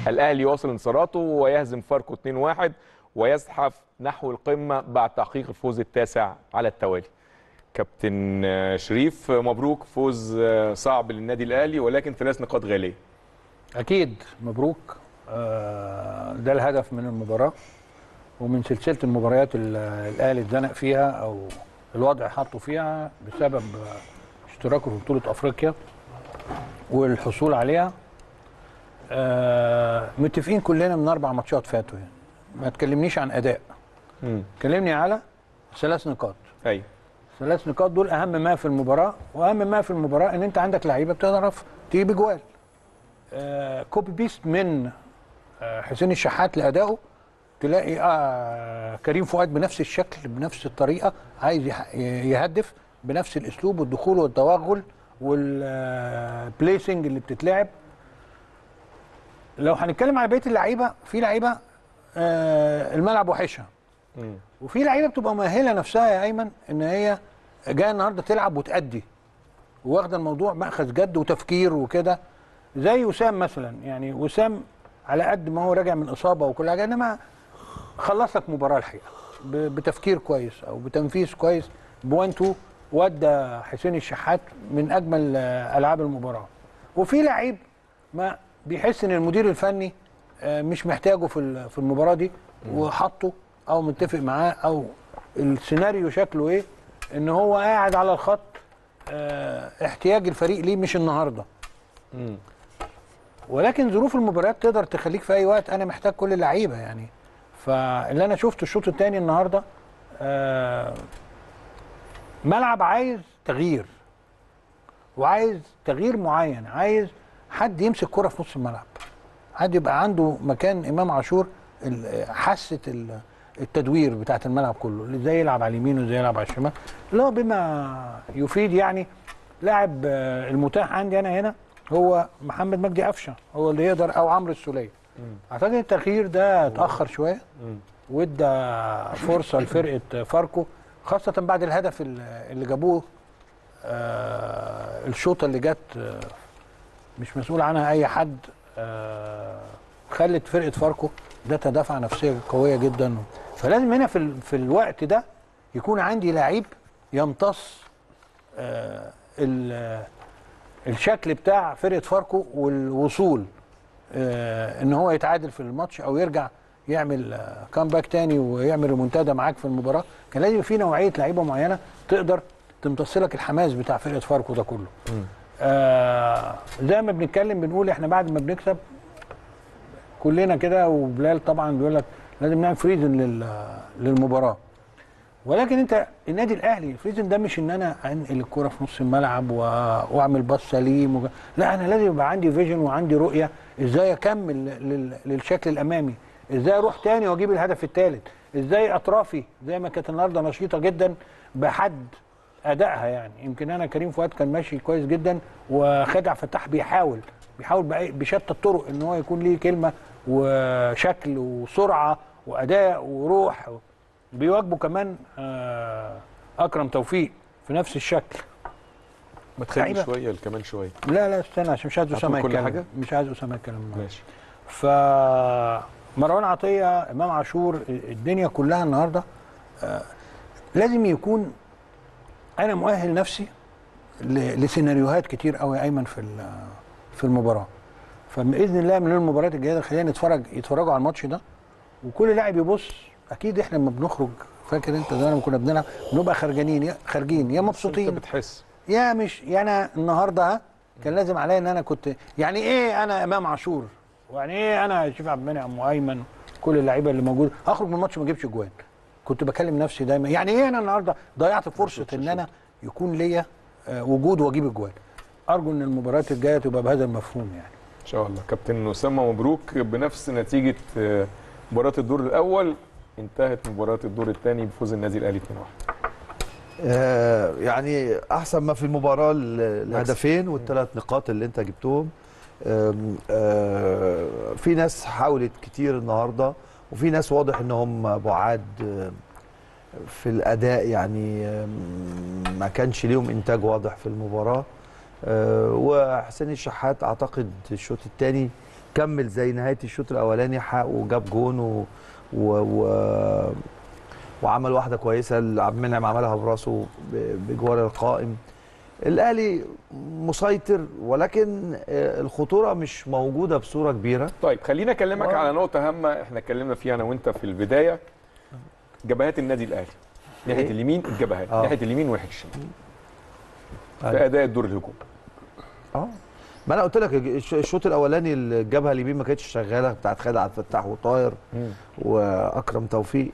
الاهلي يواصل انتصاراته ويهزم فاركو 2-1 ويزحف نحو القمه بعد تحقيق الفوز التاسع على التوالي كابتن شريف مبروك فوز صعب للنادي الاهلي ولكن ثلاث نقاط غاليه اكيد مبروك آه، ده الهدف من المباراه ومن سلسله المباريات اللي الاهلي اتزنق فيها او الوضع حطه فيها بسبب اشتراكه في بطوله افريقيا والحصول عليها آه، متفقين كلنا من اربع ماتشات فاتوا يعني ما تكلمنيش عن اداء امم كلمني على ثلاث نقاط ايوه ثلاث نقاط دول اهم ما في المباراه واهم ما في المباراه ان انت عندك لعيبه بتعرف تجيب جوال آه كوبي بيست من آه حسين الشحات لادائه تلاقي آه كريم فؤاد بنفس الشكل بنفس الطريقه عايز يح- يهدف بنفس الاسلوب والدخول والتوغل والبليسنج اللي بتتلعب لو هنتكلم على بقيه اللعيبه في لعيبه آه الملعب وحشها امم وفي لعيبه بتبقى مؤهله نفسها يا ايمن ان هي جايه النهارده تلعب وتأدي واخده الموضوع مأخذ جد وتفكير وكده زي وسام مثلا يعني وسام على قد ما هو راجع من اصابه وكل حاجه انما خلص لك مباراه الحقيقه ب- بتفكير كويس او بتنفيذ كويس بوان تو ودى حسين الشحات من اجمل آه، العاب المباراه وفي لعيب ما بيحس ان المدير الفني آه، مش محتاجه في ال- في المباراه دي وحطه او متفق معاه او السيناريو شكله ايه ان هو قاعد على الخط آه، احتياج الفريق ليه مش النهارده امم ولكن ظروف المباريات تقدر تخليك في اي وقت انا محتاج كل اللعيبه يعني فاللي انا شفته الشوط الثاني النهارده آه، ملعب عايز تغيير وعايز تغيير معين عايز حد يمسك كرة في نص الملعب حد يبقى عنده مكان امام عاشور ال- حاسه ال- التدوير بتاعت الملعب كله اللي ازاي يلعب على اليمين وازاي يلعب على الشمال اللي هو بما يفيد يعني لاعب آه، المتاح عندي انا هنا هو محمد مجدي قفشه هو اللي يقدر او عمرو السوليه اعتقد التغيير ده اتاخر شويه وادى فرصه لفرقه فاركو خاصه بعد الهدف ال- اللي جابوه آه، الشوطه اللي جت آه، مش مسؤول عنها اي حد آه، خلت فرقه فاركو ده تدافع نفسيه قويه جدا فلازم هنا في ال- في الوقت ده يكون عندي لعيب يمتص آه، ال- الشكل بتاع فرقه فاركو والوصول آه، ان هو يتعادل في الماتش او يرجع يعمل كامباك تاني ويعمل ريمونتادا معاك في المباراه كان لازم في نوعيه لعيبه معينه تقدر تمتص لك الحماس بتاع فرقه فاركو ده كله آه زي ما بنتكلم بنقول احنا بعد ما بنكسب كلنا كده وبلال طبعا بيقول لك لازم نعمل فريزن لل- للمباراه ولكن انت النادي الاهلي الفريزن ده مش ان انا انقل الكره في نص الملعب و... واعمل باص سليم وج... لا انا لازم يبقى عندي فيجن وعندي رؤيه ازاي اكمل لل... للشكل الامامي ازاي اروح تاني واجيب الهدف الثالث ازاي اطرافي زي ما كانت النهارده نشيطه جدا بحد ادائها يعني يمكن انا كريم فؤاد كان ماشي كويس جدا وخدع فتح بيحاول بيحاول بأي- بشتى الطرق ان هو يكون ليه كلمه وشكل وسرعه واداء وروح بيواجبه كمان آه، اكرم توفيق في نفس الشكل ما تخلي لعيبة. شويه كمان شويه لا لا استنى عشان مش عايز هتقول اسامه كل يتكلم حاجة؟ مش عايز اسامه يتكلم ماشي فمروان عطيه امام عاشور الدنيا كلها النهارده آه، لازم يكون انا مؤهل نفسي ل- لسيناريوهات كتير قوي ايمن في ال- في المباراه فباذن الله من المباريات الجايه خلينا نتفرج يتفرجوا على الماتش ده وكل لاعب يبص اكيد احنا لما بنخرج فاكر انت زمان لما كنا بنلعب بنبقى خارجانين يا خارجين يا انت مبسوطين بتحس يا مش يا انا النهارده ها كان لازم عليا ان انا كنت يعني ايه انا امام عاشور ويعني ايه انا شريف عبد المنعم وايمن كل اللعيبه اللي موجوده اخرج من الماتش ما اجيبش جوان كنت بكلم نفسي دايما يعني ايه انا النهارده ضيعت فرصه ان انا يكون ليا آه، وجود واجيب الجوان ارجو ان المباريات الجايه تبقى بهذا المفهوم يعني ان شاء الله كابتن اسامه مبروك بنفس نتيجه آه، مباراه الدور الاول انتهت مباراه الدور الثاني بفوز النادي الاهلي 2-1 آه، يعني احسن ما في المباراه ال- الهدفين والثلاث نقاط اللي انت جبتهم آم، آه، في ناس حاولت كتير النهارده وفي ناس واضح ان هم بعاد آه، في الاداء يعني آم، ما كانش ليهم انتاج واضح في المباراه آه، وحسين الشحات اعتقد الشوط الثاني كمل زي نهايه الشوط الاولاني حق وجاب جون و... و... و... وعمل واحده كويسه اللي عبد المنعم عملها براسه ب- بجوار القائم الاهلي مسيطر ولكن آه، الخطوره مش موجوده بصوره كبيره طيب خليني اكلمك واو. على نقطه هامه احنا اتكلمنا فيها انا وانت في البدايه جبهات النادي الاهلي ناحيه إيه؟ اليمين الجبهات آه. ناحيه اليمين وناحيه الشمال في أيوة. اداء الدور الهجومي اه ما انا قلت لك الش- الشوط الاولاني الجبهه اليمين ما كانتش شغاله بتاعت خالد عبد الفتاح وطاهر واكرم توفيق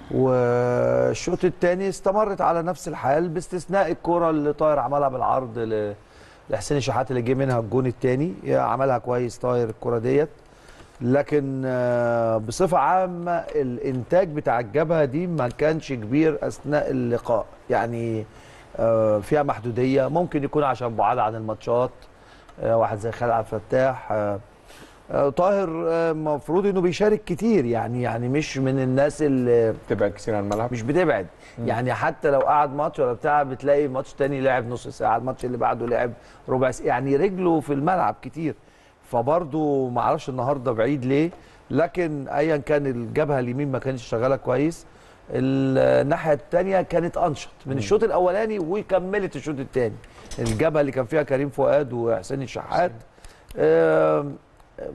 والشوط الثاني استمرت على نفس الحال باستثناء الكره اللي طاهر عملها بالعرض ل- لحسين الشحات اللي جه منها الجون الثاني عملها كويس طاهر الكره ديت لكن آه، بصفه عامه الانتاج بتاع الجبهه دي ما كانش كبير اثناء اللقاء يعني آه، فيها محدوديه ممكن يكون عشان بعاد عن الماتشات آه، واحد زي خالد عبد الفتاح آه، آه، طاهر المفروض انه بيشارك كتير يعني يعني مش من الناس اللي تبعد كتير عن الملعب مش بتبعد يعني حتى لو قعد ماتش ولا بتاع بتلاقي ماتش تاني لعب نص ساعه الماتش اللي بعده لعب ربع ساعه يعني رجله في الملعب كتير فبرضه ما اعرفش النهارده بعيد ليه لكن ايا كان الجبهه اليمين ما كانتش شغاله كويس الناحيه الثانيه كانت انشط من الشوط الاولاني وكملت الشوط الثاني الجبهه اللي كان فيها كريم فؤاد وحسين الشحات آم، آم،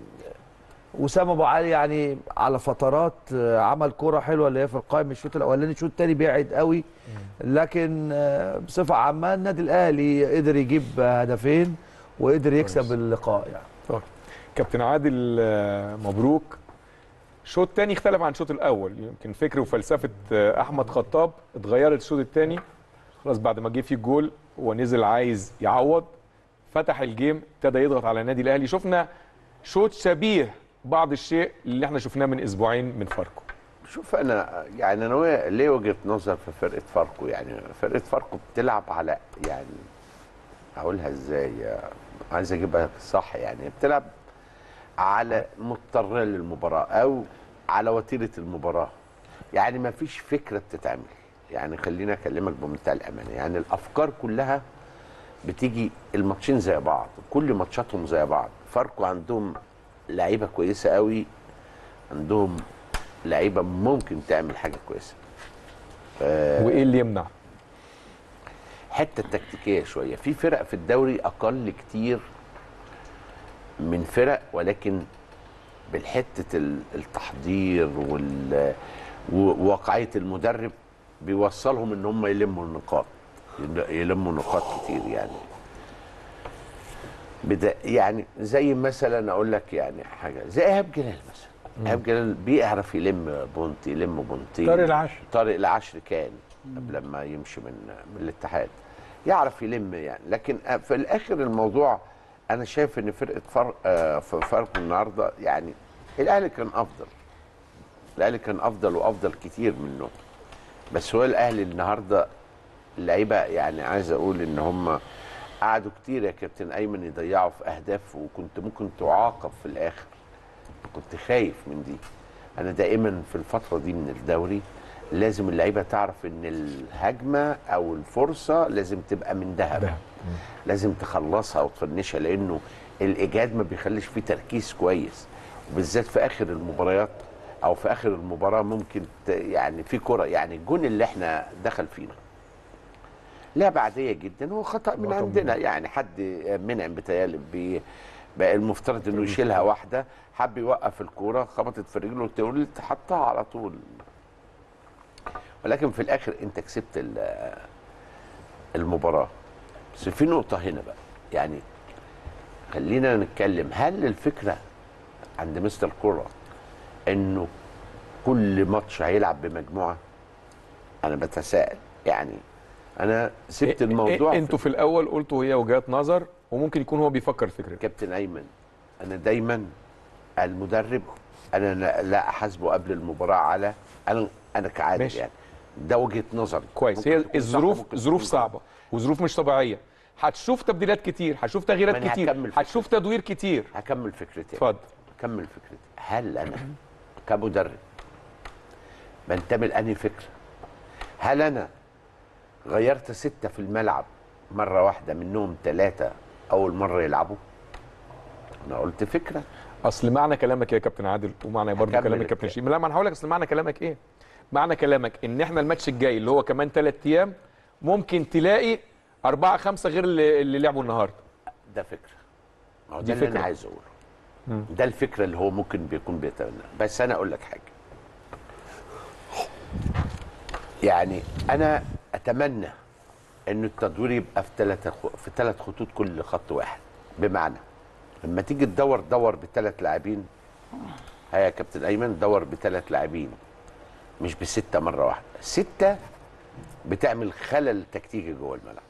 وسام ابو علي يعني على فترات آه، عمل كوره حلوه اللي هي في القائم الشوط الاولاني الشوط الثاني بعد قوي لكن آه، بصفه عامه النادي الاهلي قدر يجيب هدفين وقدر يكسب كويس. اللقاء يعني طيب كابتن عادل آه، مبروك الشوط الثاني اختلف عن الشوط الاول يمكن فكر وفلسفه آه، احمد خطاب اتغيرت الشوط الثاني خلاص بعد ما جه فيه الجول ونزل عايز يعوض فتح الجيم ابتدى يضغط على النادي الاهلي شفنا شوط شبيه بعض الشيء اللي احنا شفناه من اسبوعين من فاركو شوف انا يعني انا ويا- ليه وجهه نظر في فرقه فاركو يعني فرقه فاركو بتلعب على يعني هقولها ازاي عايز اجيبها صح يعني بتلعب على مضطر للمباراه او على وتيره المباراه يعني ما فيش فكره بتتعمل يعني خليني اكلمك بمنتهى الامانه يعني الافكار كلها بتيجي الماتشين زي بعض كل ماتشاتهم زي بعض فاركو عندهم لعيبه كويسه قوي عندهم لعيبه ممكن تعمل حاجه كويسه وايه اللي يمنع حته تكتيكيه شويه في فرق في الدوري اقل كتير من فرق ولكن بالحته ال- التحضير وال وواقعيه المدرب بيوصلهم ان هم يلموا النقاط يل- يلموا نقاط كتير يعني بدا يعني زي مثلا اقول لك يعني حاجه زي ايهاب جلال مثلا ايهاب جلال بيعرف يلم بونت يلم بونتين طارق العشر. طارق العشر كان قبل ما يمشي من من الاتحاد يعرف يلم يعني لكن في الاخر الموضوع انا شايف ان فرقه فرق آه، ف- فاركو النهارده يعني الاهلي كان افضل الاهلي كان افضل وافضل كتير منه بس هو الاهلي النهارده اللعيبه يعني عايز اقول ان هم قعدوا كتير يا كابتن ايمن يضيعوا في اهداف وكنت ممكن تعاقب في الاخر كنت خايف من دي انا دائما في الفتره دي من الدوري لازم اللعيبه تعرف ان الهجمه او الفرصه لازم تبقى من ذهب لازم تخلصها وتفنشها لانه الايجاد ما بيخليش فيه تركيز كويس وبالذات في اخر المباريات او في اخر المباراه ممكن ت- يعني في كره يعني الجون اللي احنا دخل فينا لعبة عادية جدا هو خطأ من عندنا يعني حد منعم بتهيألي بي بقى المفترض انه يشيلها واحدة حب يوقف الكورة خبطت في رجله تقول حطها على طول ولكن في الاخر انت كسبت ال- المباراة بس في نقطة هنا بقى يعني خلينا نتكلم هل الفكرة عند مستر كورة انه كل ماتش هيلعب بمجموعة انا بتساءل يعني انا سبت إيه- الموضوع إيه في انتوا في الاول قلتوا هي وجهات نظر وممكن يكون هو بيفكر الفكره كابتن ايمن انا دايما المدرب انا لا- لا احاسبه قبل المباراه على انا انا كعادل ماشي. يعني ده وجهه نظري كويس ممكن هي تكون صح، الظروف ممكن ظروف تكون صعبه وظروف مش طبيعيه هتشوف تبديلات كتير هتشوف تغييرات ما أنا كتير هكمل فكرة. هتشوف تدوير كتير غلط. هكمل فكرتي اتفضل هكمل فكرتي هل انا كمدرب بنتمي لانهي فكره هل انا غيرت ستة في الملعب مرة واحدة منهم ثلاثة أول مرة يلعبوا أنا قلت فكرة اصل معنى كلامك إيه يا كابتن عادل ومعنى برضه هكمل كلام الكابتن الك- شريف لا ما انا هقول لك اصل معنى كلامك ايه معنى كلامك ان احنا الماتش الجاي اللي هو كمان ثلاث ايام ممكن تلاقي أربعة خمسة غير اللي, اللي لعبوا النهارده ده فكره ما هو دي ده اللي فكرة. انا عايز اقوله ده الفكره اللي هو ممكن بيكون بيتمنى بس انا اقول لك حاجه يعني انا اتمنى ان التدوير يبقى في ثلاث في ثلاث خطوط كل خط واحد بمعنى لما تيجي تدور دور بثلاث لاعبين ها يا كابتن ايمن دور بثلاث لاعبين مش بسته مره واحده سته بتعمل خلل تكتيكي جوه الملعب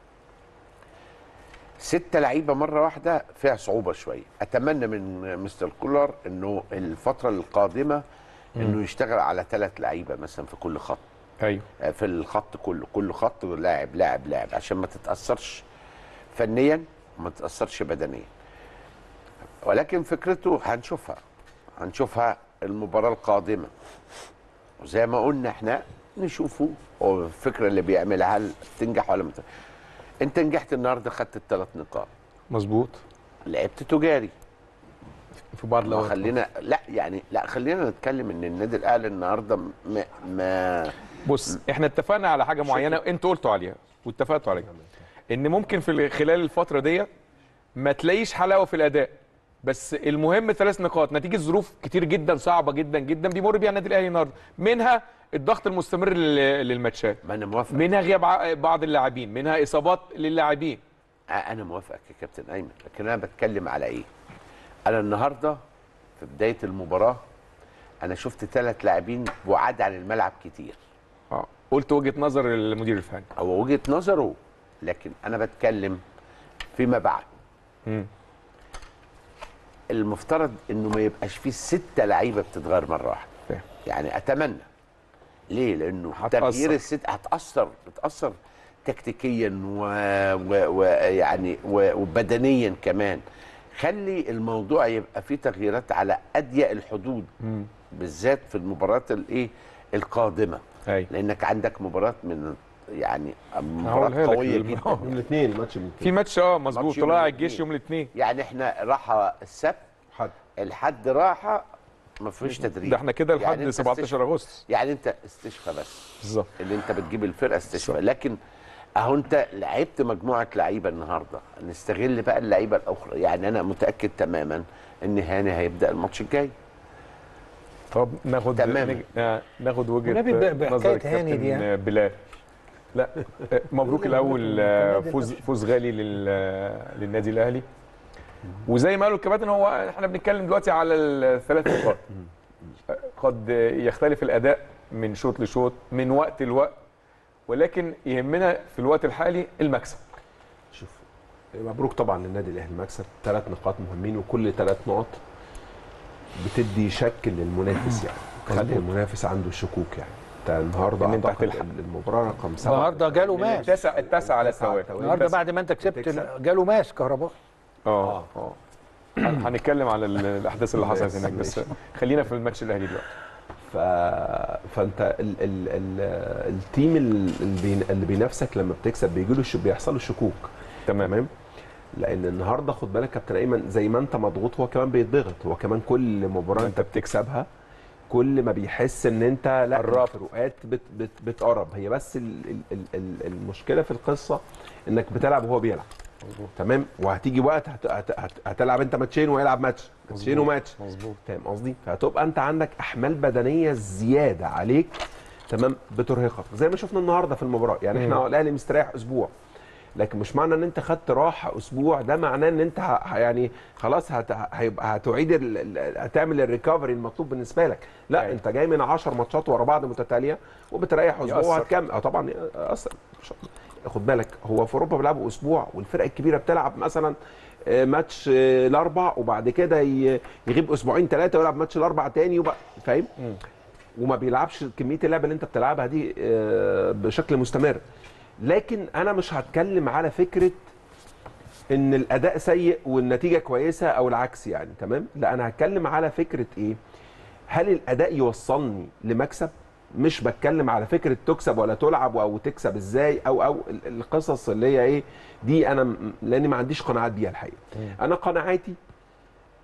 ستة لعيبة مرة واحدة فيها صعوبة شوية أتمنى من مستر كولر أنه الفترة القادمة أنه يشتغل على ثلاث لعيبة مثلا في كل خط ايوه في الخط كله كل خط لاعب لاعب لاعب عشان ما تتأثرش فنيا وما تتأثرش بدنيا ولكن فكرته هنشوفها هنشوفها المباراة القادمة وزي ما قلنا احنا نشوفه هو الفكرة اللي بيعملها هل تنجح ولا ما تنجح. انت نجحت النهارده خدت الثلاث نقاط مظبوط لعبت تجاري في بعض ما الاوقات خلينا لا يعني لا خلينا نتكلم ان النادي الاهلي النهارده ما, ما بص احنا اتفقنا على حاجه معينه انتوا قلتوا عليها واتفقتوا عليها ان ممكن في خلال الفتره دي ما تلاقيش حلاوه في الاداء بس المهم ثلاث نقاط نتيجه ظروف كتير جدا صعبه جدا جدا بيمر بيها النادي الاهلي النهارده منها الضغط المستمر لل- للماتشات ما انا موافق منها غياب ع- بعض اللاعبين منها اصابات للاعبين انا موافقك يا كابتن ايمن لكن انا بتكلم على ايه انا النهارده في بدايه المباراه انا شفت ثلاث لاعبين بعاد عن الملعب كتير اه قلت وجهه نظر المدير الفني هو وجهه نظره لكن انا بتكلم فيما بعد مم. المفترض انه ما يبقاش فيه ستة لعيبه بتتغير مره واحده فاهم. يعني اتمنى ليه لانه هتأثر. تغيير الست هتاثر بتاثر تكتيكيا ويعني و... و... يعني و... وبدنيا كمان خلي الموضوع يبقى فيه تغييرات على اضيق الحدود بالذات في المباريات الايه القادمه ايوه لانك عندك مباراه من يعني هقولها مباراه لك قويه الم- جدا يوم الاثنين ماتش من في ماتش اه مظبوط ماتش يوم طلع الاثنين. الجيش يوم الاثنين يعني احنا راحه السبت حد الحد راحه ما فيش تدريب ده احنا كده لحد يعني انت 17 استشفى. اغسطس يعني انت استشفى بس بالظبط اللي انت بتجيب الفرقه استشفى لكن اهو انت لعبت مجموعه لعيبه النهارده نستغل بقى اللعيبه الاخرى يعني انا متاكد تماما ان هاني هيبدا الماتش الجاي طب ناخد تماما. نج- آه، ناخد وجهه ونبي ب- بحكاية نظر هاني دي، الكابتن ها؟ بلال لا آه، مبروك الاول آه، فوز فوز غالي لل- آه، للنادي الاهلي وزي ما قالوا الكباتن هو احنا بنتكلم دلوقتي على الثلاث نقاط آه، قد يختلف الاداء من شوط لشوط من وقت لوقت ولكن يهمنا في الوقت الحالي المكسب شوف مبروك طبعا للنادي الاهلي المكسب ثلاث نقاط مهمين وكل ثلاث نقط بتدي شك للمنافس يعني تخلي المنافس عنده شكوك يعني انت النهارده إن أنت اعتقد هتلحق. المباراه رقم سبعه النهارده جاله ماس التاسع التاسع على التوالي النهارده بعد ما انت كسبت تكسب. جاله ماس كهرباء اه اه هن- هنتكلم على ال- الاحداث اللي حصلت هناك بس خلينا في الماتش الاهلي دلوقتي ف... فانت ال... ال... ال... التيم ال- اللي, بين... اللي بينافسك لما بتكسب بيجي له بيحصل له شكوك تمام تمام لان النهارده خد بالك كابتن ايمن زي ما انت مضغوط هو كمان بيتضغط هو كمان كل مباراه انت بتكسبها كل ما بيحس ان انت لا قربت. الفروقات بت بت بتقرب هي بس ال ال ال ال المشكله في القصه انك بتلعب وهو بيلعب تمام وهتيجي وقت هت هت هت هتلعب انت ماتشين وهيلعب ماتش ماتشين وماتش مظبوط فاهم قصدي فهتبقى انت عندك احمال بدنيه زياده عليك تمام بترهقك زي ما شفنا النهارده في المباراه يعني احنا الاهلي مستريح اسبوع لكن مش معنى ان انت خدت راحه اسبوع ده معناه ان انت ه- ه- يعني خلاص هت... هيبقى هتعيد ال... ال- هتعمل الريكفري المطلوب بالنسبه لك لا أيوة. انت جاي من 10 ماتشات ورا بعض متتاليه وبتريح اسبوع يأثر. وهتكمل اه طبعا يأثر مش- خد بالك هو في اوروبا بيلعبوا اسبوع والفرق الكبيره بتلعب مثلا آه، ماتش آه، الاربع وبعد كده ي- يغيب اسبوعين ثلاثه ويلعب ماتش الاربع تاني وبقى فاهم وما بيلعبش كميه اللعب اللي انت بتلعبها دي آه، بشكل مستمر لكن انا مش هتكلم على فكره ان الاداء سيء والنتيجه كويسه او العكس يعني تمام لا انا هتكلم على فكره ايه هل الاداء يوصلني لمكسب مش بتكلم على فكره تكسب ولا تلعب او تكسب ازاي او او ال- القصص اللي هي ايه دي انا م- لاني ما عنديش قناعات بيها الحقيقه انا قناعاتي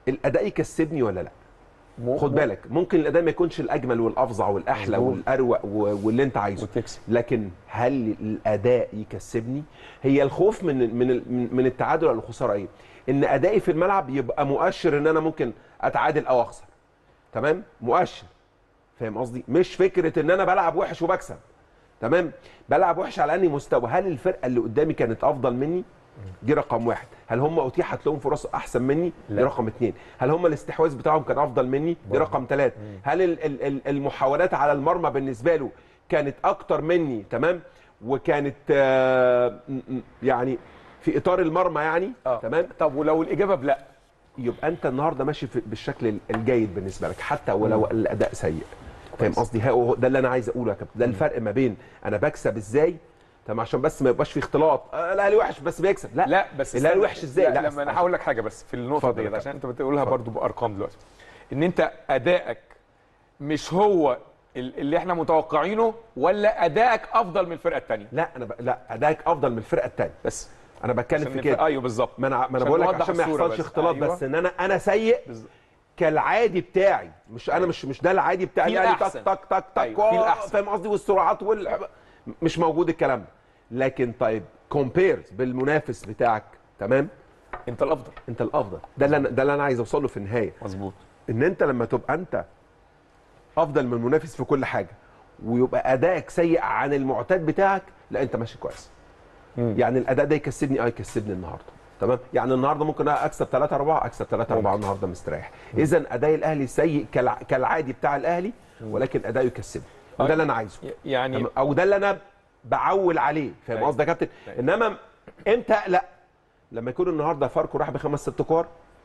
الاداء يكسبني ولا لا مو- خد مو- بالك ممكن الاداء ما يكونش الاجمل والافظع والاحلى مظبوط. والاروق و- واللي انت عايزه وتكسب. لكن هل الاداء يكسبني هي الخوف من من من- من التعادل او الخساره ايه ان ادائي في الملعب يبقى مؤشر ان انا ممكن اتعادل او اخسر تمام مؤشر فاهم قصدي مش فكره ان انا بلعب وحش وبكسب تمام بلعب وحش على اني مستوى هل الفرقه اللي قدامي كانت افضل مني دي رقم واحد هل هم اتيحت لهم فرص احسن مني دي لا. رقم اثنين هل هم الاستحواذ بتاعهم كان افضل مني دي رقم ثلاثة هل ال- ال- ال- المحاولات على المرمى بالنسبه له كانت اكتر مني تمام وكانت آه، م- م- يعني في اطار المرمى يعني آه. تمام طب ولو الاجابه بلا يبقى انت النهارده ماشي في- بالشكل الجيد بالنسبه لك حتى ولو الاداء سيء فاهم قصدي هو ده اللي انا عايز اقوله يا كابتن ده الفرق ما بين انا بكسب ازاي تمام عشان بس ما يبقاش في اختلاط آه، الاهلي وحش بس بيكسب لا لا بس الاهلي استنى. وحش ازاي لا, لما انا هقول لك حاجه بس في النقطه اتفضل يا ديت عشان كابتن. انت بتقولها اتفضل. برضو بارقام دلوقتي ان انت ادائك مش هو ال- اللي احنا متوقعينه ولا ادائك افضل من الفرقه الثانيه لا انا ب... لا ادائك افضل من الفرقه الثانيه بس انا بتكلم عشان في نبقى- كده ايوه بالظبط ما انا ما انا عشان بقول لك نوضح عشان ما الصورة يحصلش بس. اختلاط أيوة. بس ان انا انا سيء بالظبط. كالعادي بتاعي مش انا مش مش ده العادي بتاعي في يعني الأحسن. تك تك تك تك أيوة، في آه، الأحسن. فاهم قصدي والسرعات وال مش موجود الكلام ده لكن طيب كومبيرز بالمنافس بتاعك تمام انت الافضل انت الافضل ده اللي أنا- ده اللي انا عايز اوصل له في النهايه مظبوط ان انت لما تبقى انت افضل من المنافس في كل حاجه ويبقى ادائك سيء عن المعتاد بتاعك لا انت ماشي كويس يعني الاداء ده يكسبني اه يكسبني النهارده تمام يعني النهارده ممكن اكسب 3 4 اكسب 3 4 النهارده مستريح اذا اداء الاهلي سيء كالع... كالعادي بتاع الاهلي ولكن اداؤه يكسبني وده اللي انا عايزه يعني تمام؟ او ده اللي انا بعول عليه فاهم أيوة. قصدي يا كابتن أيوة. انما امتى لا لما يكون النهارده فاركو راح بخمس ست كور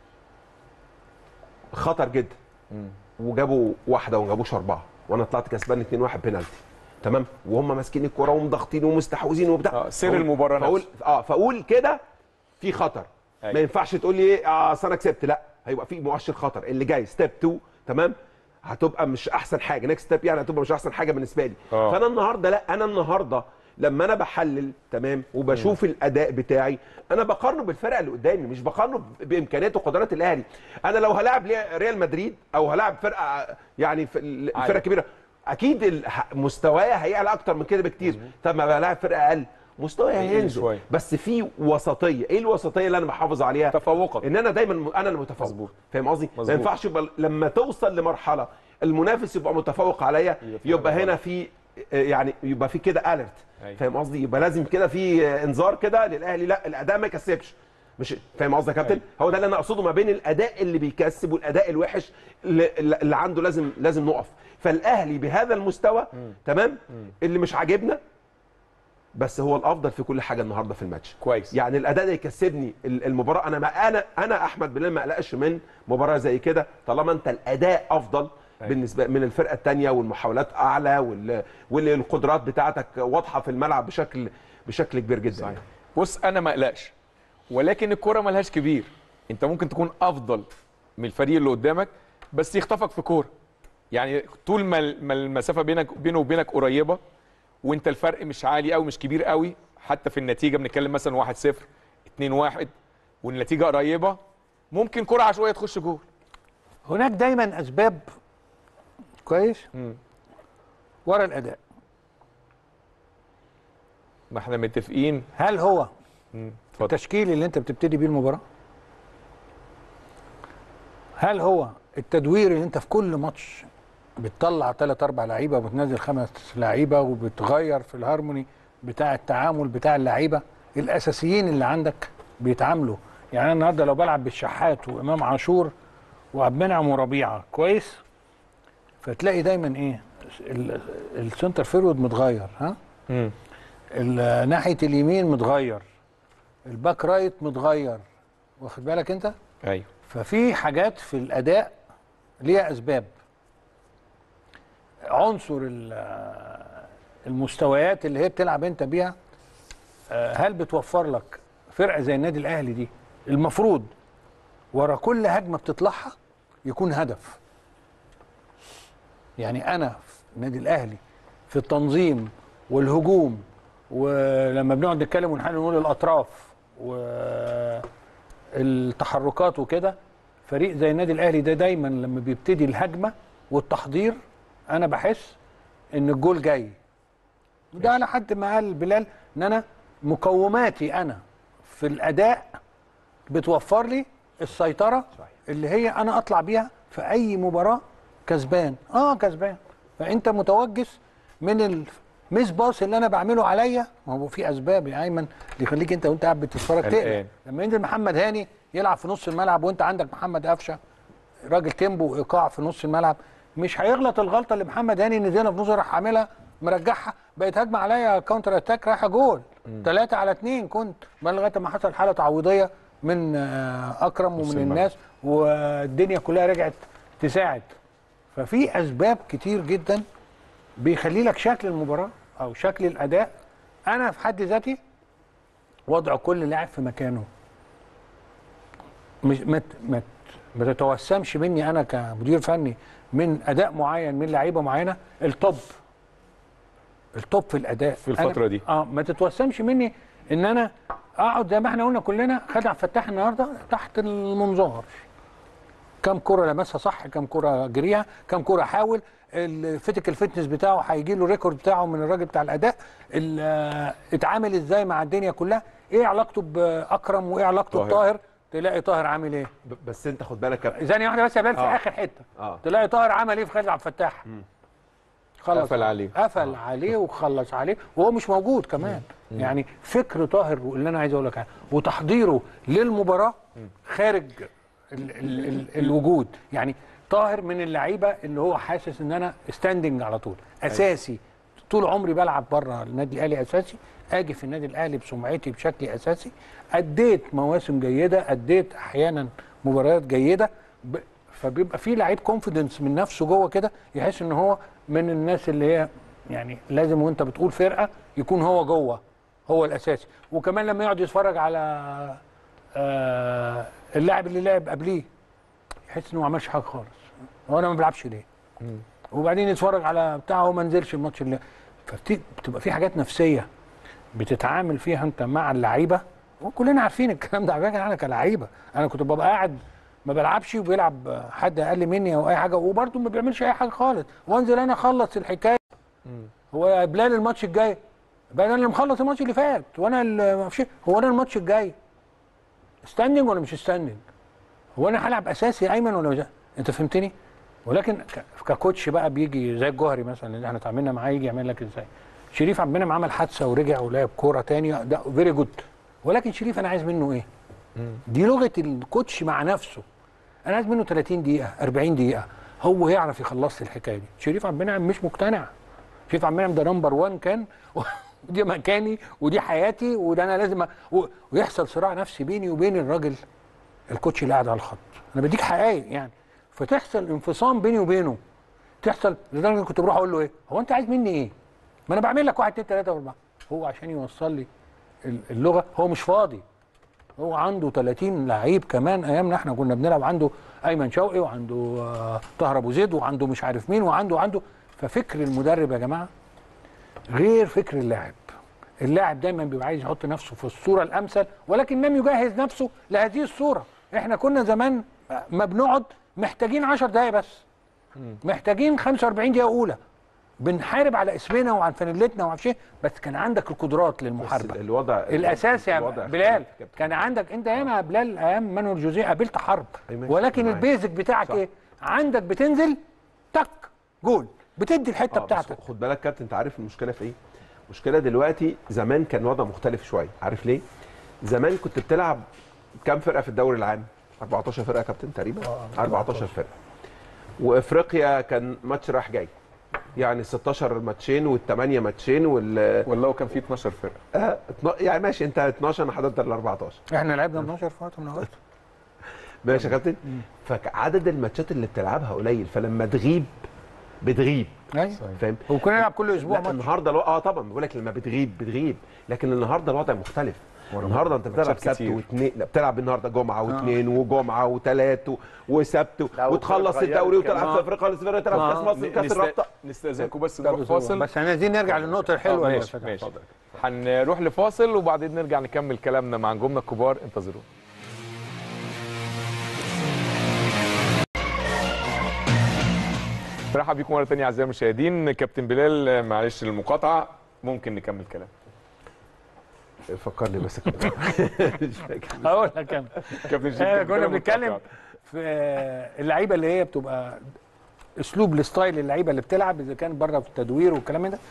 خطر جدا وجابوا واحده وما جابوش اربعه وانا طلعت كسبان 2 1 بينالتي تمام وهم ماسكين الكوره ومضغطين ومستحوذين وبتاع آه، سر فأقول- المباراة فاقول نفسه. اه فاقول كده في خطر أيوة. ما ينفعش تقول لي ايه اه أصل انا كسبت لا هيبقى في مؤشر خطر اللي جاي ستيب 2 تمام هتبقى مش احسن حاجه نكست ستيب يعني هتبقى مش احسن حاجه بالنسبه لي آه. فانا النهارده لا انا النهارده لما انا بحلل تمام وبشوف الاداء بتاعي انا بقارنه بالفرقه اللي قدامي مش بقارنه ب- بامكانيات وقدرات الاهلي انا لو هلاعب لي- ريال مدريد او هلاعب فرقه يعني في ال- عالي. الفرقه كبيره اكيد ال- ه- مستوايا هيعلى اكتر من كده بكتير طب ما بلاعب فرقه اقل مستوايا هيقل هينزل شوية. بس في وسطيه ايه الوسطيه اللي انا بحافظ عليها تفوقك ان انا دايما م- انا المتفوق مظبوط. فاهم قصدي ما مظبوط. ينفعش يبقى لما توصل لمرحله المنافس يبقى متفوق عليا يبقى في يبقى حاجة هنا غلط. في يعني يبقى في كده اليرت أيوة. فاهم قصدي يبقى لازم كده في انذار كده للاهلي لا الاداء ما يكسبش مش فاهم قصدي يا كابتن أيوة. هو ده اللي انا اقصده ما بين الاداء اللي بيكسب والاداء الوحش اللي, اللي عنده لازم لازم نقف فالاهلي بهذا المستوى تمام اللي مش عاجبنا بس هو الافضل في كل حاجه النهارده في الماتش كويس يعني الاداء ده يكسبني ال- المباراه انا ما انا انا احمد بلال ما اقلقش من مباراه زي كده طالما انت الاداء افضل أيوة. بالنسبه من الفرقه الثانيه والمحاولات اعلى وال- والقدرات بتاعتك واضحه في الملعب بشكل بشكل كبير جدا صحيح يعني. بص انا ما اقلقش ولكن الكوره ملهاش كبير انت ممكن تكون افضل من الفريق اللي قدامك بس يخطفك في كوره يعني طول ما ال- ما المسافه بينك بينه وبينك قريبه وانت الفرق مش عالي قوي مش كبير قوي حتى في النتيجه بنتكلم مثلا 1 0 2 1 والنتيجه قريبه ممكن كره عشوائيه تخش جول هناك دايما اسباب كويس مم. ورا الاداء ما احنا متفقين هل هو مم. اتفضل التشكيل اللي انت بتبتدي بيه المباراه هل هو التدوير اللي انت في كل ماتش بتطلع ثلاث اربع لعيبه وبتنزل خمس لعيبه وبتغير في الهارموني بتاع التعامل بتاع اللعيبه الاساسيين اللي عندك بيتعاملوا يعني انا النهارده لو بلعب بالشحات وامام عاشور وعبد المنعم وربيعه كويس فتلاقي دايما ايه ال- السنتر فيرود متغير ها مم. ال- ناحيه اليمين متغير الباك رايت متغير واخد بالك انت ايوه ففي حاجات في الاداء ليها اسباب عنصر ال- المستويات اللي هي بتلعب انت بيها آه، هل بتوفر لك فرقه زي النادي الاهلي دي المفروض ورا كل هجمه بتطلعها يكون هدف يعني انا في النادي الاهلي في التنظيم والهجوم ولما بنقعد نتكلم ونحاول نقول الاطراف والتحركات وكده فريق زي النادي الاهلي ده دايما لما بيبتدي الهجمه والتحضير انا بحس ان الجول جاي وده على حد ما قال بلال ان انا مقوماتي انا في الاداء بتوفر لي السيطره اللي هي انا اطلع بيها في اي مباراه كسبان اه كسبان فانت متوجس من الميس باص اللي انا بعمله عليا ما هو في اسباب يا ايمن اللي يخليك انت وانت قاعد بتتفرج تقلق قلقان. لما ينزل محمد هاني يلعب في نص الملعب وانت عندك محمد قفشه راجل تيمبو وايقاع في نص الملعب مش هيغلط الغلطه اللي محمد هاني نزلها في نص راح عاملها مرجعها بقت هجمه عليا كاونتر اتاك رايحه جول ثلاثة على اثنين كنت بل لغايه ما حصل حاله تعويضيه من آه، اكرم ومن الملعب. الناس والدنيا كلها رجعت تساعد ففي اسباب كتير جدا بيخلي لك شكل المباراه او شكل الاداء انا في حد ذاتي وضع كل لاعب في مكانه مش ما ت- ما ت- ما تتوسمش مني انا كمدير فني من اداء معين من لعيبه معينه التوب التوب في الاداء في الفترة أنا دي. اه ما تتوسمش مني ان انا اقعد زي ما احنا قلنا كلنا خد عبد الفتاح النهارده تحت المنظار كم كرة لمسها صح كم كرة جريها كم كرة حاول الفيتيكال فيتنس بتاعه هيجي له ريكورد بتاعه من الراجل بتاع الاداء ال- آه، اتعامل ازاي مع الدنيا كلها ايه علاقته باكرم وايه علاقته طاهر. بطاهر تلاقي طاهر عامل ايه ب- بس انت خد بالك يا كابتن ثانيه واحده بس يا بال في آه. اخر حته اه تلاقي طاهر عمل ايه في خالد عبد الفتاح خلص قفل عليه. قفل عليه وخلص عليه وهو مش موجود كمان يعني فكر طاهر اللي انا عايز اقول لك عليه وتحضيره للمباراه خارج ال ال ال الوجود يعني طاهر من اللعيبه اللي هو حاسس ان انا ستاندنج على طول اساسي طول عمري بلعب بره النادي الاهلي اساسي اجي في النادي الاهلي بسمعتي بشكل اساسي اديت مواسم جيده اديت احيانا مباريات جيده ب... فبيبقى في لعيب كونفيدنس من نفسه جوه كده يحس ان هو من الناس اللي هي يعني لازم وانت بتقول فرقه يكون هو جوه هو الاساسي وكمان لما يقعد يتفرج على آه اللاعب اللي لعب قبليه يحس انه ما عملش حاجه خالص هو انا ما بلعبش ليه وبعدين يتفرج على بتاع هو ما نزلش الماتش اللي فبتبقى في حاجات نفسيه بتتعامل فيها انت مع اللعيبه وكلنا عارفين الكلام ده على فكره انا كلعيبه انا كنت ببقى قاعد ما بلعبش وبيلعب حد اقل مني او اي حاجه وبرده ما بيعملش اي حاجه خالص وانزل انا اخلص الحكايه هو يا بلال الماتش الجاي بقى انا اللي مخلص الماتش اللي فات وانا اللي ما اعرفش إيه. هو انا الماتش الجاي ستاندنج ولا مش ستاندنج هو انا هلعب اساسي ايمن ولا مش انت فهمتني ولكن ك- ككوتش بقى بيجي زي الجوهري مثلا اللي احنا اتعاملنا معاه يجي يعمل لك ازاي شريف عبد المنعم عمل حادثه ورجع ولعب كوره تانية ده فيري جود ولكن شريف انا عايز منه ايه دي لغه الكوتش مع نفسه انا عايز منه 30 دقيقه 40 دقيقه هو يعرف يخلص لي الحكايه دي شريف عبد المنعم مش مقتنع شريف عبد المنعم ده نمبر 1 كان ودي مكاني ودي حياتي وده انا لازم أ... و... ويحصل صراع نفسي بيني وبين الراجل الكوتش اللي قاعد على الخط انا بديك حقائق يعني فتحصل انفصام بيني وبينه تحصل لدرجه إن كنت بروح اقول له ايه هو انت عايز مني ايه ما انا بعمل لك واحد اتنين تلاته واربعه هو عشان يوصل لي ال- اللغه هو مش فاضي هو عنده 30 لعيب كمان ايامنا احنا كنا بنلعب عنده ايمن شوقي وعنده آه، طاهر ابو زيد وعنده مش عارف مين وعنده عنده ففكر المدرب يا جماعه غير فكر اللاعب اللاعب دايما بيبقى عايز يحط نفسه في الصوره الامثل ولكن لم يجهز نفسه لهذه الصوره احنا كنا زمان ما بنقعد محتاجين 10 دقايق بس محتاجين 45 دقيقه اولى بنحارب على اسمنا وعن فانيلتنا وعن شيء بس كان عندك القدرات بس للمحاربه الوضع الاساس يا الوضع بلال اختلف يا كابتن. كان عندك انت ياما يا بلال ايام مانويل جوزيه قابلت حرب أي ماشي، ولكن معاك. البيزك بتاعك صح. ايه عندك بتنزل تك جول بتدي الحته آه، بس بتاعتك خد بالك كابتن انت عارف المشكله في ايه؟ المشكله دلوقتي زمان كان الوضع مختلف شويه عارف ليه؟ زمان كنت بتلعب كام فرقه في الدوري العام؟ 14 فرقه يا كابتن تقريبا 14 فرقه وافريقيا كان ماتش رايح جاي يعني 16 ماتشين والثمانيه ماتشين وال ولا هو كان فيه 12 فرقه آه اتنا- يعني ماشي انت 12 انا حضرت ال 14 احنا لعبنا 12 في وقت من الاوقات ماشي يا كابتن فعدد الماتشات اللي بتلعبها قليل فلما تغيب بتغيب ايوه فاهم وكنا نلعب كل اسبوع لا ماتش النهارده الو... اه طبعا بقول لك لما بتغيب بتغيب لكن النهارده الوضع مختلف النهارده انت بتلعب ماتشات سبت كتير. واثنين لا بتلعب النهارده جمعه واثنين وجمعه وثلاث و- وسبت لا، وتخلص وغيرت الدوري كمان. وتلعب في افريقيا خالص فرقه تلعب آه. كاس مصر كاس نست- الرابطه نستاذنكم بس نروح فاصل بس احنا عايزين نرجع للنقطه الحلوه آه، هي ماشي ماشي هنروح لفاصل وبعدين نرجع نكمل كلامنا مع نجومنا الكبار انتظرونا مرحبا بيكم مره ثانيه اعزائي المشاهدين كابتن بلال معلش المقاطعه ممكن نكمل كلام فكرني بس كنت مش فاكر هقول لك انا كابتن شريف آه، كان كنا بيتكلم بنتكلم المقاطعة. في آه، اللعيبه اللي هي بتبقى اسلوب الستايل اللعيبه اللي بتلعب اذا كان بره في التدوير والكلام ده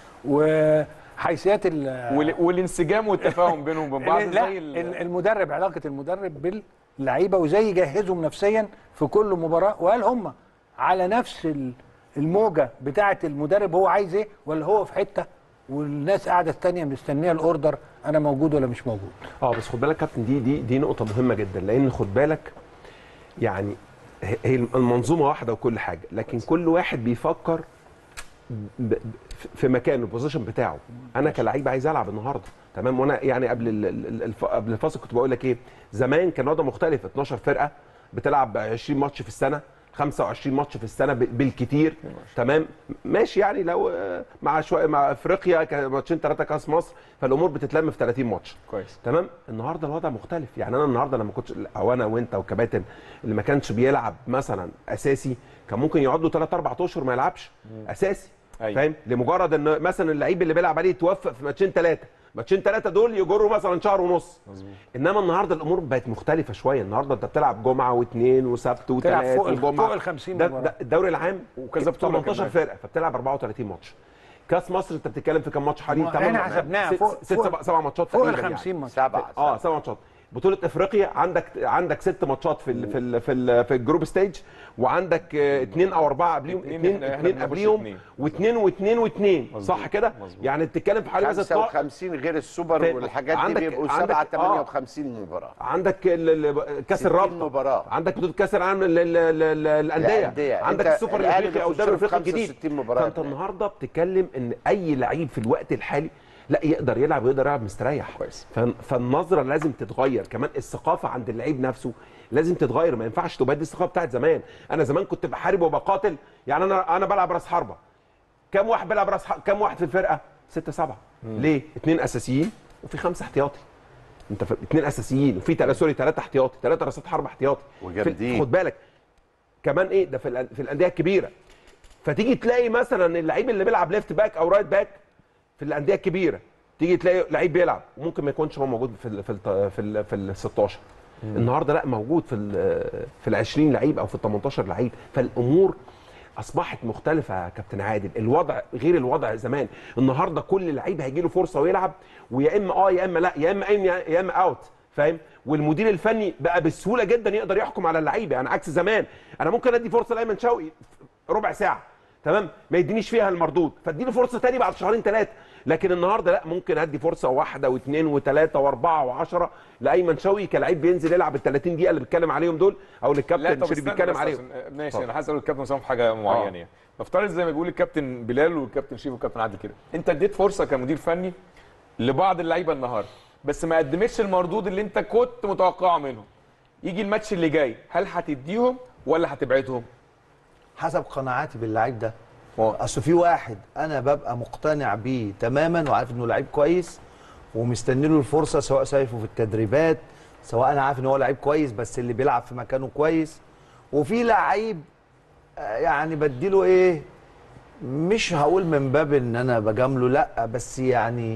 وحيثيات ال وال- والانسجام والتفاهم بينهم وبين بعض لا زي ال- ال- المدرب علاقه المدرب باللعيبه وزي يجهزهم نفسيا في كل مباراه وهل هم على نفس ال- الموجه بتاعه المدرب هو عايز ايه ولا هو في حته والناس قاعده الثانيه مستنيه الاوردر انا موجود ولا مش موجود اه بس خد بالك يا كابتن دي دي دي نقطه مهمه جدا لان خد بالك يعني هي هي المنظومه واحده وكل حاجه لكن كل واحد بيفكر ب- ب- في مكانه البوزيشن بتاعه انا كلعيب عايز العب النهارده تمام وانا يعني قبل ال- ال- الف- قبل الفاصل كنت بقول لك ايه زمان كان الوضع مختلف 12 فرقه بتلعب 20 ماتش في السنه 25 ماتش في السنه ب- بالكتير تمام ماشي يعني لو آه، مع شويه مع افريقيا كان ماتشين ثلاثه كاس مصر فالامور بتتلم في 30 ماتش كويس تمام النهارده الوضع مختلف يعني انا النهارده لما كنتش او انا وانت وكباتن اللي ما كانش بيلعب مثلا اساسي كان ممكن يقعد له 3 4 اشهر ما يلعبش اساسي أيوة. فاهم لمجرد ان مثلا اللعيب اللي بيلعب عليه يتوفق في ماتشين ثلاثه ماتشين ثلاثه دول يجروا مثلا شهر ونص مظبوط انما النهارده الامور بقت مختلفه شويه النهارده انت بتلعب جمعه واثنين وسبت تلعب وثلاث فوق ال- وجمعه فوق ال 50 ده, مباراة. ده الدوري العام وكذا بطولة 18 كمان. فرقه فبتلعب 34 ماتش كاس مصر انت بتتكلم في كام ماتش حوالي ما احنا حسبناها فوق- ست فوق- سبع سبع ماتشات فوق ال تقريباً يعني. 50 ماتش سبعه اه سبع ماتشات بطولة افريقيا عندك عندك ست ماتشات في ال في ال في, ال في الجروب ستيج وعندك آه، اثنين او اربعه قبليهم اتنين اثنين احنا- احنا اثنين بنخش قبليهم اتنين. واثنين واثنين واثنين مظبوط. صح كده؟ مظبوط. يعني بتتكلم في حوالي مثلا 55 غير السوبر في- والحاجات دي عندك- بيبقوا عندك- 7 آه. 58 مباراه عندك ال- ال- كاس 60 الرابطه مباراة. عندك بطوله كاس العالم لل- لل- لل- للانديه الأندية. عندك أنت السوبر الأهلي الافريقي او بيخش الدوري له في الافريقي الجديد 65 مباراة فانت هناك. النهارده بتتكلم ان اي لعيب في الوقت الحالي لا يقدر يلعب ويقدر يلعب مستريح كويس. فن- فالنظره لازم تتغير كمان الثقافه عند اللعيب نفسه لازم تتغير ما ينفعش تبقى دي الثقافه بتاعت زمان انا زمان كنت بحارب وبقاتل يعني انا انا بلعب راس حربه كم واحد بيلعب راس ح- كم واحد في الفرقه ستة سبعة ليه اثنين اساسيين وفي خمسه احتياطي انت في اثنين اساسيين وفي ثلاثه سوري ثلاثه احتياطي ثلاثه راسات حرب احتياطي وجامدين. في- خد بالك كمان ايه ده في الأن- في الانديه الكبيره فتيجي تلاقي مثلا اللعيب اللي بيلعب ليفت باك او رايت باك في الانديه الكبيره تيجي تلاقي لعيب بيلعب وممكن ما يكونش هو موجود في ال في ال في ال في ال 16 النهارده لا موجود في ال في ال 20 لعيب او في ال 18 لعيب فالامور اصبحت مختلفه يا كابتن عادل الوضع غير الوضع زمان النهارده كل لعيب هيجي له فرصه ويلعب ويا اما اه يا اما لا يا اما ان يا اما اوت فاهم والمدير الفني بقى بسهوله جدا يقدر يحكم على اللعيبه يعني عكس زمان انا ممكن ادي فرصه لايمن شوقي ربع ساعه تمام ما يدينيش فيها المردود فاديله فرصه تاني بعد شهرين ثلاثه لكن النهارده لا ممكن ادي فرصه واحده واثنين وثلاثه واربعه وعشرة لايمن شوقي كلاعب بينزل يلعب ال 30 دقيقه اللي بيتكلم عليهم دول او اللي الكابتن شريف استنى بيتكلم بس عليهم عشان- ماشي اتفضل. انا عايز اقول للكابتن اسامه في حاجه معينه يعني نفترض زي ما بيقول الكابتن بلال والكابتن شريف والكابتن عادل كده انت اديت فرصه كمدير فني لبعض اللعيبه النهارده بس ما قدمتش المردود اللي انت كنت متوقعه منهم يجي الماتش اللي جاي هل هتديهم ولا هتبعدهم حسب قناعاتي باللعيب ده اه. اصل في واحد انا ببقى مقتنع بيه تماما وعارف انه لعيب كويس ومستني له الفرصه سواء شايفه في التدريبات سواء انا عارف ان هو لعيب كويس بس اللي بيلعب في مكانه كويس وفي لعيب آه، يعني بديله ايه مش هقول من باب ان انا بجامله لا بس يعني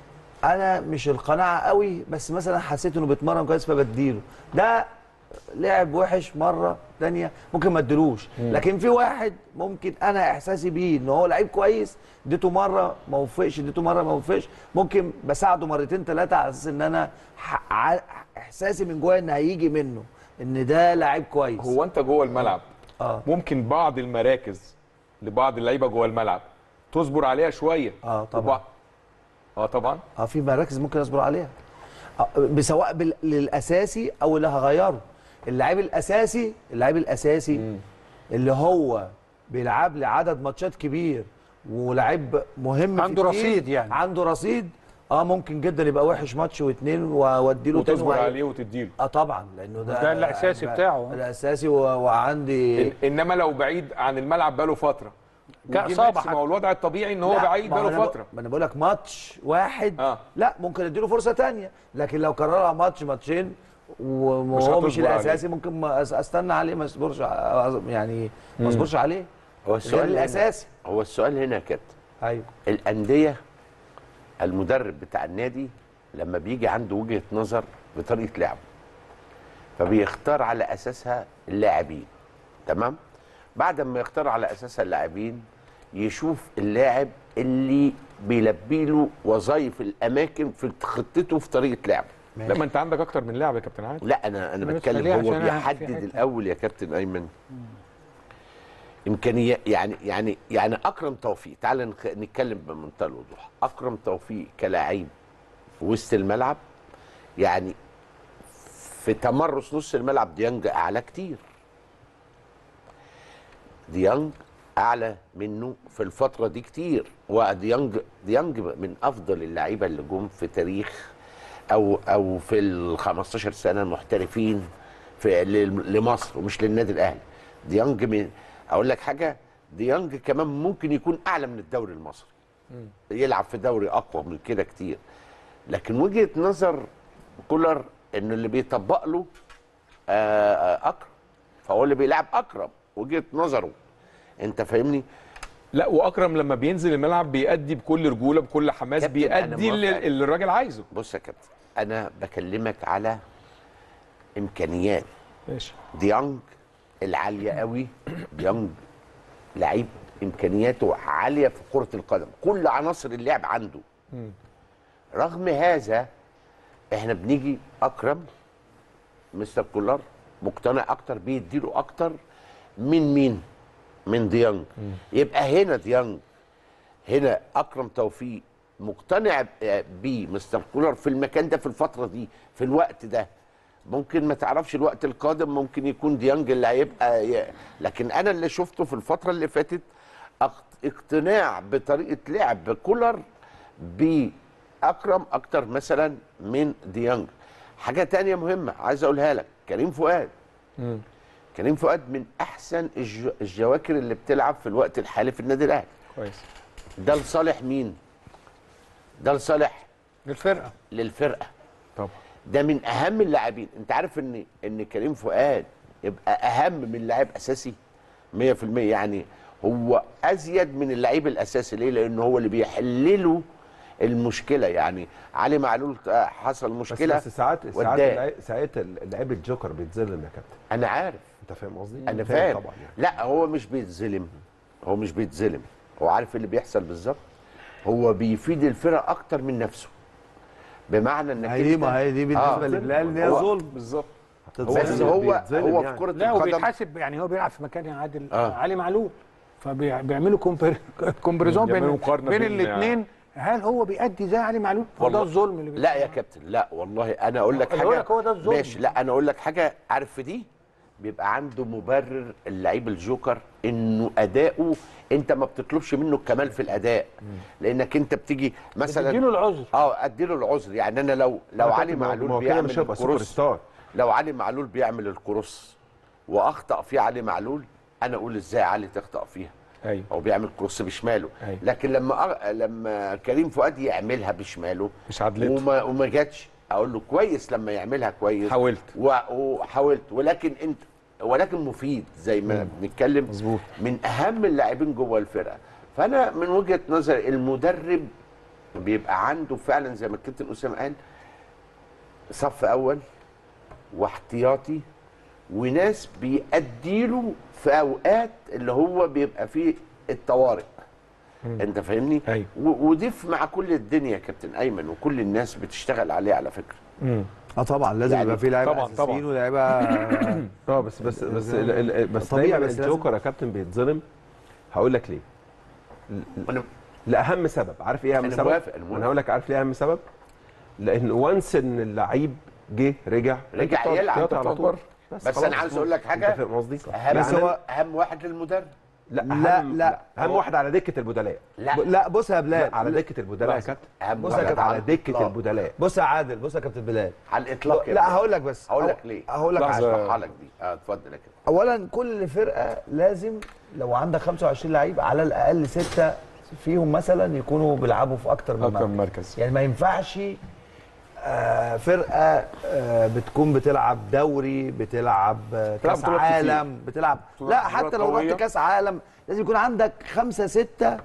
انا مش القناعه قوي بس مثلا حسيت انه بيتمرن كويس فبديله ده لعب وحش مره تانية ممكن ما اديلوش لكن في واحد ممكن انا احساسي بيه ان هو لعيب كويس اديته مره ما وفقش اديته مره ما وفقش ممكن بساعده مرتين ثلاثه على اساس ان انا ح- ع- احساسي من جوايا ان هيجي منه ان ده لعيب كويس هو انت جوه الملعب اه ممكن بعض المراكز لبعض اللعيبه جوه الملعب تصبر عليها شويه اه طبعا وبعض- اه طبعا اه في مراكز ممكن اصبر عليها آه، سواء بال- للاساسي او اللي هغيره اللعيب الاساسي اللعيب الاساسي اللي هو بيلعب لي عدد ماتشات كبير ولاعيب مهم في عنده التيم، رصيد يعني. عنده رصيد اه ممكن جدا يبقى وحش ماتش واثنين وادي له تاني وتصبر وهي- عليه وتديله اه طبعا لانه ده ده الأساسي ده بتاعه. الاساسي و- وعندي إن- انما لو بعيد عن الملعب بقاله فتره وجه كإصابة ماتش، ما حتى. هو الوضع الطبيعي ان هو لا، بعيد ما هو بقاله أنا ب- فتره ما انا بقول لك ماتش واحد آه. لا ممكن اديله فرصه تانية لكن لو كررها ماتش ماتشين وهو مش هتصبر الاساسي ممكن ما أس- استنى عليه ما اصبرش ع- يعني ما اصبرش عليه هو غير السؤال هنا- الاساسي هو السؤال هنا يا كابتن ايوه الانديه المدرب بتاع النادي لما بيجي عنده وجهه نظر بطريقه لعبه فبيختار على اساسها اللاعبين تمام بعد ما يختار على اساسها اللاعبين يشوف اللاعب اللي بيلبي له وظائف الاماكن في خطته في طريقه لعبه لا ما انت عندك اكتر من لاعب يا كابتن عادل لا انا انا بس بتكلم خليها هو عشان أنا في بيحدد حتة. الاول يا كابتن ايمن امكانيات يعني يعني يعني اكرم توفيق تعال نخ- نتكلم بمنتهى الوضوح اكرم توفيق كلاعب في وسط الملعب يعني في تمرس نص الملعب ديانج اعلى كتير ديانج اعلى منه في الفتره دي كتير وديانج ديانج من افضل اللعيبه اللي جم في تاريخ او او في ال 15 سنه محترفين في ل- لمصر ومش للنادي الاهلي ديانج من اقول لك حاجه ديانج كمان ممكن يكون اعلى من الدوري المصري يلعب في دوري اقوى من كده كتير لكن وجهه نظر كولر ان اللي بيطبق له آه، آه، اكرم فهو اللي بيلعب اكرم وجهه نظره انت فاهمني لا واكرم لما بينزل الملعب بيأدي بكل رجوله بكل حماس كابتن، أنا بيأدي موافق. اللي اللي الراجل عايزه بص يا كابتن انا بكلمك على امكانيات ماشي ديانج العاليه قوي ديانج لعيب امكانياته عاليه في كره القدم كل عناصر اللعب عنده رغم هذا احنا بنيجي اكرم مستر كولر مقتنع اكتر بيديله اكتر من مين من ديانج يبقى هنا ديانج هنا اكرم توفيق مقتنع ب- بيه مستر كولر في المكان ده في الفتره دي في الوقت ده ممكن ما تعرفش الوقت القادم ممكن يكون ديانج اللي هيبقى ي... لكن انا اللي شفته في الفتره اللي فاتت اقت- اقتناع بطريقه لعب كولر باكرم اكتر مثلا من ديانج حاجه تانية مهمه عايز اقولها لك كريم فؤاد كريم فؤاد من احسن الج... الجواكر اللي بتلعب في الوقت الحالي في النادي الاهلي كويس ده لصالح مين ده لصالح للفرقه للفرقه طبعا ده من اهم اللاعبين انت عارف ان ان كريم فؤاد يبقى اهم من لاعب اساسي 100% يعني هو ازيد من اللعيب الاساسي ليه لانه هو اللي بيحلله المشكله يعني علي معلول حصل بس, مشكله بس ساعات ساعات وداه. اللعيب- ساعات اللعيب الجوكر بيتظلم يا كابتن انا عارف انت فاهم قصدي؟ انا فاهم طبعا يعني لا هو مش بيتظلم هو مش بيتظلم هو عارف اللي بيحصل بالظبط هو بيفيد الفرقه اكتر من نفسه بمعنى انك هي دي انت ما هي دي بالنسبه آه. لبلال ان هي هو- ظلم بالظبط هتتظلم. بس هو بيتظلم هو يعني. في كره لا القدم وبيتحاسب يعني هو بيلعب في مكان عادل آه. علي معلول فبيعملوا كومبير كومبريزون بين يعملوا مقارنة بين بين- الاثنين هل هو بيأدي زي علي معلول؟ هو ده والله. الظلم اللي لا يا كابتن لا والله انا اقول لك أنا حاجه بقول لك هو ده الظلم. ماشي لا انا اقول لك حاجه عارف في دي بيبقى عنده مبرر اللعيب الجوكر انه اداؤه انت ما بتطلبش منه الكمال في الاداء لانك انت بتيجي مثلا بتديله العذر اه اديله العذر يعني انا لو لو آه، علي كابتن، ما هو- ما معلول هو كده بيعمل مش هيبقى سوبر الكروس ستار لو علي معلول بيعمل الكروس واخطا فيه علي معلول انا اقول ازاي علي تخطا فيها ايوه هو بيعمل كروس بشماله أيوة. لكن لما أ... لما كريم فؤاد يعملها بشماله مش عدلته. وما وما جاتش اقول له كويس لما يعملها كويس حاولت. و... وحاولت ولكن انت ولكن مفيد زي ما بنتكلم مظبوط. من اهم اللاعبين جوه الفرقه فانا من وجهه نظري المدرب بيبقى عنده فعلا زي ما الكابتن اسامه قال صف اول واحتياطي وناس بيأديله في اوقات اللي هو بيبقى فيه الطوارئ انت فاهمني أيوة. و- ودي في- مع كل الدنيا يا كابتن ايمن وكل الناس بتشتغل عليه على فكره اه طبعا لازم يعني يبقى في لعيبه طبعاً، اساسيين طبعاً. ولاعيبه اه بس بس بس ال- ال- ال- بس طبيعي، دايما بس لازم- الجوكر يا كابتن بيتظلم هقول لك ليه انا لاهم سبب عارف ايه اهم أنا سبب موافق، أنا موافق. انا هقول لك عارف ليه اهم سبب لان وانس ان اللعيب جه رجع رجع أنت يلعب، احتياطي على أنت طول بره. بس أنا عاوز أقول لك حاجة. انت فاهم قصدي اهم بس هو- اهم واحد للمدرب لا لا، أهم لا. اهم واحد على دكه البدلاء لا لا بص يا بلال لا على دكه البدلاء يا كابتن اهم بص يا واحد كابتن، على دكه الإطلاق. البدلاء بص يا عادل بص يا كابتن بلال على الاطلاق يا لا ابني. هقول لك بس هقول هو- لك ليه هقول لك لحظة. حاجه هشرحها لك دي اه اتفضل يا كابتن اولا كل فرقه لازم لو عندك 25 لعيب على الاقل سته فيهم مثلا يكونوا بيلعبوا في اكتر من اكتر مركز من مركز يعني ما ينفعش آه، فرقه آه، بتكون بتلعب دوري بتلعب آه، بتلعب كاس بطولات كتير. عالم بتلعب بطولات- لا حتى بطولات لو قوية. رحت كاس عالم لازم يكون عندك خمسه سته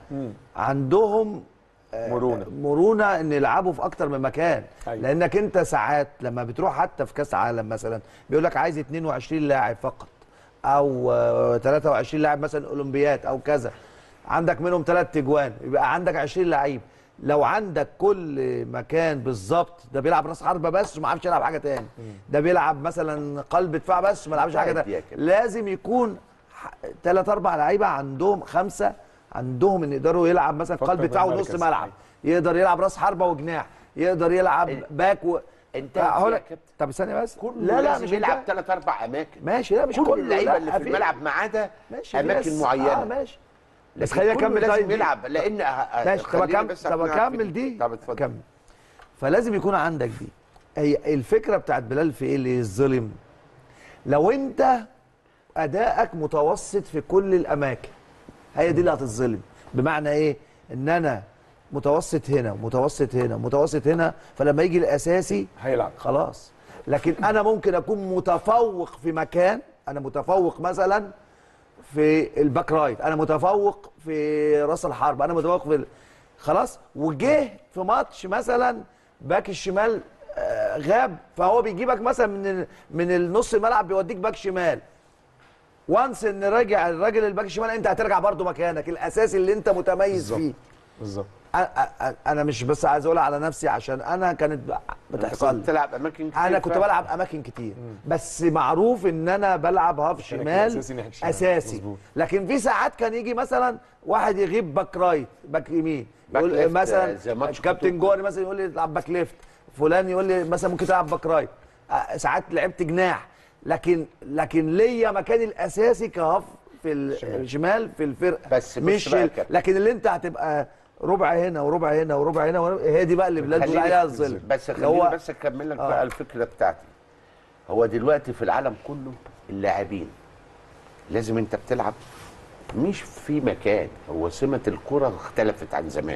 عندهم مرونه مرونه ان يلعبوا في اكتر من مكان أيوة. لانك انت ساعات لما بتروح حتى في كاس عالم مثلا بيقول لك عايز 22 لاعب فقط او آه، 23 لاعب مثلا اولمبيات او كذا عندك منهم ثلاث تجوان يبقى عندك 20 لعيب لو عندك كل مكان بالظبط ده بيلعب راس حربه بس وما عرفش يلعب حاجه تاني ده بيلعب مثلا قلب دفاع بس ما لعبش حاجه طيب يا تاني كابتن. لازم يكون ثلاث اربع لعيبه عندهم خمسه عندهم ان يقدروا يلعب مثلا فكر قلب دفاع بالمركز. ونص ملعب يقدر يلعب راس حربه وجناح يقدر يلعب باك و... انت هقول يا لك كابتن. طب استني بس كله لا لا لازم مش يلعب انت. ثلاث اربع اماكن ماشي لا مش كل كله اللعيبه لا، اللي في الملعب ما عدا ماشي في اماكن ناس- معينه اه ماشي بس لكن خليني كله اكمل لازم طيب دي. يلعب لان أه- ماشي طب خليني اكمل بس طب أقنعك في اكمل دي طب اتفضل كمل فلازم يكون عندك دي هي الفكره بتاعت بلال في ايه اللي يظلم لو انت ادائك متوسط في كل الاماكن هي دي اللي هتتظلم بمعنى ايه ان انا متوسط هنا ومتوسط هنا ومتوسط هنا فلما يجي الاساسي هيلعب خلاص لكن انا ممكن اكون متفوق في مكان انا متفوق مثلا في الباك رايت انا متفوق في راس الحرب انا متفوق في ال- خلاص وجه في ماتش مثلا باك الشمال آه، غاب فهو بيجيبك مثلا من ال- من النص الملعب بيوديك باك شمال وانس ان راجع الراجل الباك الشمال انت هترجع برضو مكانك الاساسي اللي انت متميز بالظبط. فيه بالظبط أ- أ- أ- انا مش بس عايز اقول على نفسي عشان انا كانت ب- بتحصل لي. تلعب اماكن كتير انا كنت فعلا. بلعب اماكن كتير بس معروف ان انا بلعب هاف كان شمال الأساسي ناحية الشمال. اساسي مظبوط. لكن في ساعات كان يجي مثلا واحد يغيب باك رايت باك يمين باك يقول ليفت، مثلا زي ماتش كابتن خطوط. جوهري مثلا يقول لي العب باك ليفت فلان يقول لي مثلا ممكن تلعب باك رايت آه، ساعات لعبت جناح لكن لكن ليا مكاني الاساسي كهاف في الشمال في الفرقه بس بص مش بقى يا ال- كابتن. لكن اللي انت هتبقى ربع هنا وربع هنا وربع هنا وربع هي دي بقى اللي بلاد بيقول خليني- عليها الظلم بس اللي خليني هو بس اكمل لك آه. بقى الفكره بتاعتي هو دلوقتي في العالم كله اللاعبين لازم انت بتلعب مش في مكان هو سمه الكره اختلفت عن زمان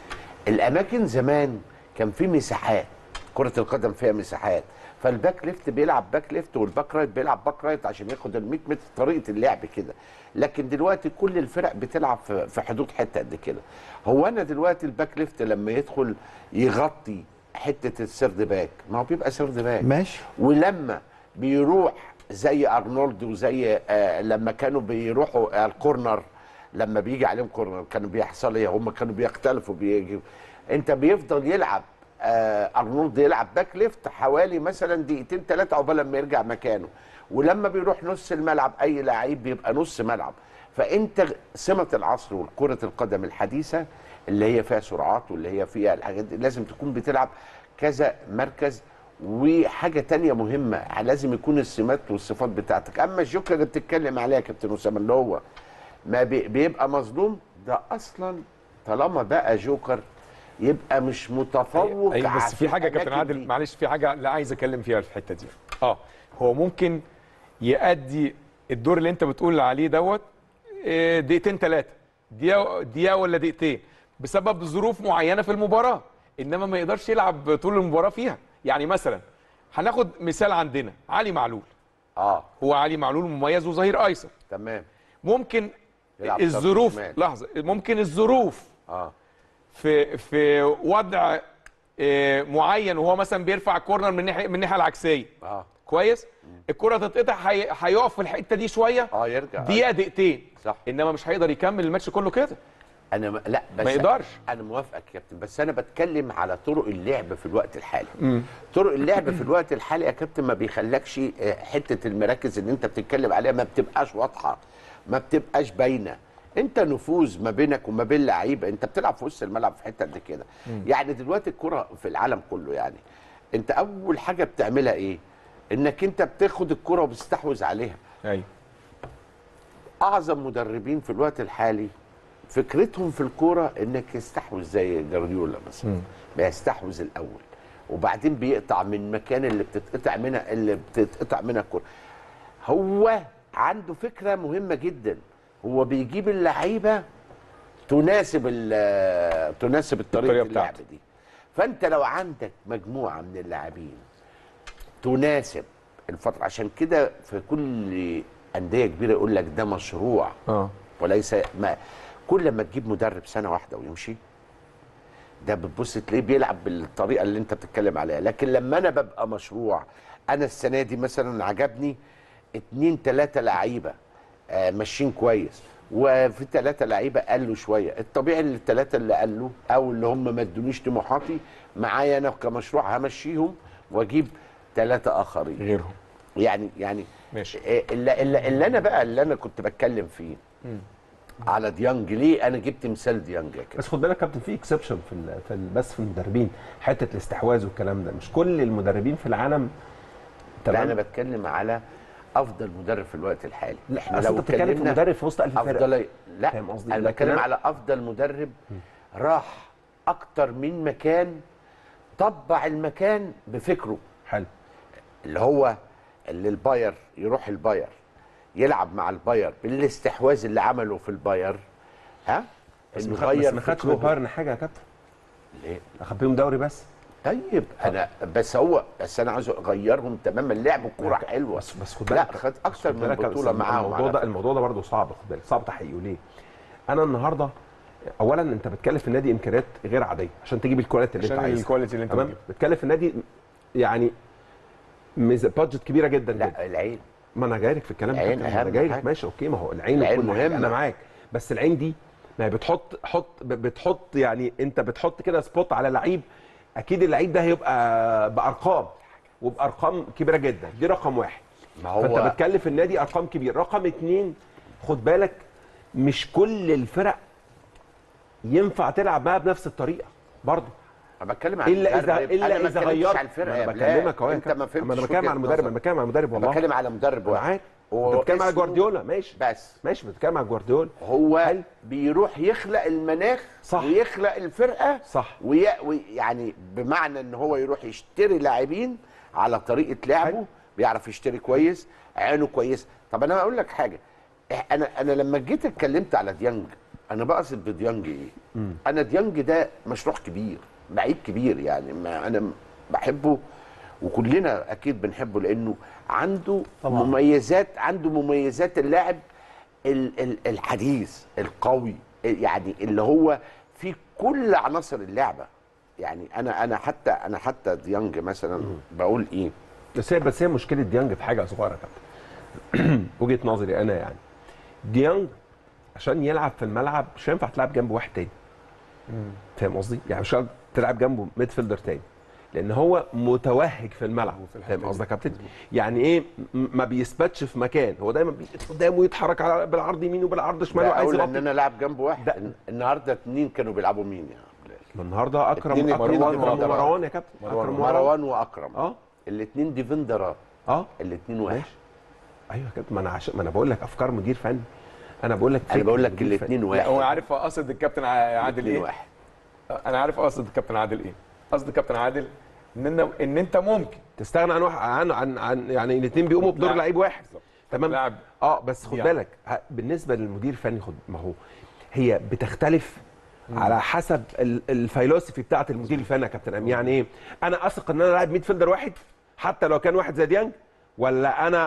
الاماكن زمان كان في مساحات كره القدم فيها مساحات فالباك ليفت بيلعب باك ليفت والباك رايت بيلعب باك رايت عشان ياخد ال 100 متر طريقه اللعب كده لكن دلوقتي كل الفرق بتلعب في في حدود حته قد كده هو انا دلوقتي الباك ليفت لما يدخل يغطي حته السرد باك ما هو بيبقى سرد باك ماشي ولما بيروح زي ارنولد وزي آه لما كانوا بيروحوا آه الكورنر لما بيجي عليهم كورنر كانوا بيحصل ايه هم كانوا بيختلفوا بيجي انت بيفضل يلعب آه ارنولد يلعب باك ليفت حوالي مثلا دقيقتين ثلاثه عقبال ما يرجع مكانه ولما بيروح نص الملعب اي لعيب بيبقى نص ملعب فانت سمه العصر والكره القدم الحديثه اللي هي فيها سرعات واللي هي فيها الحاجات دي لازم تكون بتلعب كذا مركز وحاجه تانية مهمه لازم يكون السمات والصفات بتاعتك اما الجوكر اللي بتتكلم عليها يا كابتن اسامه اللي هو ما بي- بيبقى مظلوم ده اصلا طالما بقى جوكر يبقى مش متفوق ايوه بس على في حاجه يا كابتن الأماكن عادل دي. معلش في حاجه لا عايز اتكلم فيها في الحته دي اه هو ممكن يأدي الدور اللي انت بتقول عليه دوت آه، دقيقتين ثلاثه دقيقه دقيقه ولا دقيقتين بسبب ظروف معينه في المباراه انما ما يقدرش يلعب طول المباراه فيها يعني مثلا هناخد مثال عندنا علي معلول اه هو علي معلول مميز وظهير ايسر تمام ممكن يلعب طرف الظروف شمال. لحظه ممكن الظروف اه في في وضع آه، معين وهو مثلا بيرفع كورنر من الناحيه من الناحيه العكسيه اه كويس الكره تتقطع هي- هيقف في الحته دي شويه اه يرجع دقيقه دقيقتين صح. انما مش هيقدر يكمل الماتش كله كده انا م... لا بس ما يقدرش. انا موافقك يا كابتن بس انا بتكلم على طرق اللعب في الوقت الحالي طرق اللعب في الوقت الحالي يا كابتن ما بيخلكش آه، حته المراكز اللي انت بتتكلم عليها ما بتبقاش واضحه ما بتبقاش باينه انت نفوذ ما بينك وما بين لعيبه انت بتلعب في وسط الملعب في حته قد كده يعني دلوقتي الكره في العالم كله يعني انت اول حاجه بتعملها ايه انك انت بتاخد الكره وبتستحوذ عليها ايوه اعظم مدربين في الوقت الحالي فكرتهم في الكوره انك يستحوذ زي جارديولا مثلا بيستحوذ الاول وبعدين بيقطع من المكان اللي بتتقطع منها اللي بتتقطع منها الكوره هو عنده فكره مهمه جدا هو بيجيب اللعيبه تناسب ال- تناسب الطريقه الطريقة اللعب بتاعته. دي فانت لو عندك مجموعه من اللاعبين تناسب الفتره عشان كده في كل انديه كبيره يقول لك ده مشروع اه وليس ما كل ما تجيب مدرب سنه واحده ويمشي ده بتبص تلاقيه بيلعب بالطريقه اللي انت بتتكلم عليها لكن لما انا ببقى مشروع انا السنه دي مثلا عجبني اتنين تلاته لعيبه آه، ماشيين كويس وفي ثلاثه لعيبه قالوا شويه الطبيعي ان الثلاثه اللي قالوا او اللي هم ما ادونيش طموحاتي معايا انا كمشروع همشيهم واجيب ثلاثه اخرين غيرهم يعني يعني ماشي. إيه اللي, اللي, اللي انا بقى اللي انا كنت بتكلم فيه على ديانج ليه انا جبت مثال ديانج يا كده بس خد بالك يا كابتن في اكسبشن في, ال- في ال- بس في المدربين حته الاستحواذ والكلام ده مش كل المدربين في العالم لا انا بتكلم على افضل مدرب في الوقت الحالي لا اصل انت بتتكلم في اتكلمنا مدرب في وسط 1000 فرقه افضل لا فاهم قصدي؟ انا لكن بتكلم أنا- على افضل مدرب راح اكتر من مكان طبع المكان بفكره حلو اللي هو اللي الباير يروح الباير يلعب مع الباير بالاستحواذ اللي عمله في الباير ها بس انه ما خد- بس غير ما خدش فكره. بايرن حاجه يا كابتن ليه؟ اخد بيهم دوري بس طيب انا بس هو بس انا عايز اغيرهم تماما لعبوا كوره حلوه بس بس خد لا بالك خد بس اكتر خد من بالك يا بطوله أستاذ، معاهم الموضوع على ده فكرة. الموضوع ده برضه صعب خد بالك صعب تحقيقه ليه؟ انا النهارده اولا انت بتكلف النادي امكانيات غير عاديه عشان تجيب الكواليتي اللي انت عشان عايزها الكواليتي اللي انت تمام بتجيبها. بتكلف النادي يعني ميز- بادجت كبيره جدا جدا لا العين ما انا جاي لك في الكلام ده العين كابتن، انا أهم جاي لك حاجة. ماشي اوكي ما هو العين العين وكل حاجة، مهمة. انا معاك بس العين دي ما هي بتحط حط ب- بتحط يعني انت بتحط كده سبوت على لعيب اكيد اللعيب ده هيبقى بارقام وبارقام كبيره جدا دي رقم واحد ما هو فانت بتكلف النادي ارقام كبيره رقم اتنين خد بالك مش كل الفرق ينفع تلعب معاها بنفس الطريقه برضه انا بتكلم عن الا اذا المدرب. الا أنا ما اذا اتكلمتش غيرت على الفرقه ما يا انا بلال. بكلمك اهو يا انت كابتن. ما فهمتش ما انا بتكلم وجهة على المدرب نظري. انا بتكلم على المدرب انا والله بتكلم على مدرب انا واحد معاك هو بتكلم على اسمه- جوارديولا ماشي بس ماشي بتكلم على جوارديولا هو حلو. بيروح يخلق المناخ صح. ويخلق الفرقه صح. وي... وي... يعني بمعنى ان هو يروح يشتري لاعبين على طريقه لعبه حلو. بيعرف يشتري كويس عينه كويس طب انا اقول لك حاجه إح- انا انا لما جيت اتكلمت على ديانج انا بقصد بديانج ايه انا ديانج ده مشروع كبير لعيب كبير يعني ما انا بحبه وكلنا اكيد بنحبه لانه عنده طبعاً. مميزات عنده مميزات اللاعب ال- ال- الحديث القوي يعني اللي هو في كل عناصر اللعبه يعني انا انا حتى انا حتى ديانج مثلا بقول ايه بس هي بس هي مشكله ديانج في حاجه صغيره يا كابتن وجهه نظري انا يعني ديانج عشان يلعب في الملعب مش هينفع تلعب جنب واحد تاني فاهم قصدي؟ يعني مش هتقدر تلعب جنبه ميدفيلدر تاني لان هو متوهج في الملعب فاهم قصدي يا كابتن؟ يعني ايه م- ما بيثبتش في مكان هو دايما بيقف قدامه ويتحرك على بالعرض يمين وبالعرض شمال وعايز اقول ان يغطي انا لاعب جنب واحد ده- الن- النهارده اتنين كانوا بيلعبوا مين يا بلال ما النهارده اكرم اتنين اكرم مروان مروان, ومروان. مروان يا كابتن مروان. اكرم مروان مروان واكرم اه الاثنين ديفندرات اه الاثنين واحد ماشي ايوه يا كابتن ما انا عشان ما انا بقول لك افكار مدير فني انا بقول لك انا فكر بقول لك مدير الاثنين لا واحد هو عارف قصد الكابتن ع- عادل الاثنين ايه واحد انا عارف قصد الكابتن عادل ايه قصد الكابتن عادل ان إن- ان انت ممكن تستغنى عن واحد عن عن, عن يعني الاثنين بيقوموا بدور لاعب. لعيب واحد تمام لاعب اه بس خد يعني. بالك ه- بالنسبه للمدير الفني خد ما هو هي بتختلف على حسب ال- الفيلوسفي بتاعه المدير الفني يا كابتن امين يعني ايه انا اثق ان انا لاعب ميد فيلدر واحد حتى لو كان واحد زي ديانج ولا انا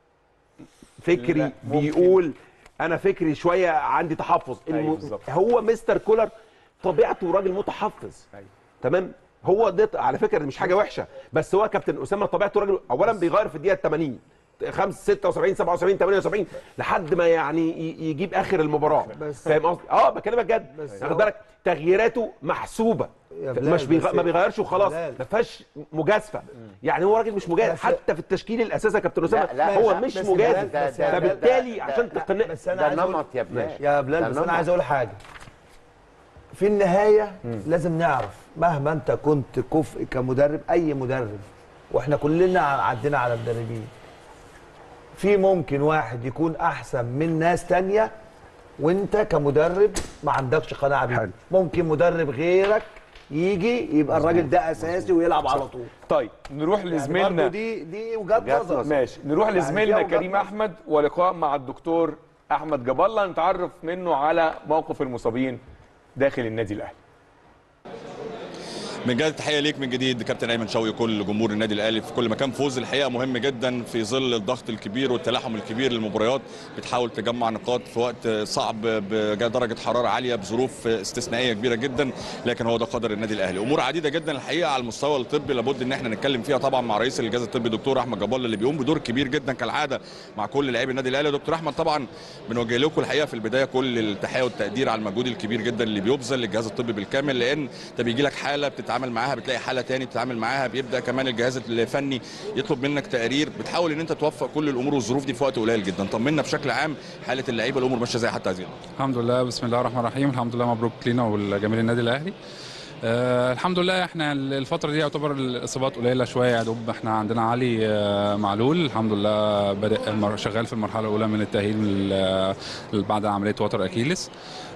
فكري لا، ممكن. بيقول انا فكري شويه عندي تحفظ أيوة الم... بالظبط. هو مستر كولر طبيعته راجل متحفظ أيوة. تمام هو ده على فكره دي مش حاجه وحشه بس هو كابتن اسامه طبيعته راجل اولا بيغير في الدقيقه 80 5 76 77 78 لحد ما يعني ي- يجيب اخر المباراه بس- فاهم قصدي اه بكلمك جد بس واخد هو- بالك تغييراته محسوبه يا بلال مش بيغ... بس- ما بيغيرش وخلاص بلال. ما فيهاش مجازفه يعني هو راجل مش مجازف بس- حتى في التشكيل الاساسي يا كابتن اسامه لا، لا، هو لا، مش بس مجازف ده- ده- ده- فبالتالي ده- عشان ده- تقنع بس انا ده عايز أقول- نمط يا بلال يا بلال ده بس انا نمط. عايز اقول حاجه في النهايه لازم نعرف مهما انت كنت كفء كمدرب اي مدرب واحنا كلنا عدينا على مدربين في ممكن واحد يكون احسن من ناس تانية وانت كمدرب ما عندكش قناعه بيه حلو. ممكن مدرب غيرك يجي يبقى الراجل ده اساسي ويلعب على طول طيب نروح يعني برضه لزميلنا دي دي وجهات وجهات نظر نظر. ماشي نروح يعني لزميلنا فيها وجهات كريم نظر. احمد ولقاء مع الدكتور احمد جاب الله نتعرف منه على موقف المصابين داخل النادي الاهلي بنجدد التحيه ليك من جديد كابتن ايمن شوقي كل جمهور النادي الاهلي في كل مكان فوز الحقيقه مهم جدا في ظل الضغط الكبير والتلاحم الكبير للمباريات بتحاول تجمع نقاط في وقت صعب بدرجه حراره عاليه بظروف استثنائيه كبيره جدا لكن هو ده قدر النادي الاهلي امور عديده جدا الحقيقه على المستوى الطبي لابد ان احنا نتكلم فيها طبعا مع رئيس الجهاز الطبي دكتور احمد جبال اللي بيقوم بدور كبير جدا كالعاده مع كل لاعبي النادي الاهلي دكتور احمد طبعا بنوجه لكم الحقيقه في البدايه كل التحيه والتقدير على المجهود الكبير جدا اللي بيبذل للجهاز الطبي بالكامل لان انت بيجي لك حاله بتتعامل معاها بتلاقي حاله تاني بتتعامل معاها بيبدا كمان الجهاز الفني يطلب منك تقارير بتحاول ان انت توفق كل الامور والظروف دي في وقت قليل جدا طمنا بشكل عام حاله اللعيبه الامور ماشيه زي حتى هذه اللحظة. الحمد لله بسم الله الرحمن الرحيم الحمد لله مبروك لينا ولجماهير النادي الاهلي آه الحمد لله احنا الفتره دي يعتبر الاصابات قليله شويه يا دوب احنا عندنا علي آه معلول الحمد لله بادئ المر- شغال في المرحله الاولى من التاهيل ل- بعد عمليه وتر اكيلس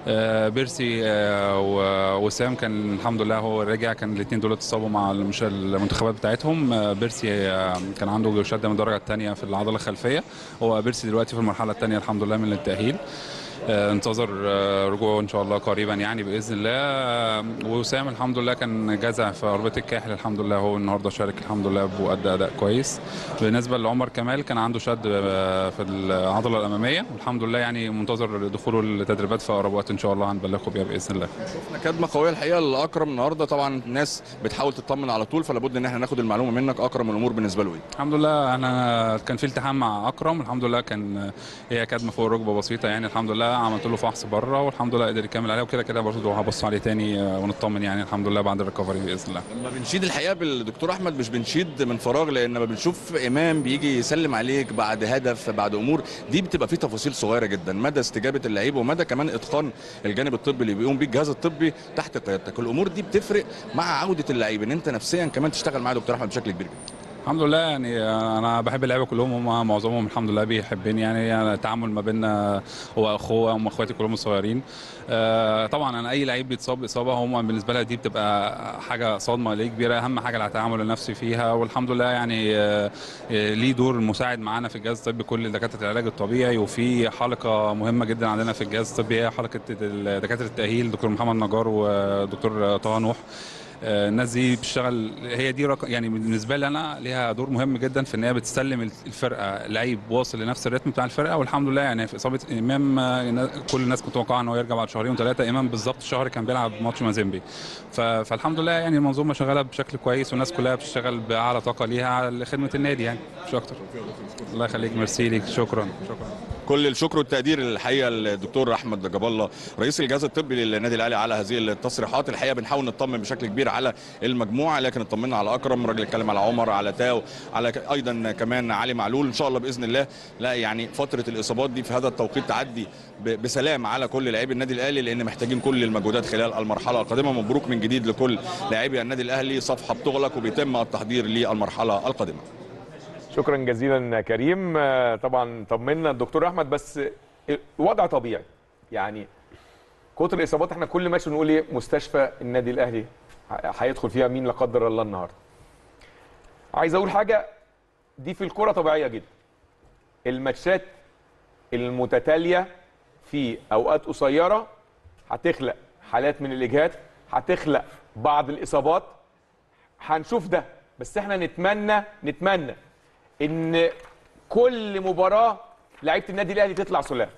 آه بيرسي آه و- وسام كان الحمد لله هو رجع كان الاثنين دول اتصابوا مع المش- المنتخبات بتاعتهم آه بيرسي آه كان عنده شده من الدرجه الثانيه في العضله الخلفيه هو بيرسي دلوقتي في المرحله الثانيه الحمد لله من التاهيل آه، انتظر آه، رجوعه ان شاء الله قريبا يعني باذن الله آه، وسام الحمد لله كان جزع في رباط الكاحل الحمد لله هو النهارده شارك الحمد لله وادى اداء كويس بالنسبه لعمر كمال كان عنده شد آه، في العضله الاماميه والحمد لله يعني منتظر دخوله التدريبات في اقرب وقت ان شاء الله هنبلغكم بيها باذن الله شفنا كدمه قويه الحقيقه لاكرم النهارده طبعا الناس بتحاول تطمن على طول فلا بد ان احنا ناخد المعلومه منك اكرم الامور بالنسبه له ايه الحمد لله انا كان في التحام مع اكرم الحمد لله كان هي كدمه فوق الركبه بسيطه يعني الحمد لله عملت له فحص بره والحمد لله قدر يكمل عليها وكده كده برضه هبص عليه تاني آه، ونطمن يعني الحمد لله بعد الريكفري باذن الله لما بنشيد الحقيقه بالدكتور احمد مش بنشيد من فراغ لان لما بنشوف امام بيجي يسلم عليك بعد هدف بعد امور دي بتبقى فيه تفاصيل صغيره جدا مدى استجابه اللعيب ومدى كمان اتقان الجانب الطبي اللي بيقوم بيه الجهاز الطبي تحت قيادتك الامور دي بتفرق مع عوده اللعيب ان انت نفسيا كمان تشتغل مع دكتور احمد بشكل كبير جدا الحمد لله يعني انا بحب اللعيبه كلهم هم معظمهم الحمد لله بيحبني يعني, يعني التعامل ما بيننا هو اخوه هم اخواتي كلهم صغيرين آه، طبعا انا اي لعيب بيتصاب اصابه هم بالنسبه لها دي بتبقى حاجه صدمه ليه كبيره اهم حاجه التعامل النفسي فيها والحمد لله يعني آه، آه، ليه دور مساعد معانا في الجهاز الطبي كل دكاتره العلاج الطبيعي وفي حلقه مهمه جدا عندنا في الجهاز الطبي هي حلقه دكاتره التاهيل دكتور محمد نجار ودكتور طه نوح آه، الناس دي بتشتغل هي دي رق... يعني بالنسبه لي انا ليها دور مهم جدا في ان هي بتسلم الفرقه لعيب واصل لنفس الريتم بتاع الفرقه والحمد لله يعني في اصابه امام آه، كل الناس كنت متوقعه ان هو يرجع بعد شهرين وثلاثه امام بالظبط شهر كان بيلعب ماتش مازيمبي ف... فالحمد لله يعني المنظومه شغاله بشكل كويس والناس كلها بتشتغل باعلى طاقه ليها لخدمه النادي يعني مش اكتر الله يخليك ميرسي ليك شكرا شكرا كل الشكر والتقدير الحقيقه للدكتور احمد جاب الله رئيس الجهاز الطبي للنادي الاهلي على هذه التصريحات الحقيقه بنحاول نطمن بشكل كبير على المجموعه لكن اطمنا على اكرم راجل اتكلم على عمر على تاو على ك- ايضا كمان علي معلول ان شاء الله باذن الله لا يعني فتره الاصابات دي في هذا التوقيت تعدي ب- بسلام على كل لاعبي النادي الاهلي لان محتاجين كل المجهودات خلال المرحله القادمه مبروك من جديد لكل لاعبي النادي الاهلي صفحه بتغلق وبيتم التحضير للمرحله القادمه شكرا جزيلا كريم آه، طبعا طمنا الدكتور احمد بس الوضع طبيعي يعني كتر الاصابات احنا كل ماتش نقول ايه مستشفى النادي الاهلي ه- هيدخل فيها مين لا قدر الله النهارده عايز اقول حاجه دي في الكره طبيعيه جدا الماتشات المتتاليه في اوقات قصيره هتخلق حالات من الاجهاد هتخلق بعض الاصابات هنشوف ده بس احنا نتمنى نتمنى ان كل مباراه لعيبه النادي الاهلي تطلع سلام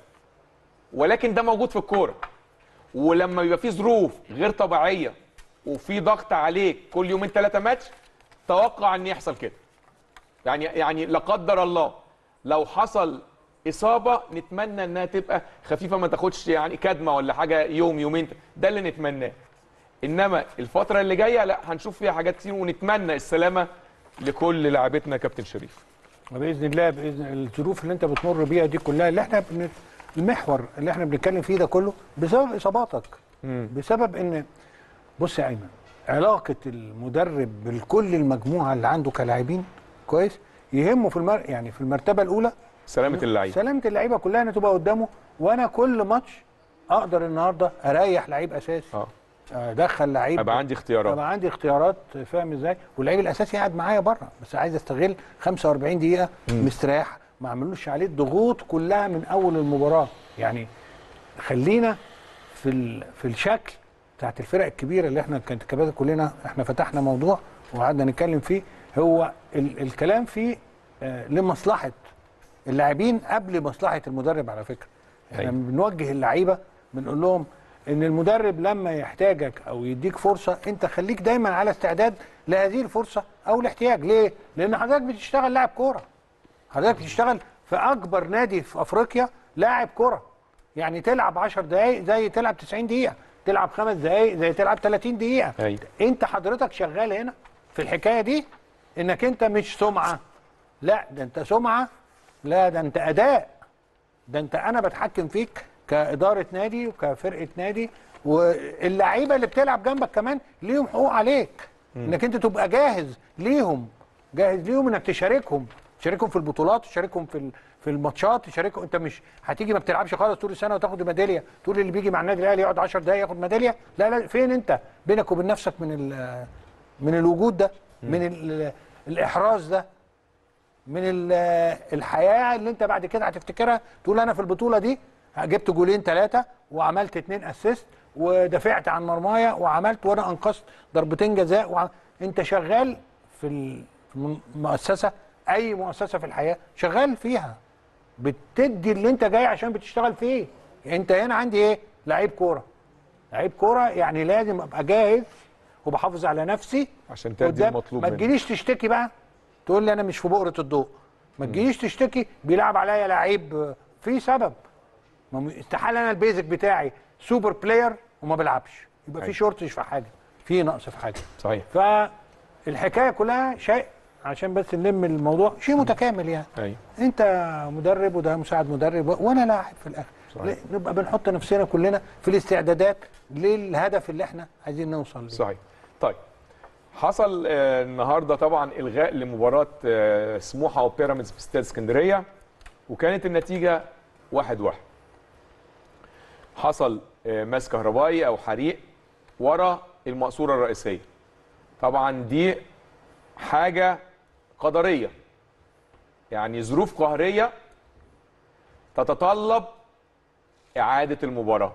ولكن ده موجود في الكوره ولما يبقى في ظروف غير طبيعيه وفي ضغط عليك كل يومين ثلاثه ماتش توقع ان يحصل كده يعني يعني لا قدر الله لو حصل اصابه نتمنى انها تبقى خفيفه ما تاخدش يعني كدمه ولا حاجه يوم يومين ده اللي نتمناه انما الفتره اللي جايه لا هنشوف فيها حاجات كتير ونتمنى السلامه لكل لاعبتنا كابتن شريف باذن الله باذن الظروف اللي انت بتمر بيها دي كلها اللي احنا بن... المحور اللي احنا بنتكلم فيه ده كله بسبب اصاباتك بسبب ان بص يا ايمن علاقه المدرب بكل المجموعه اللي عنده كلاعبين كويس يهمه في المر... يعني في المرتبه الاولى سلامه اللعيبه سلامه اللعيبه كلها ان تبقى قدامه وانا كل ماتش اقدر النهارده اريح لعيب اساسي اه ادخل لعيب ابقى عندي اختيارات طبعا عندي اختيارات فاهم ازاي واللعيب الاساسي قاعد معايا بره بس عايز استغل 45 دقيقه مستريح ما اعملوش عليه الضغوط كلها من اول المباراه يعني خلينا في ال... في الشكل بتاعت الفرق الكبيره اللي احنا كانت كباتن كلنا احنا فتحنا موضوع وقعدنا نتكلم فيه هو ال الكلام فيه آه لمصلحه اللاعبين قبل مصلحه المدرب على فكره احنا أيوة. بنوجه اللعيبه بنقول لهم ان المدرب لما يحتاجك او يديك فرصه انت خليك دايما على استعداد لهذه الفرصه او الاحتياج ليه لان حضرتك بتشتغل لاعب كوره حضرتك بتشتغل في اكبر نادي في افريقيا لاعب كره يعني تلعب 10 دقائق زي تلعب 90 دقيقه تلعب خمس دقائق زي تلعب 30 دقيقه أيوة. انت حضرتك شغال هنا في الحكايه دي انك انت مش سمعه لا ده انت سمعه لا ده انت اداء ده انت انا بتحكم فيك كاداره نادي وكفرقه نادي واللعيبه اللي بتلعب جنبك كمان ليهم حقوق عليك انك انت تبقى جاهز ليهم جاهز ليهم انك تشاركهم تشاركهم في البطولات تشاركهم في ال- في الماتشات تشاركهم انت مش هتيجي ما بتلعبش خالص طول السنه وتاخد ميداليه تقول اللي بيجي مع النادي الاهلي يقعد 10 دقايق ياخد ميداليه لا لا فين انت بينك وبين نفسك من ال- من الوجود ده من ال- الاحراز ده من ال- الحياه اللي انت بعد كده هتفتكرها تقول انا في البطوله دي جبت جولين ثلاثه وعملت اتنين اسيست ودافعت عن مرمايا وعملت وانا انقذت ضربتين جزاء وع... انت شغال في ال- في المؤسسه اي مؤسسه في الحياه شغال فيها بتدي اللي انت جاي عشان بتشتغل فيه يعني انت هنا عندي ايه لعيب كوره لعيب كوره يعني لازم ابقى جاهز وبحافظ على نفسي عشان تأدي قدام. المطلوب ما منك. تجيليش تشتكي بقى تقول لي انا مش في بؤره الضوء ما تجيليش تشتكي بيلعب عليا لعيب في سبب ما م- استحاله انا البيزك بتاعي سوبر بلاير وما بلعبش يبقى في أيوة. شورتج في حاجه في نقص في حاجه صحيح فالحكايه كلها شيء عشان بس نلم الموضوع شيء متكامل يعني ايوه انت مدرب وده مساعد مدرب و- وانا لاعب في الاخر صحيح. ليه؟ نبقى بنحط نفسنا كلنا في الاستعدادات للهدف اللي احنا عايزين نوصل ليه صحيح طيب حصل آه، النهارده طبعا الغاء لمباراه آه، سموحه وبيراميدز في استاد اسكندريه وكانت النتيجه واحد واحد حصل آه، ماس كهربائي او حريق ورا المقصوره الرئيسيه طبعا دي حاجه قدريه يعني ظروف قهريه تتطلب اعاده المباراه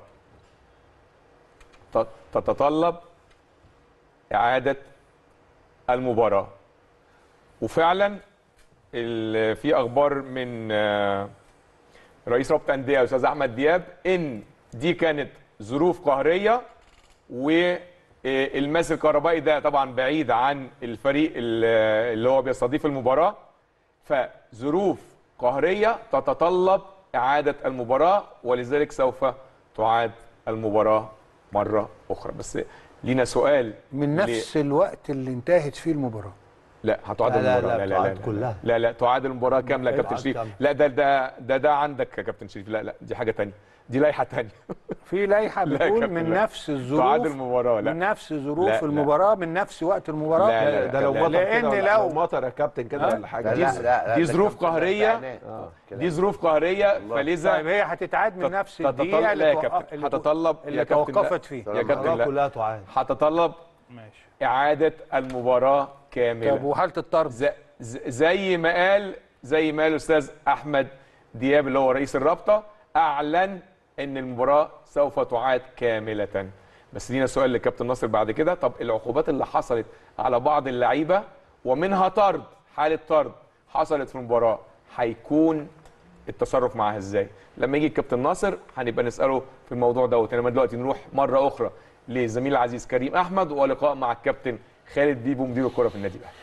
ت- تتطلب إعادة المباراة وفعلا ال- في أخبار من آه، رئيس رابطة أندية أستاذ أحمد دياب إن دي كانت ظروف قهرية والماس الكهربائي ده طبعا بعيد عن الفريق ال- اللي هو بيستضيف المباراة فظروف قهرية تتطلب إعادة المباراة ولذلك سوف تعاد المباراة مرة أخرى بس لينا سؤال من ليه؟ نفس الوقت اللي انتهت فيه المباراه لا هتعاد لا، لا، المباراه لا، تعاد كلها. لا لا تعاد المباراه كامله يا أيوة، كابتن تعاد شريف كاملة. لا ده ده ده ده عندك يا كابتن شريف لا لا دي حاجه تانية دي لائحه تانية في لائحه لا يا بتقول كابتن، من لا. نفس الظروف تعاد المباراه لا من نفس ظروف لا، لا. المباراه من نفس وقت المباراه لا، لا، ده لو لا، مطر لأن كده ولا- لو- لو مطر يا كابتن كده ها؟ ولا حاجه لا دي لا ز- لا دي ده ظروف كان- قهرية. ده آه. كلام. دي ظروف قهريه فلذا طيب هي هتتعاد من تت- نفس تتطلب- الدقيقه لا اللي يا توقف- كابتن اللي هتتطلب اللي يا كابتن لا. توقفت فيه يا كابتن المباراة لا كلها تعاد هتتطلب ماشي اعاده المباراه طب كامله وحاله الطرد ز- ز- زي ما قال زي ما قال الاستاذ احمد دياب اللي هو رئيس الرابطه اعلن ان المباراه سوف تعاد كامله بس لينا سؤال لكابتن ناصر بعد كده طب العقوبات اللي حصلت على بعض اللعيبه ومنها طرد حاله طرد حصلت في المباراه هيكون التصرف معاها ازاي لما يجي الكابتن ناصر هنبقى نساله في الموضوع دوت انما دلوقتي نروح مره اخرى لزميل العزيز كريم احمد ولقاء مع الكابتن خالد بيبو مدير الكره في النادي الاهلي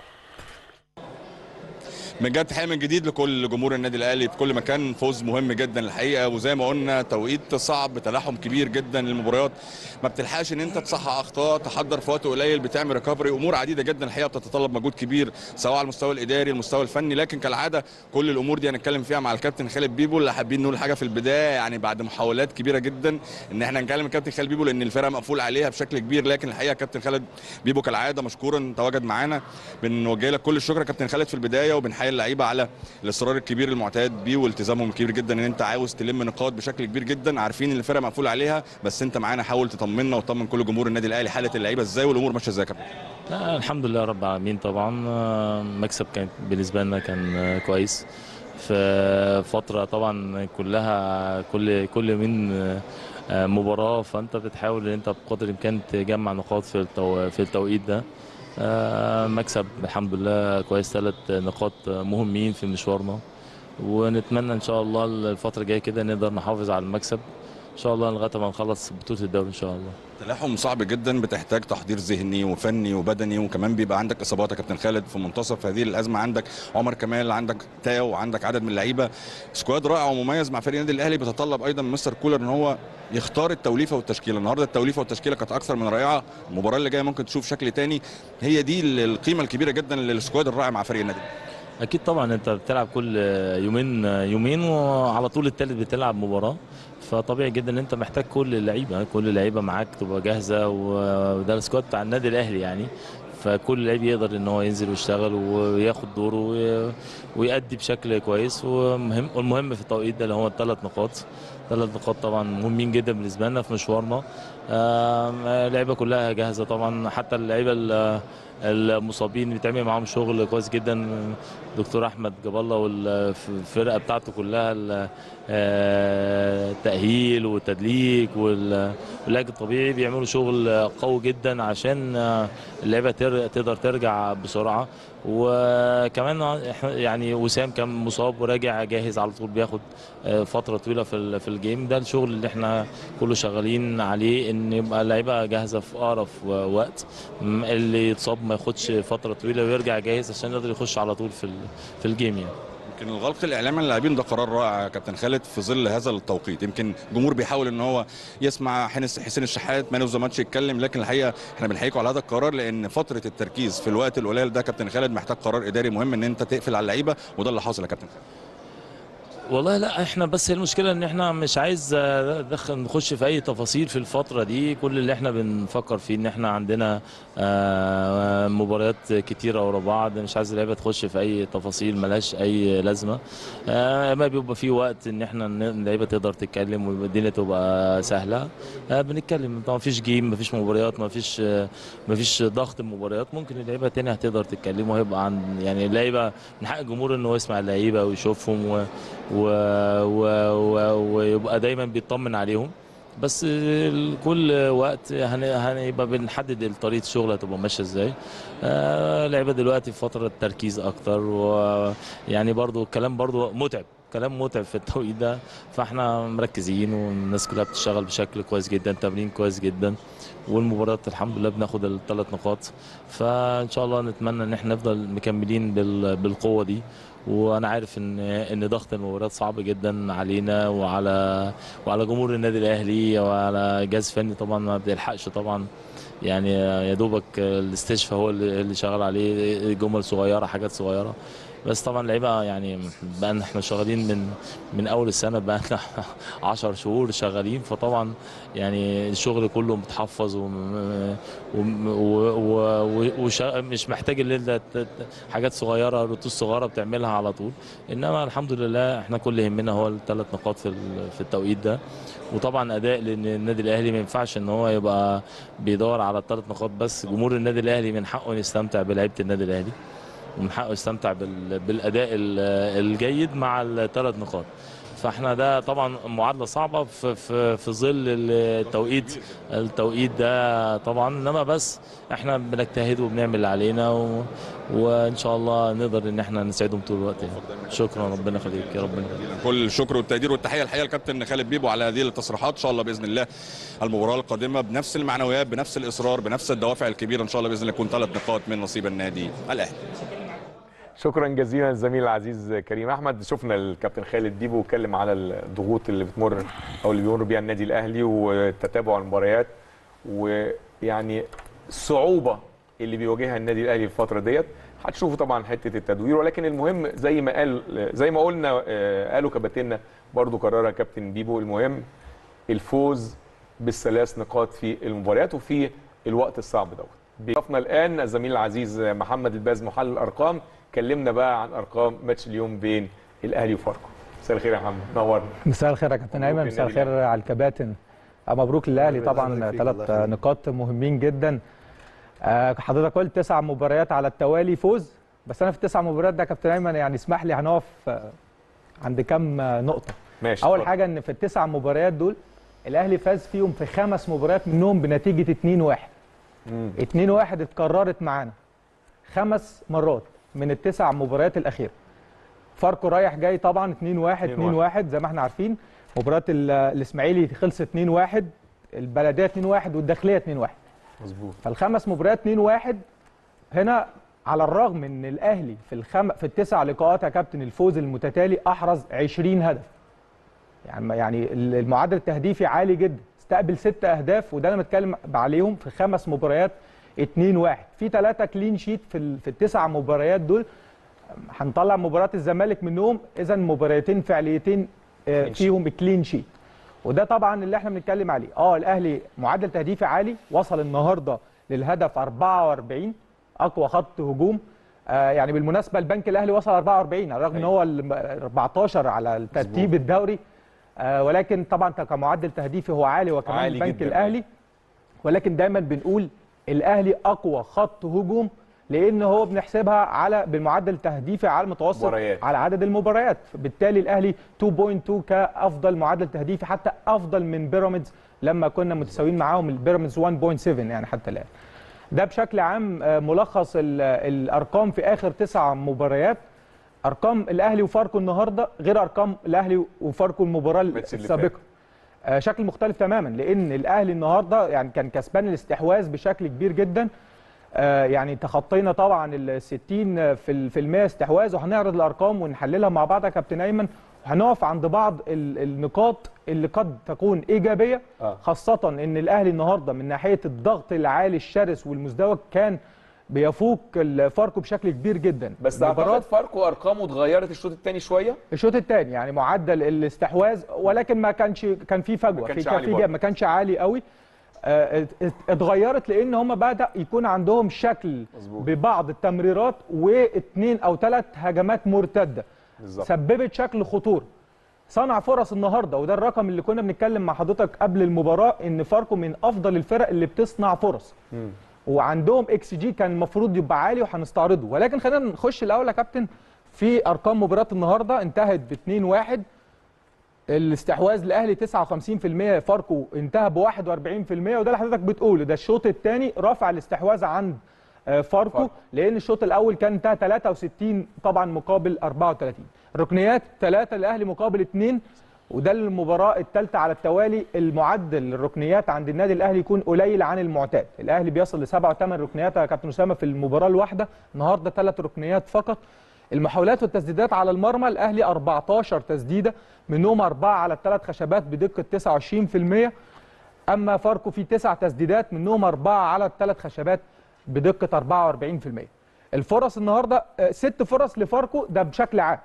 بجد تحيه من جديد لكل جمهور النادي الاهلي في كل مكان فوز مهم جدا الحقيقه وزي ما قلنا توقيت صعب تلاحم كبير جدا للمباريات ما بتلحقش ان انت تصحح اخطاء تحضر في وقت قليل بتعمل ريكفري امور عديده جدا الحقيقه بتتطلب مجهود كبير سواء على المستوى الاداري المستوى الفني لكن كالعاده كل الامور دي هنتكلم فيها مع الكابتن خالد بيبو اللي حابين نقول حاجه في البدايه يعني بعد محاولات كبيره جدا ان احنا نكلم الكابتن خالد بيبو لان الفرقه مقفول عليها بشكل كبير لكن الحقيقه كابتن خالد بيبو كالعاده مشكورا تواجد معانا بنوجه لك كل الشكر يا كابتن خالد في البدايه وبنحيي اللعيبه على الاصرار الكبير المعتاد بيه والتزامهم الكبير جدا ان انت عاوز تلم نقاط بشكل كبير جدا عارفين ان الفرقه مقفول عليها بس انت معانا حاول تطمنا وتطمن كل جمهور النادي الاهلي حاله اللعيبه ازاي والامور ماشيه ازاي يا كابتن لا الحمد لله رب العالمين طبعا آه، مكسب كان بالنسبه لنا كان آه، كويس في فتره طبعا كلها كل كل يومين آه، آه، مباراه فانت بتحاول ان انت بقدر الامكان تجمع نقاط في التو... في التوقيت ده آه، مكسب الحمد لله كويس ثلاث نقاط مهمين في مشوارنا ونتمنى ان شاء الله الفتره الجايه كده نقدر نحافظ على المكسب ان شاء الله لغايه ما نخلص بطوله الدوري ان شاء الله تلاحم صعب جدا بتحتاج تحضير ذهني وفني وبدني وكمان بيبقى عندك اصابات يا كابتن خالد في منتصف هذه الازمه عندك عمر كمال عندك تاو وعندك عدد من اللعيبه سكواد رائع ومميز مع فريق النادي الاهلي بيتطلب ايضا من مستر كولر ان هو يختار التوليفه والتشكيله النهارده التوليفه والتشكيله كانت اكثر من رائعه المباراه اللي جايه ممكن تشوف شكل تاني هي دي القيمه الكبيره جدا للسكواد الرائع مع فريق النادي الأهلي. اكيد طبعا انت بتلعب كل يومين يومين وعلى طول التالت بتلعب مباراه فطبيعي جدا ان انت محتاج كل اللعيبه كل اللعيبه معاك تبقى جاهزه وده السكواد بتاع النادي الاهلي يعني فكل لعيب يقدر ان هو ينزل ويشتغل وياخد دوره وي- ويأدي بشكل كويس ومهم والمهم في التوقيت ده اللي هو الثلاث نقاط ثلاث نقاط طبعا مهمين جدا بالنسبه لنا في مشوارنا آم، اللعيبه كلها جاهزه طبعا حتى اللعيبه ال- المصابين بيتعمل معاهم شغل كويس جدا دكتور احمد جاب الله والفرقه بتاعته كلها ال- آه، التاهيل والتدليك وال- والعلاج الطبيعي بيعملوا شغل قوي جدا عشان آه، اللعيبه تر- تقدر ترجع بسرعه وكمان إحنا- يعني وسام كان مصاب وراجع جاهز على طول بياخد آه، فتره طويله في ال- في الجيم ده الشغل اللي احنا كله شغالين عليه ان يبقى اللعيبه جاهزه في اقرب وقت م- اللي يتصاب ما ياخدش فتره طويله ويرجع جاهز عشان يقدر يخش على طول في ال- في الجيم يعني يمكن الغلق الاعلامي للاعبين ده قرار رائع يا كابتن خالد في ظل هذا التوقيت يمكن الجمهور بيحاول ان هو يسمع حنس- حسين الشحات مان اوف ذا ماتش يتكلم لكن الحقيقه احنا بنحييكم على هذا القرار لان فتره التركيز في الوقت القليل ده كابتن خالد محتاج قرار اداري مهم ان انت تقفل على اللعيبه وده اللي حاصل يا كابتن خالد والله لا احنا بس هي المشكله ان احنا مش عايز آه، ندخل نخش في اي تفاصيل في الفتره دي كل اللي احنا بنفكر فيه ان احنا عندنا آه، مباريات كتيره ورا بعض مش عايز اللعيبه تخش في اي تفاصيل ملهاش اي لازمه آه، ما بيبقى في وقت ان احنا ن- اللعيبه تقدر تتكلم والدنيا تبقى سهله آه، بنتكلم طبعا مفيش جيم مفيش مباريات مفيش آه، مفيش ضغط مباريات ممكن اللعيبه تاني هتقدر تتكلم وهيبقى عن يعني اللعيبه من حق الجمهور ان هو يسمع اللعيبه ويشوفهم و و... و... و... ويبقى دايما بيطمن عليهم بس ال- كل وقت هن... هنبقى بنحدد طريقه الشغل هتبقى ماشيه ازاي آه لعيبه دلوقتي في فتره تركيز اكتر ويعني برضو الكلام برضو متعب كلام متعب في التوقيت ده فاحنا مركزين والناس كلها بتشتغل بشكل كويس جدا تمرين كويس جدا والمباريات الحمد لله بناخد الثلاث نقاط فان شاء الله نتمنى ان احنا نفضل مكملين بال... بالقوه دي وانا عارف ان ان ضغط المباريات صعب جدا علينا وعلى وعلى جمهور النادي الاهلي وعلى جهاز فني طبعا ما بيلحقش طبعا يعني يا دوبك الاستشفاء هو اللي اللي شغال عليه جمل صغيره حاجات صغيره بس طبعا اللعيبه يعني بقى احنا شغالين من من اول السنه بقى لنا 10 شهور شغالين فطبعا يعني الشغل كله متحفظ ومش محتاج ان انت ت- ت- حاجات صغيره رتوش صغيره بتعملها على طول انما الحمد لله احنا كل يهمنا هو الثلاث نقاط في ال- في التوقيت ده وطبعا اداء لان النادي الاهلي ما ينفعش ان هو يبقى بيدور على الثلاث نقاط بس جمهور النادي الاهلي من حقه يستمتع بلعيبه النادي الاهلي ومن حقه يستمتع بال- بالاداء ال- الجيد مع الثلاث نقاط فاحنا ده طبعا معادله صعبه في في في ظل التوقيت التوقيت ده طبعا انما بس احنا بنجتهد وبنعمل اللي علينا و... وان شاء الله نقدر ان احنا نساعدهم طول الوقت يعني. شكرا ربنا يخليك يا ربنا يخليك كل الشكر والتقدير والتحيه الحقيقه للكابتن خالد بيبو على هذه التصريحات ان شاء الله باذن الله المباراه القادمه بنفس المعنويات بنفس الاصرار بنفس الدوافع الكبيره ان شاء الله باذن الله يكون ثلاث نقاط من نصيب النادي الاهلي شكرا جزيلا للزميل العزيز كريم احمد شفنا الكابتن خالد ديبو اتكلم على الضغوط اللي بتمر او اللي بيمر بيها النادي الاهلي وتتابع المباريات ويعني الصعوبه اللي بيواجهها النادي الاهلي في الفتره ديت هتشوفوا طبعا حته التدوير ولكن المهم زي ما قال زي ما قلنا آه، قالوا كباتنة برضو قررها كابتن بيبو المهم الفوز بالثلاث نقاط في المباريات وفي الوقت الصعب دوت بيضيفنا الان الزميل العزيز محمد الباز محلل الارقام كلمنا بقى عن ارقام ماتش اليوم بين الاهلي وفاركو مساء الخير يا محمد نورنا مساء الخير يا كابتن مبروك ايمن مساء للنادي الخير على الكباتن آه، مبروك للاهلي الله طبعا يبارك فيك، الله ثلاث يخليك. نقاط مهمين جدا آه، حضرتك قلت تسع مباريات على التوالي فوز بس انا في التسع مباريات ده يا كابتن ايمن يعني اسمح لي هنقف آه، عند كام آه، نقطه ماشي اول اتفضل. حاجه ان في التسع مباريات دول الاهلي فاز فيهم في خمس مباريات منهم بنتيجه 2-1 2-1 اتكررت معانا خمس مرات من التسع مباريات الاخيره فاركو رايح جاي طبعا 2-1 2-1 زي ما احنا عارفين مباراه ال- الاسماعيلي خلصت 2-1 البلديه 2-1 والداخليه 2-1 مظبوط فالخمس مباريات 2-1 هنا على الرغم ان الاهلي في الخم... في التسع لقاءات يا كابتن الفوز المتتالي احرز 20 هدف يعني يعني المعدل التهديفي عالي جدا استقبل ست اهداف وده انا بتكلم عليهم في خمس مباريات 2-1 في ثلاثه كلين شيت في ال... في التسع مباريات دول هنطلع مباراه الزمالك منهم اذا مباراتين فعليتين آه، كلين شيت. فيهم كلين شيت وده طبعا اللي احنا بنتكلم عليه اه الاهلي معدل تهديفي عالي وصل النهارده للهدف 44 اقوى خط هجوم آه يعني بالمناسبه البنك الاهلي وصل 44 على الرغم ان هو ال 14 على الترتيب الدوري آه ولكن طبعا كمعدل تهديفي هو عالي وكمان عالي البنك جداً. الاهلي ولكن دايما بنقول الاهلي اقوى خط هجوم لان هو بنحسبها على بالمعدل التهديفي على المتوسط مباريات. على عدد المباريات بالتالي الاهلي 2.2 كافضل معدل تهديفي حتى افضل من بيراميدز لما كنا متساويين معاهم البيراميدز 1.7 يعني حتى الان ده بشكل عام آه، ملخص ال- الارقام في اخر تسع مباريات ارقام الاهلي وفاركو النهارده غير ارقام الاهلي وفاركو المباراه الماتش اللي السابقه آه، شكل مختلف تماما لان الاهلي النهارده يعني كان كسبان الاستحواذ بشكل كبير جدا آه، يعني تخطينا طبعا ال 60 في ال- في المية استحواذ وهنعرض الارقام ونحللها مع بعض يا كابتن ايمن وهنقف عند بعض ال- النقاط اللي قد تكون ايجابيه آه. خاصه ان الاهلي النهارده من ناحيه الضغط العالي الشرس والمزدوج كان بيفوق الفاركو بشكل كبير جدا بس مباراة اعتقد فاركو ارقامه اتغيرت الشوط الثاني شويه الشوط الثاني يعني معدل الاستحواذ ولكن ما كانش كان في فجوه ما كانش في عالي في برضه. ما كانش عالي قوي آه، ات- ات- اتغيرت لان هم بدا يكون عندهم شكل مظبوط. ببعض التمريرات واثنين او ثلاث هجمات مرتده بالظبط سببت شكل خطوره صنع فرص النهارده وده الرقم اللي كنا بنتكلم مع حضرتك قبل المباراه ان فاركو من افضل الفرق اللي بتصنع فرص وعندهم اكس جي كان المفروض يبقى عالي وهنستعرضه ولكن خلينا نخش الاول يا كابتن في ارقام مباراه النهارده انتهت ب 2-1 الاستحواذ الاهلي 59% فاركو انتهى ب 41% وده اللي حضرتك بتقوله ده الشوط الثاني رفع الاستحواذ عند آه، فاركو فاركو. لان الشوط الاول كان انتهى 63 طبعا مقابل 34 ركنيات 3 الاهلي مقابل 2 وده المباراه الثالثه على التوالي المعدل الركنيات عند النادي الاهلي يكون قليل عن المعتاد الاهلي بيصل لسبعة وثمان ركنيات يا كابتن اسامه في المباراه الواحده النهارده ثلاث ركنيات فقط المحاولات والتسديدات على المرمى الاهلي 14 تسديده منهم اربعه على الثلاث خشبات بدقه 29% اما فاركو في تسع تسديدات منهم اربعه على الثلاث خشبات بدقه 44% الفرص النهارده آه، ست فرص لفاركو ده بشكل عام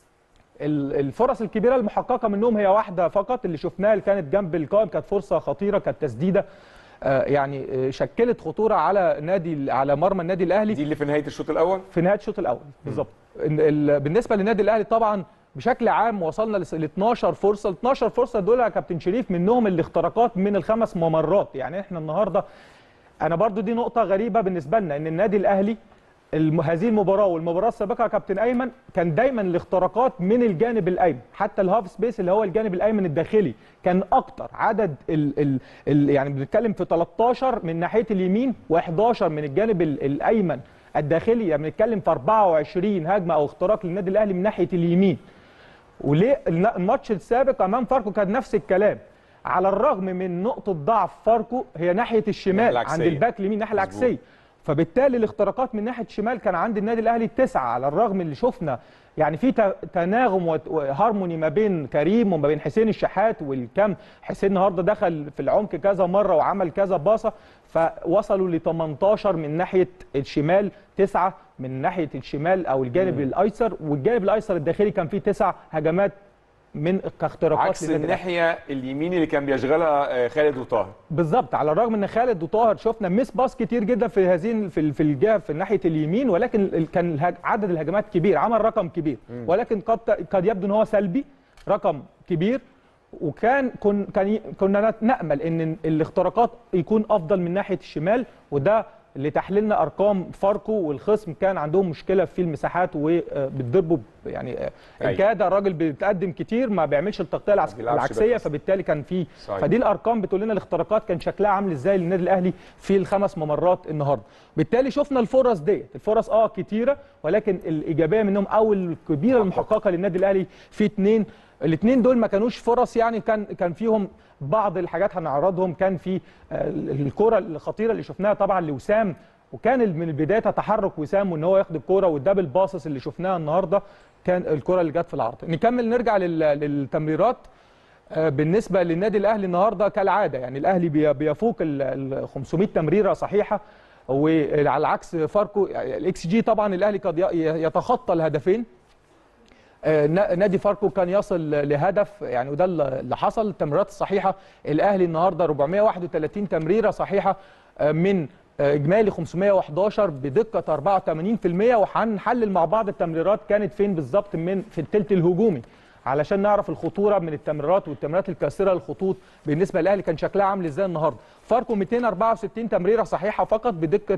ال- الفرص الكبيره المحققه منهم هي واحده فقط اللي شفناها اللي كانت جنب القائم كانت فرصه خطيره كانت تسديده آه، يعني آه، شكلت خطوره على نادي على مرمى النادي الاهلي دي اللي في نهايه الشوط الاول في نهايه الشوط الاول بالظبط إن ال- بالنسبه للنادي الاهلي طبعا بشكل عام وصلنا ل 12 فرصه ال 12 فرصه دول يا كابتن شريف منهم الاختراقات من الخمس ممرات يعني احنا النهارده انا برضو دي نقطه غريبه بالنسبه لنا ان النادي الاهلي الم- هذه المباراه والمباراه السابقه يا كابتن ايمن كان دايما الاختراقات من الجانب الايمن حتى الهاف سبيس اللي هو الجانب الايمن الداخلي كان اكتر عدد ال ال ال يعني بنتكلم في 13 من ناحيه اليمين و11 من الجانب ال الايمن الداخلي يعني بنتكلم في 24 هجمه او اختراق للنادي الاهلي من ناحيه اليمين وليه الن- الماتش السابق امام فاركو كان نفس الكلام على الرغم من نقطه ضعف فاركو هي ناحيه الشمال العكسية. عند الباك اليمين الناحيه العكسيه فبالتالي الاختراقات من ناحيه الشمال كان عند النادي الاهلي تسعه على الرغم اللي شفنا يعني في ت- تناغم وت- وهارموني ما بين كريم وما بين حسين الشحات والكم حسين النهارده دخل في العمق كذا مره وعمل كذا باصه فوصلوا ل 18 من ناحيه الشمال تسعه من ناحيه الشمال او الجانب الايسر والجانب الايسر الداخلي كان فيه تسع هجمات من كاختراقات عكس للنادي الأهلي. الناحيه اليمين اللي كان بيشغلها آه، خالد وطاهر بالظبط على الرغم ان خالد وطاهر شفنا ميس باس كتير جدا في هذه في ال- في الجهه في ناحيه اليمين ولكن ال- كان الهج- عدد الهجمات كبير عمل رقم كبير ولكن قد قد يبدو ان هو سلبي رقم كبير وكان كن كان ي- كنا نت- نامل ان الاختراقات يكون افضل من ناحيه الشمال وده لتحليلنا ارقام فاركو والخصم كان عندهم مشكله في المساحات وبتضربوا يعني آه، أيوة. الكاده الراجل بيتقدم كتير ما بيعملش التغطيه العس- بيلعبش العكسيه باك. فبالتالي كان في صحيح. فدي الارقام بتقول لنا الاختراقات كان شكلها عامل ازاي للنادي الاهلي في الخمس ممرات النهارده بالتالي شفنا الفرص ديت الفرص اه كتيره ولكن الايجابيه منهم او الكبيره المحققه للنادي الاهلي في اثنين الاثنين دول ما كانوش فرص يعني كان كان فيهم بعض الحاجات هنعرضهم كان في آه، الكره الخطيره اللي شفناها طبعا لوسام وكان من البدايه تحرك وسام وان هو ياخد الكوره والدبل باسس اللي شفناها النهارده كان الكره اللي جت في العرض نكمل نرجع لل- للتمريرات آه، بالنسبه للنادي الاهلي النهارده كالعاده يعني الاهلي بي- بيفوق ال ال 500 تمريره صحيحه وعلى العكس فاركو الاكس جي طبعا الاهلي قد ي- يتخطى الهدفين آه، نا- نادي فاركو كان يصل لهدف يعني وده اللي حصل التمريرات الصحيحه الاهلي النهارده 431 تمريره صحيحه آه، من آه، اجمالي 511 بدقه 84% وهنحلل مع بعض التمريرات كانت فين بالظبط من في الثلث الهجومي علشان نعرف الخطوره من التمريرات والتمريرات الكاسره للخطوط بالنسبه للاهلي كان شكلها عامل ازاي النهارده فاركو 264 تمريره صحيحه فقط بدقه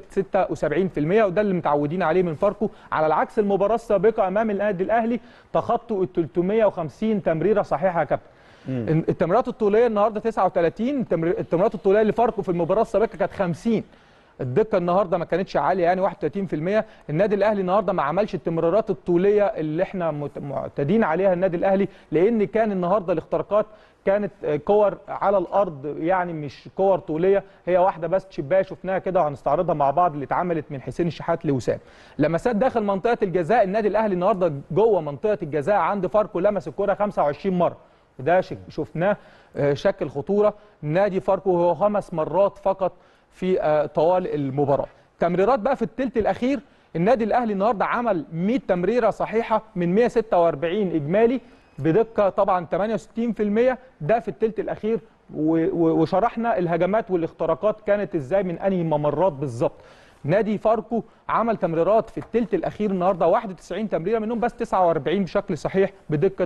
76% وده اللي متعودين عليه من فاركو على العكس المباراه السابقه امام النادي الاهلي تخطوا ال 350 تمريره صحيحه يا كابتن التمريرات الطوليه النهارده 39 التمرير- التمريرات الطوليه اللي فاركو في المباراه السابقه كانت 50 الدقه النهارده ما كانتش عاليه يعني 31% النادي الاهلي النهارده ما عملش التمريرات الطوليه اللي احنا مت- معتادين عليها النادي الاهلي لان كان النهارده الاختراقات كانت آه، كور على الارض يعني مش كور طوليه هي واحده بس تشبايه شفناها كده وهنستعرضها مع بعض اللي اتعملت من حسين الشحات لوسام لمسات داخل منطقه الجزاء النادي الاهلي النهارده جوه منطقه الجزاء عند فاركو لمس الكره 25 مره ده شك- شفناه آه، شكل خطوره نادي فاركو هو خمس مرات فقط في آه، طوال المباراه تمريرات بقى في الثلث الاخير النادي الاهلي النهارده عمل 100 تمريره صحيحه من 146 اجمالي بدقه طبعا 68% ده في الثلث الاخير و- و- وشرحنا الهجمات والاختراقات كانت ازاي من انهي ممرات بالظبط نادي فاركو عمل تمريرات في الثلث الاخير النهارده 91 تمريره منهم بس 49 بشكل صحيح بدقه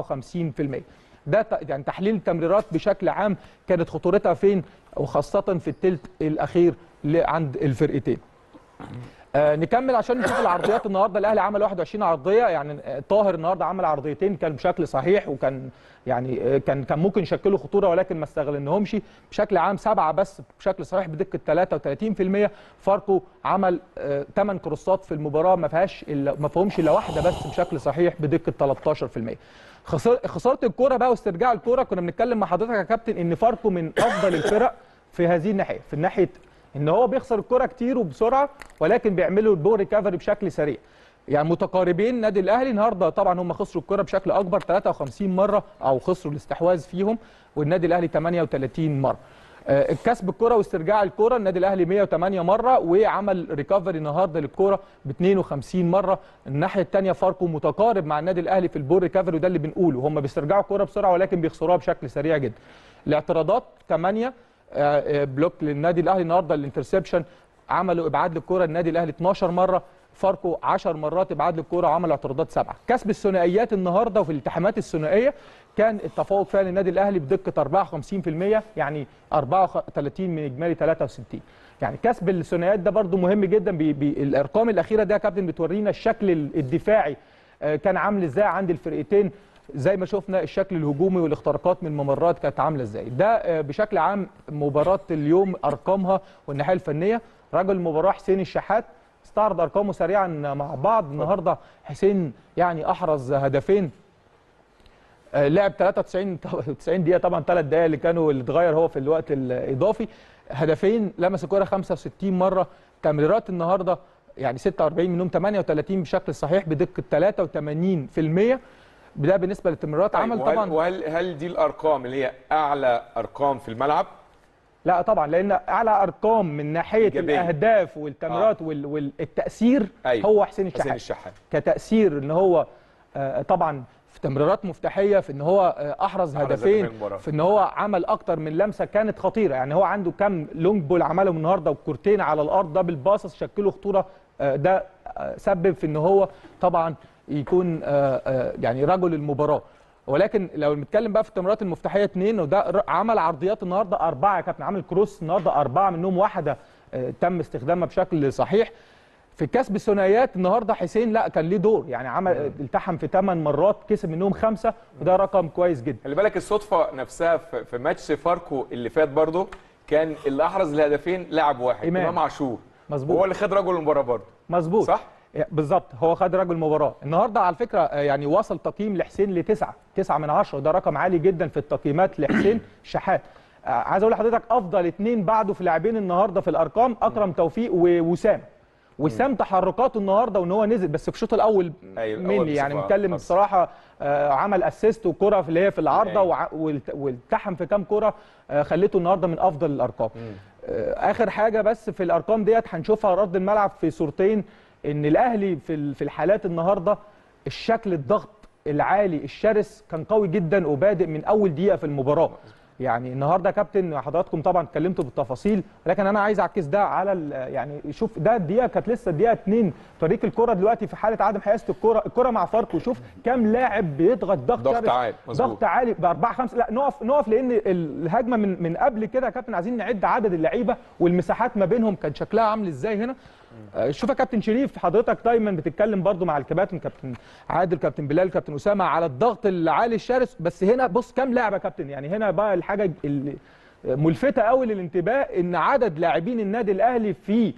54% ده ت- يعني تحليل التمريرات بشكل عام كانت خطورتها فين وخاصه في الثلث الاخير ل- عند الفرقتين آه نكمل عشان نشوف العرضيات النهارده الاهلي عمل 21 عرضيه يعني آه، طاهر النهارده عمل عرضيتين كان بشكل صحيح وكان يعني آه، كان كان ممكن يشكلوا خطوره ولكن ما استغلناهمش بشكل عام سبعه بس بشكل صحيح بدقه 33% فاركو عمل 8 كروسات في المباراه ما فيهاش إلا- ما فيهمش الا واحده بس بشكل صحيح بدقه 13% خسار- خساره الكوره بقى واسترجاع الكوره كنا بنتكلم مع حضرتك يا كابتن ان فاركو من افضل الفرق في هذه الناحيه في ناحيه ان هو بيخسر الكرة كتير وبسرعه ولكن بيعملوا البول ريكفري بشكل سريع يعني متقاربين النادي الاهلي النهارده طبعا هم خسروا الكرة بشكل اكبر 53 مره او خسروا الاستحواذ فيهم والنادي الاهلي 38 مره آه، الكسب الكرة واسترجاع الكرة النادي الاهلي 108 مره وعمل ريكفري النهارده للكرة ب 52 مره الناحيه الثانيه فاركو متقارب مع النادي الاهلي في البول ريكفري وده اللي بنقوله هم بيسترجعوا الكرة بسرعه ولكن بيخسروها بشكل سريع جدا الاعتراضات 8 آه، آه، بلوك للنادي الاهلي النهارده الانترسبشن عملوا ابعاد للكره النادي الاهلي 12 مره فاركو 10 مرات ابعاد للكره وعمل اعتراضات سبعه كسب الثنائيات النهارده وفي الالتحامات الثنائيه كان التفوق فعلا للنادي الاهلي بدقه 54% يعني 34 من اجمالي 63 يعني كسب الثنائيات ده برده مهم جدا بي بي الارقام الاخيره ده يا كابتن بتورينا الشكل الدفاعي آه، كان عامل ازاي عند الفرقتين زي ما شفنا الشكل الهجومي والاختراقات من الممرات كانت عامله ازاي ده آه، بشكل عام مباراه اليوم ارقامها والناحيه الفنيه رجل المباراه حسين الشحات استعرض ارقامه سريعا مع بعض النهارده حسين يعني احرز هدفين آه، لعب 93 90 دقيقه طبعا ثلاث دقائق اللي كانوا اللي اتغير هو في الوقت الاضافي هدفين لمس الكره 65 مره تمريرات النهارده يعني 46 منهم 38 بشكل صحيح بدقه 83% ده بالنسبه للتمريرات عمل وهل- طبعا وهل هل دي الارقام اللي هي اعلى ارقام في الملعب لا طبعا لان اعلى ارقام من ناحيه إيجابية. الاهداف والتمريرات وال- والتاثير أيوة. هو حسين حسين الشحات الشحات كتاثير ان هو آه، طبعا في تمريرات مفتاحيه في ان هو آه، احرز أحرز هدفين هدفين المباراة. في ان هو عمل اكتر من لمسه كانت خطيره يعني هو عنده كام لونج بول عملهم النهارده وكورتين على الارض دبل باصص شكلوا خطوره آه، ده آه، سبب في ان هو طبعا يكون آه، آه، يعني رجل المباراه ولكن لو بنتكلم بقى في التمريرات المفتاحيه اثنين وده ر- عمل عرضيات النهارده اربعه يا كابتن عامل كروس النهارده اربعه منهم واحده آه، تم استخدامها بشكل صحيح في كسب الثنائيات النهارده حسين لا كان ليه دور يعني عمل التحم في 8 مرات كسب منهم خمسه وده رقم كويس جدا خلي بالك الصدفه نفسها في في ماتش فاركو اللي فات برضه كان اللي احرز الهدفين لاعب واحد إمام. امام عاشور مظبوط هو اللي خد رجل المباراه برضه مظبوط صح؟ بالظبط هو خد رجل المباراه النهارده على فكره آه، يعني وصل تقييم لحسين لتسعة تسعة من عشرة وده رقم عالي جدا في التقييمات لحسين شحات آه، عايز اقول لحضرتك افضل اتنين بعده في لاعبين النهارده في الارقام اكرم توفيق ووسام وسام تحركاته النهارده وان هو نزل بس في الشوط الاول أيوة، الأول مني يعني بصفة متكلم خاصة. بصراحه آه، عمل اسيست وكره في اللي هي في العارضه أيوة. وع- والت- والتحم في كام كره آه، خليته النهارده من افضل الارقام آه، اخر حاجه بس في الارقام ديت هنشوفها على ارض الملعب في صورتين ان الاهلي في ال- في الحالات النهارده الشكل الضغط العالي الشرس كان قوي جدا وبادئ من اول دقيقه في المباراه يعني النهارده يا كابتن حضراتكم طبعا اتكلمتوا بالتفاصيل لكن انا عايز اعكس ده على ال- يعني شوف ده الدقيقه كانت لسه الدقيقه 2 طريق الكره دلوقتي في حاله عدم حيازه الكره الكره مع فاركو شوف كام لاعب بيضغط ضغط ضغط شرس عالي، مظبوط. ضغط عالي باربعه خمسه لا نقف نقف لان الهجمه من من قبل كده يا كابتن عايزين نعد عدد اللعيبه والمساحات ما بينهم كان شكلها عامل ازاي هنا آه، شوف يا كابتن شريف حضرتك دايما بتتكلم برضو مع الكباتن كابتن عادل كابتن بلال كابتن اسامه على الضغط العالي الشرس بس هنا بص كام لاعب يا كابتن يعني هنا بقى الحاجه اللي ملفته قوي للانتباه ان عدد لاعبين النادي الاهلي في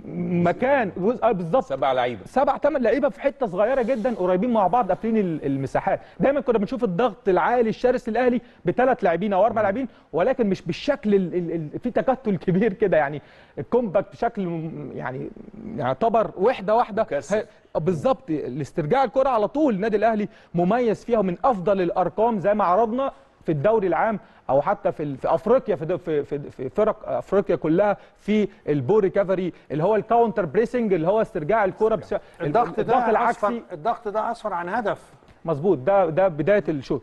مكان آه، بالظبط سبع لعيبه سبع ثمان لعيبه في حته صغيره جدا قريبين مع بعض قافلين ال- المساحات دايما كنا بنشوف الضغط العالي الشرس للاهلي بثلاث لاعبين او اربع لاعبين ولكن مش بالشكل ال ال ال في تكتل كبير كده يعني الكومباكت بشكل م- يعني يعتبر وحده واحده مكثف. هي- بالظبط الاسترجاع الكره على طول النادي الاهلي مميز فيها ومن افضل الارقام زي ما عرضنا في الدوري العام او حتى في ال- في افريقيا في, دو- في في في فرق افريقيا كلها في البو ريكفري اللي هو الكاونتر بريسنج اللي هو استرجاع الكره بس الضغط الضغط ده العكسي أسفر الضغط ده اسفر عن هدف مظبوط ده ده بدايه الشوط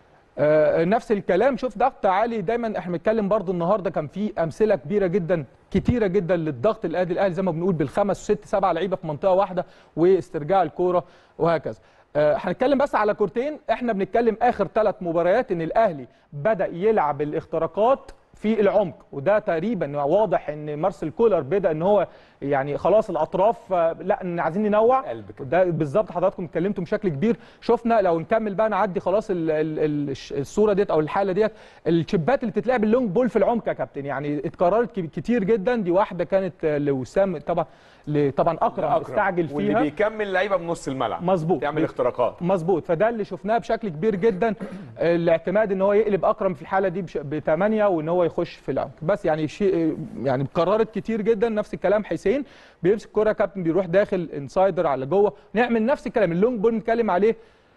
آه نفس الكلام شوف ضغط عالي دايما احنا بنتكلم برضو النهارده كان في امثله كبيره جدا كتيره جدا للضغط الاهلي الاهلي زي ما بنقول بالخمس ست سبع لعيبه في منطقه واحده واسترجاع الكوره وهكذا آه، هنتكلم بس على كورتين احنا بنتكلم اخر ثلاث مباريات ان الاهلي بدا يلعب الاختراقات في العمق وده تقريبا واضح ان مارسيل كولر بدا ان هو يعني خلاص الاطراف آه، لا إن عايزين ننوع قلب كده. ده بالظبط حضراتكم اتكلمتوا بشكل كبير شفنا لو نكمل بقى نعدي خلاص ال ال ال الصوره ديت او الحاله ديت الشبات اللي بتتلعب اللونج بول في العمق يا كابتن يعني اتكررت كب- كتير جدا دي واحده كانت آه، لوسام طبعا ل- طبعا اكرم أكرم. استعجل واللي فيها بيكمل لعيبه بنص الملعب مظبوط. تعمل اختراقات مظبوط فده اللي شفناه بشكل كبير جدا الاعتماد ان هو يقلب اكرم في الحاله دي بثمانيه وان هو يخش في العمق بس يعني شيء يعني قررت كتير جدا نفس الكلام حسين بيمسك الكره يا كابتن بيروح داخل انسايدر على جوه نعمل نفس الكلام اللونج بول نتكلم عليه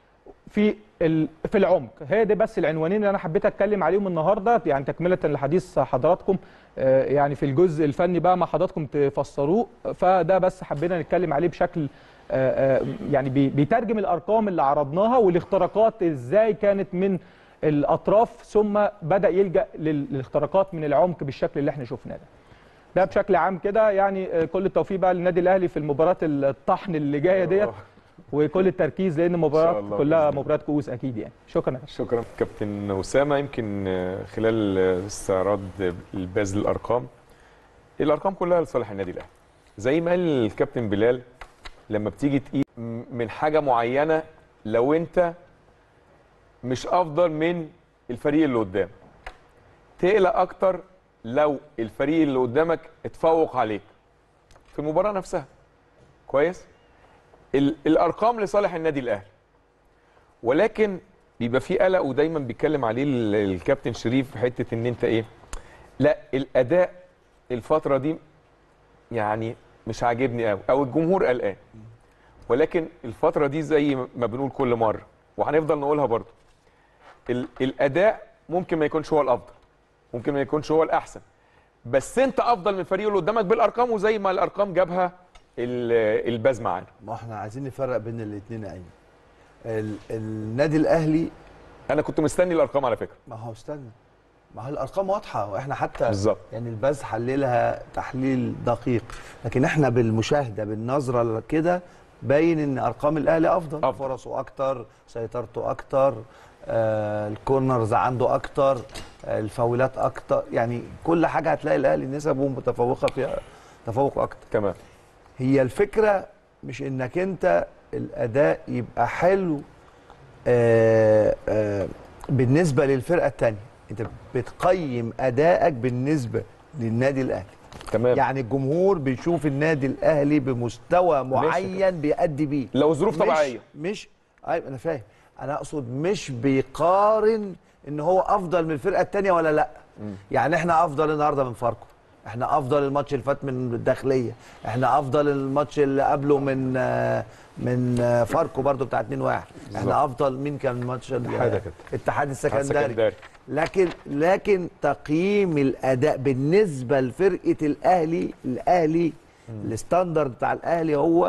في ال- في العمق هي دي بس العنوانين اللي انا حبيت اتكلم عليهم النهارده يعني تكمله لحديث حضراتكم آه، يعني في الجزء الفني بقى مع حضراتكم تفسروه فده بس حبينا نتكلم عليه بشكل آه، آه، يعني بي- بيترجم الارقام اللي عرضناها والاختراقات ازاي كانت من الاطراف ثم بدا يلجا لل- للاختراقات من العمق بالشكل اللي احنا شفناه ده ده بشكل عام كده يعني آه، كل التوفيق بقى للنادي الاهلي في المباراه الطحن اللي جايه ديت وكل التركيز لان المباراه الله كلها بإذن مباراه كؤوس اكيد يعني شكرا شكرا كابتن اسامه يمكن آه، خلال آه، استعراض الباز الارقام الارقام كلها لصالح النادي الاهلي زي ما قال الكابتن بلال لما بتيجي تقيس م- من حاجه معينه لو انت مش افضل من الفريق اللي قدام تقلق اكتر لو الفريق اللي قدامك اتفوق عليك في المباراه نفسها كويس ال- الارقام لصالح النادي الاهلي ولكن بيبقى في قلق ودايما بيتكلم عليه ال- الكابتن شريف في حته ان انت ايه لا الاداء الفتره دي يعني مش عاجبني قوي او الجمهور قلقان ولكن الفتره دي زي ما بنقول كل مره وهنفضل نقولها برضو ال- الاداء ممكن ما يكونش هو الافضل ممكن ما يكونش هو الاحسن بس انت افضل من الفريق اللي قدامك بالارقام وزي ما الارقام جابها ال- الباز معانا ما احنا عايزين نفرق بين الاثنين يا ايمن ال- النادي الاهلي انا كنت مستني الارقام على فكره ما هو استنى ما هو الارقام واضحه واحنا حتى بالظبط. يعني الباز حللها تحليل دقيق لكن احنا بالمشاهده بالنظره كده باين ان ارقام الاهلي افضل, أفضل. فرصه اكتر سيطرته اكتر آه الكورنرز عنده اكتر آه الفاولات اكتر يعني كل حاجه هتلاقي الاهلي نسبه متفوقه فيها تفوق اكتر تمام هي الفكره مش انك انت الاداء يبقى حلو آه آه بالنسبه للفرقه الثانيه انت بتقيم ادائك بالنسبه للنادي الاهلي تمام يعني الجمهور بيشوف النادي الاهلي بمستوى معين بيأدي بيه لو ظروف مش- طبيعيه مش ايوه انا فاهم انا اقصد مش بيقارن ان هو افضل من الفرقه الثانيه ولا لا يعني احنا افضل النهارده من فاركو احنا افضل الماتش اللي فات من الداخليه احنا افضل الماتش اللي قبله من آه، من آه، فاركو برضو بتاع 2 1 احنا افضل مين كان الماتش ال- اتحاد يا كابتن. الاتحاد السكندري السكندري. لكن لكن تقييم الاداء بالنسبه لفرقه الاهلي الاهلي الستاندرد بتاع الاهلي هو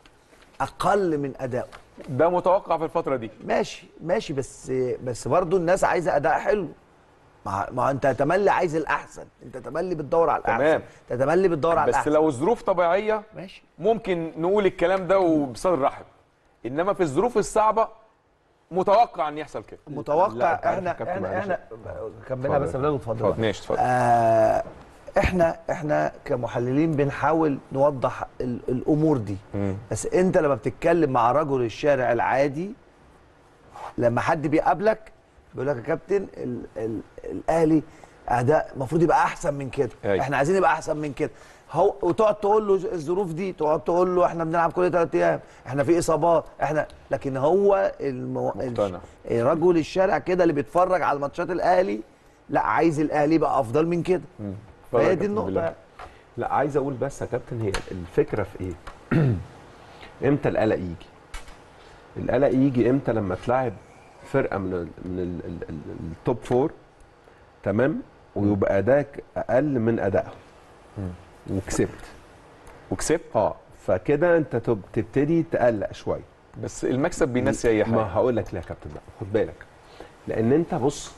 اقل من ادائه ده متوقع في الفتره دي ماشي ماشي بس بس برضه الناس عايزه اداء حلو ما ما انت تملي عايز الاحسن انت تملي بتدور على الاحسن تمام. انت تملي بتدور على بس الاحسن لو الظروف طبيعيه ماشي ممكن نقول الكلام ده وبصدر رحب انما في الظروف الصعبه متوقع ان يحصل كده متوقع لا، أنت عارف احنا يا كابتن احنا معلش. احنا كملها بس يا بلال واتفضل اتفضل ماشي اتفضل آه احنا احنا كمحللين بنحاول نوضح ال- الامور دي مم. بس انت لما بتتكلم مع رجل الشارع العادي لما حد بيقابلك بيقول لك يا كابتن ال ال الاهلي اداء المفروض يبقى احسن من كده أيوة. احنا عايزين يبقى احسن من كده هو وتقعد تقول له الظروف دي تقعد تقول له احنا بنلعب كل ثلاث ايام احنا في اصابات احنا لكن هو المو... مقتنع. رجل الشارع كده اللي بيتفرج على ماتشات الاهلي لا عايز الاهلي يبقى افضل من كده اتفضل يا فهي دي كابتن النقطه بالله. لا عايز اقول بس يا كابتن هي الفكره في ايه؟ امتى القلق يجي؟ القلق يجي امتى لما تلاعب فرقه من ال من ال ال ال التوب فور تمام ويبقى اداك اقل من ادائهم وكسبت وكسبت اه فكده انت تب- تبتدي تقلق شويه بس المكسب بينسي اي ما حاجه هقول لك لا يا كابتن بقى خد بالك لان انت بص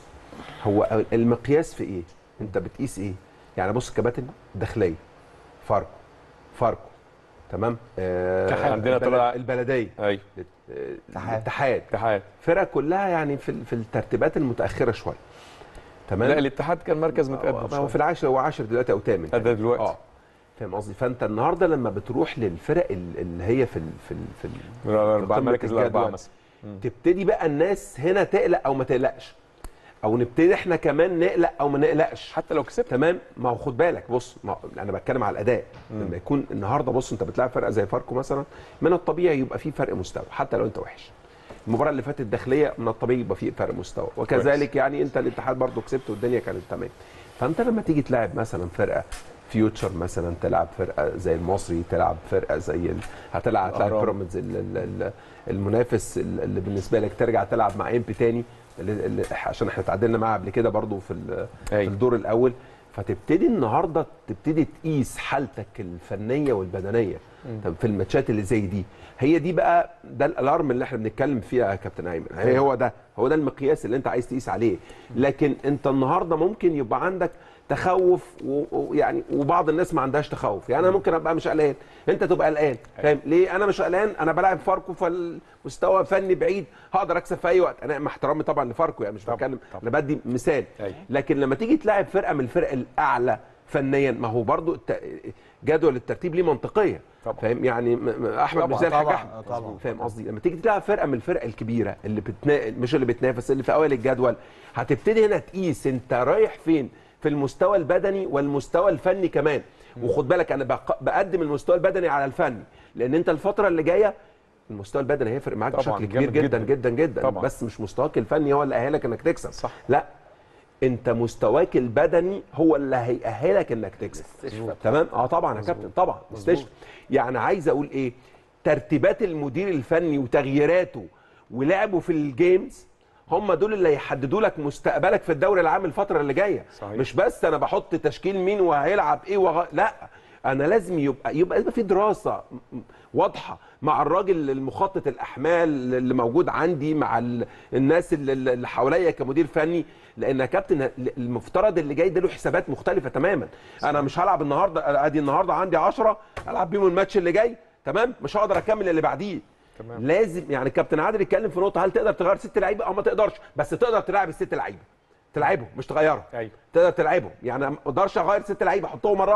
هو المقياس في ايه انت بتقيس ايه يعني بص كباتن داخليه فاركو فاركو تمام آه اتحاد. عندنا البلد- طلع- البلديه ايوه آه، الاتحاد اتحاد فرق كلها يعني في ال- في الترتيبات المتاخره شويه تمام لا الاتحاد كان مركز متقدم هو شوية. في العاشر هو عاشر دلوقتي او ثامن ده دلوقتي. اه فاهم قصدي فانت النهارده لما بتروح للفرق ال- اللي هي في ال في ال في, ال من الاربعه قمة المراكز الاربعه الجدول. مثلا تبتدي بقى الناس هنا تقلق او ما تقلقش او نبتدي احنا كمان نقلق او ما نقلقش حتى لو كسبت تمام ما هو خد بالك بص ما انا بتكلم على الاداء لما يكون النهارده بص انت بتلعب فرقه زي فاركو مثلا من الطبيعي يبقى في فرق مستوى حتى لو انت وحش المباراه اللي فاتت الداخليه من الطبيعي يبقى في فرق مستوى وكذلك يعني انت الاتحاد برضو كسبت والدنيا كانت تمام فانت لما تيجي تلاعب مثلا فرقه فيوتشر مثلا تلعب فرقه زي المصري تلعب فرقه زي ال... هتلعب هتلاعب الأهرام. بيراميدز ال- ال- ال- المنافس ال- اللي بالنسبه لك ترجع تلعب مع امبي تاني اللي اللي عشان احنا تعادلنا معاه قبل كده برضو في ال- في أيوة. الدور الاول فتبتدي النهارده تبتدي تقيس حالتك الفنيه والبدنيه طب في الماتشات اللي زي دي هي دي بقى ده الالارم اللي احنا بنتكلم فيها يا كابتن ايمن هي هو ده هو ده المقياس اللي انت عايز تقيس عليه لكن انت النهارده ممكن يبقى عندك تخوف و- ويعني وبعض الناس ما عندهاش تخوف يعني انا ممكن ابقى مش قلقان انت تبقى قلقان فاهم ليه انا مش قلقان انا بلاعب فاركو فالمستوى فني بعيد هقدر اكسب في اي وقت انا مع احترامي طبعا لفاركو يعني مش بتكلم انا بدي مثال أيوة. لكن لما تيجي تلاعب فرقه من الفرق الاعلى فنيا ما هو برضو الت... جدول الترتيب ليه منطقيه طبعا. فاهم يعني م... م... احمد طبعا، مش زي الحاج طبعا، احمد طبعا. فاهم قصدي لما تيجي تلعب فرقه من الفرق الكبيره اللي بتنا... مش اللي بتنافس اللي في اوائل الجدول هتبتدي هنا تقيس انت رايح فين في المستوى البدني والمستوى الفني كمان وخد بالك انا بق... بقدم المستوى البدني على الفني لان انت الفتره اللي جايه المستوى البدني هيفرق معاك طبعاً، بشكل كبير جامد جدا جداً. جدا جدا طبعاً. بس مش مستواك الفني هو اللي اهلك انك تكسب صح. لا انت مستواك البدني هو اللي هيأهلك انك تكسب تمام اه طبعا يا كابتن طبعا استشفى يعني عايز اقول ايه ترتيبات المدير الفني وتغييراته ولعبه في الجيمز هم دول اللي هيحددوا لك مستقبلك في الدوري العام الفتره اللي جايه صحيح. مش بس انا بحط تشكيل مين وهيلعب ايه وغ... لا انا لازم يبقى يبقى يبقى في دراسه م- واضحه مع الراجل المخطط الاحمال اللي موجود عندي مع ال... الناس اللي, اللي حواليا كمدير فني لان يا كابتن المفترض اللي جاي ده له حسابات مختلفه تماما انا مش هلعب النهارده ادي النهارده عندي 10 العب بيهم الماتش اللي جاي تمام مش هقدر اكمل اللي بعديه تمام. لازم يعني كابتن عادل يتكلم في نقطه هل تقدر تغير ست لعيبه او ما تقدرش بس تقدر تلعب الست لعيبه تلعبهم مش تغيرهم ايوه تقدر تلعبهم يعني ما اقدرش اغير ست لعيبه احطهم مره واحده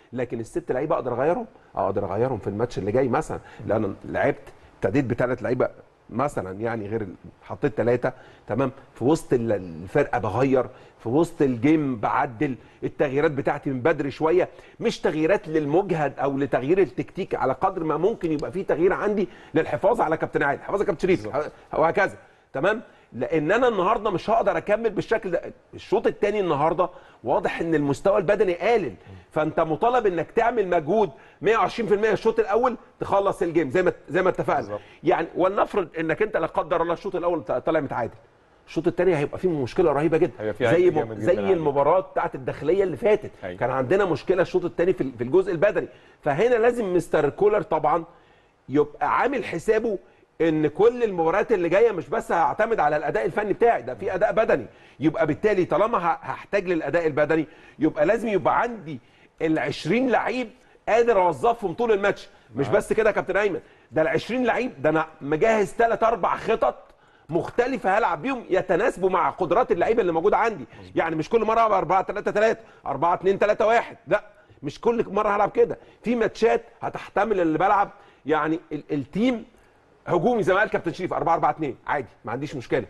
لكن الست لعيبه اقدر اغيرهم اه اقدر اغيرهم في الماتش اللي جاي مثلا لان لعبت ابتديت بثلاث لعيبه مثلا يعني غير ال- حطيت ثلاثه تمام في وسط ال- الفرقه بغير في وسط الجيم بعدل التغييرات بتاعتي من بدري شويه مش تغييرات للمجهد او لتغيير التكتيك على قدر ما ممكن يبقى في تغيير عندي للحفاظ على كابتن عادل حفاظ على كابتن شريف وهكذا تمام لان انا النهارده مش هقدر اكمل بالشكل ده الشوط الثاني النهارده واضح ان المستوى البدني قالل فانت مطالب انك تعمل مجهود 120% الشوط الاول تخلص الجيم زي ما زي ما اتفقنا يعني ولنفرض انك انت لا قدر الله الشوط الاول طالع متعادل الشوط الثاني هيبقى فيه مشكله رهيبه جدا هيبقى فيه زي عيب م... جامد جداً زي عليك. المباراه بتاعت الداخليه اللي فاتت أيوة. كان عندنا مشكله الشوط الثاني في في الجزء البدني فهنا لازم مستر كولر طبعا يبقى عامل حسابه ان كل المباريات اللي جايه مش بس هعتمد على الاداء الفني بتاعي ده في اداء بدني يبقى بالتالي طالما ه- هحتاج للاداء البدني يبقى لازم يبقى عندي ال 20 لعيب قادر اوظفهم طول الماتش مش بس كده يا كابتن ايمن ده ال 20 لعيب ده انا مجهز ثلاث اربع خطط مختلفة هلعب بيهم يتناسبوا مع قدرات اللعيبة اللي موجودة عندي يعني مش كل مرة هلعب 4 3 3 4 2 3 1 لا مش كل مرة هلعب كده في ماتشات هتحتمل اللي بلعب يعني ال- التيم هجومي زي ما قال كابتن شريف 4 4 2 عادي ما عنديش مشكله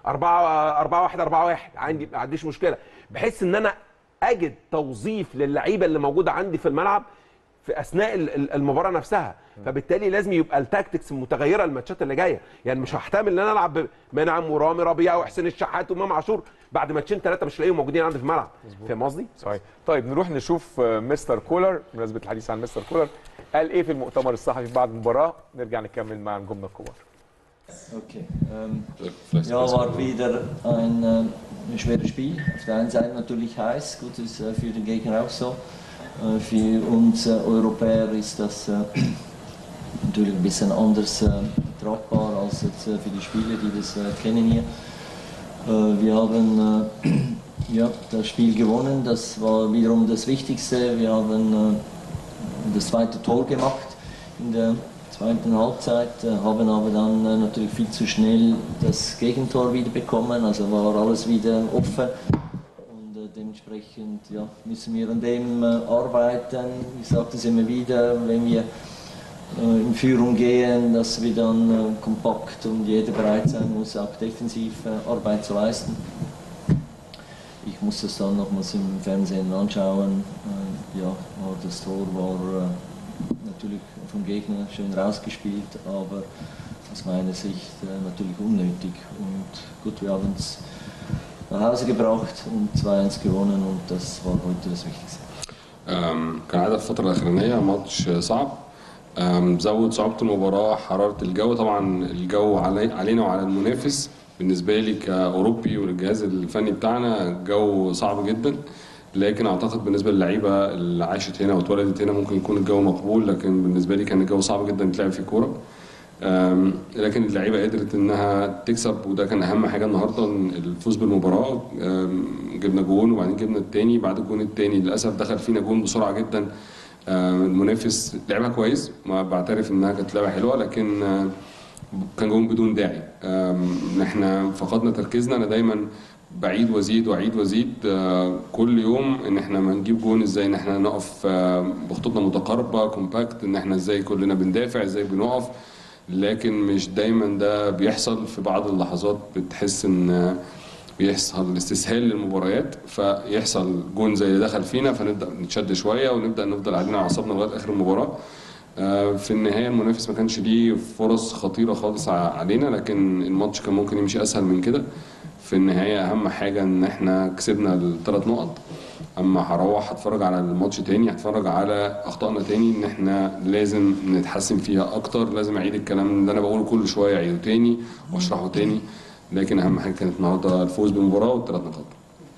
4 4 1 4 1 عندي ما عنديش مشكله بحيث ان انا اجد توظيف للعيبه اللي موجوده عندي في الملعب في اثناء ال- ال- المباراه نفسها فبالتالي لازم يبقى التاكتكس متغيره الماتشات اللي جايه يعني مش هحتمل ان انا العب بمنعم ورامي ربيعه وحسين الشحات وامام عاشور بعد ماتشين ثلاثه مش لاقيهم موجودين عندي في الملعب فاهم قصدي؟ صحيح طيب نروح نشوف آه، مستر كولر بمناسبه الحديث عن مستر كولر قال ايه في المؤتمر الصحفي بعد المباراه نرجع نكمل مع نجومنا الكبار Okay. Ähm, Vielleicht ja, war wieder ein äh, schweres Spiel. Auf der einen Seite natürlich heiß, gut, das ist äh, für den Gegner auch so. Äh, für uns äh, Europäer ist das äh, natürlich ein bisschen anders äh, tragbar als jetzt, äh, für die Spieler, die das äh, kennen hier. Äh, wir haben äh, ja, das Spiel gewonnen, das war wiederum das Wichtigste. Wir haben äh, das zweite Tor gemacht in der zweiten Halbzeit, äh, haben aber dann äh, natürlich viel zu schnell das Gegentor wieder bekommen, also war alles wieder offen und äh, dementsprechend ja, müssen wir an dem äh, arbeiten. Ich sage das immer wieder, wenn wir äh, in Führung gehen, dass wir dann äh, kompakt und jeder bereit sein muss, auch defensiv äh, Arbeit zu leisten. Ich muss das dann nochmals im Fernsehen anschauen. Äh, ja, aber das Tor war äh, natürlich vom Gegner schön rausgespielt, aber aus meiner Sicht äh, natürlich unnötig. Und gut, wir haben es nach Hause gebracht und 2-1 gewonnen und das war heute das Wichtigste. أم، كالعادة في الفترة الأخرانية ماتش صعب أم، زود صعوبة المباراة حرارة الجو طبعا الجو علي علينا وعلى المنافس بالنسبة لي كأوروبي والجهاز الفني بتاعنا الجو صعب جدا لكن أعتقد بالنسبة للعيبة اللي عاشت هنا واتولدت هنا ممكن يكون الجو مقبول لكن بالنسبة لي كان الجو صعب جدا تلعب فيه كورة أم، لكن اللعيبه قدرت انها تكسب وده كان اهم حاجه النهارده إن الفوز بالمباراه أم، جبنا جون وبعدين جبنا التاني بعد الجون التاني للاسف دخل فينا جون بسرعه جدا أم، المنافس لعبها كويس ما بعترف انها كانت لعبه حلوه لكن أم، كان جون بدون داعي أم، ان احنا فقدنا تركيزنا انا دايما بعيد وازيد واعيد وازيد آه، كل يوم ان احنا ما نجيب جون ازاي ان احنا نقف آه، بخطوطنا متقاربه كومباكت ان احنا ازاي كلنا بندافع ازاي بنقف لكن مش دايما ده بيحصل في بعض اللحظات بتحس ان آه، بيحصل استسهال للمباريات فيحصل جون زي اللي دخل فينا فنبدا نتشد شويه ونبدا نفضل قاعدين على اعصابنا لغايه اخر المباراه آه، في النهايه المنافس ما كانش ليه فرص خطيره خالص ع- علينا لكن الماتش كان ممكن يمشي اسهل من كده في النهايه اهم حاجه ان احنا كسبنا الثلاث نقط اما هروح هتفرج على الماتش تاني هتفرج على اخطائنا تاني ان احنا لازم نتحسن فيها اكتر لازم اعيد الكلام اللي انا بقوله كل شويه اعيده تاني واشرحه تاني لكن اهم حاجه كانت النهارده الفوز بالمباراه والثلاث نقاط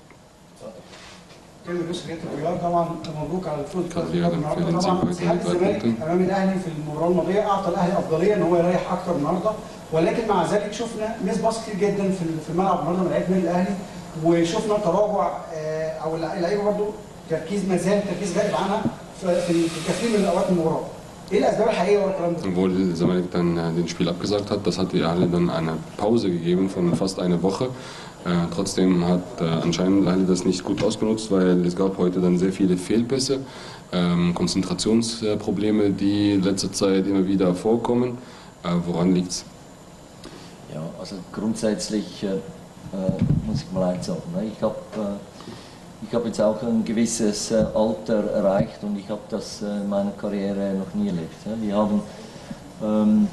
كلمة يوسف رياض الرياض طبعا مبروك على الفوز كان رياض النهارده الفرنسي طبعا كويس اتحاد جدا. الزمالك امام الاهلي في المباراه الماضيه اعطى الاهلي افضليه ان هو يريح اكتر النهارده ولكن مع ذلك شفنا ميس باص كتير جدا في في الملعب النهارده من لعيبه النادي الاهلي وشفنا تراجع آه، او اللعيبه برضه تركيز ما زال تركيز غائب عنها في في في كثير من اوقات المباراه. ايه الاسباب الحقيقيه ورا الكلام ده؟ Obwohl Zamalek dann äh, den Spiel abgesagt hat, das hat die Alle dann eine Pause gegeben von fast einer Woche. Äh, trotzdem hat äh, anscheinend Al das nicht gut ausgenutzt, weil es gab heute dann sehr viele Fehlpässe, ähm, Konzentrationsprobleme, die in letzter Zeit immer wieder vorkommen. Äh, woran liegt's? Ja, also grundsätzlich äh, äh, muss ich mal eins sagen. Ne? Ich habe äh, ich hab jetzt auch ein gewisses äh, Alter erreicht und ich habe das äh, in meiner Karriere noch nie erlebt. Ne? Wir haben ähm,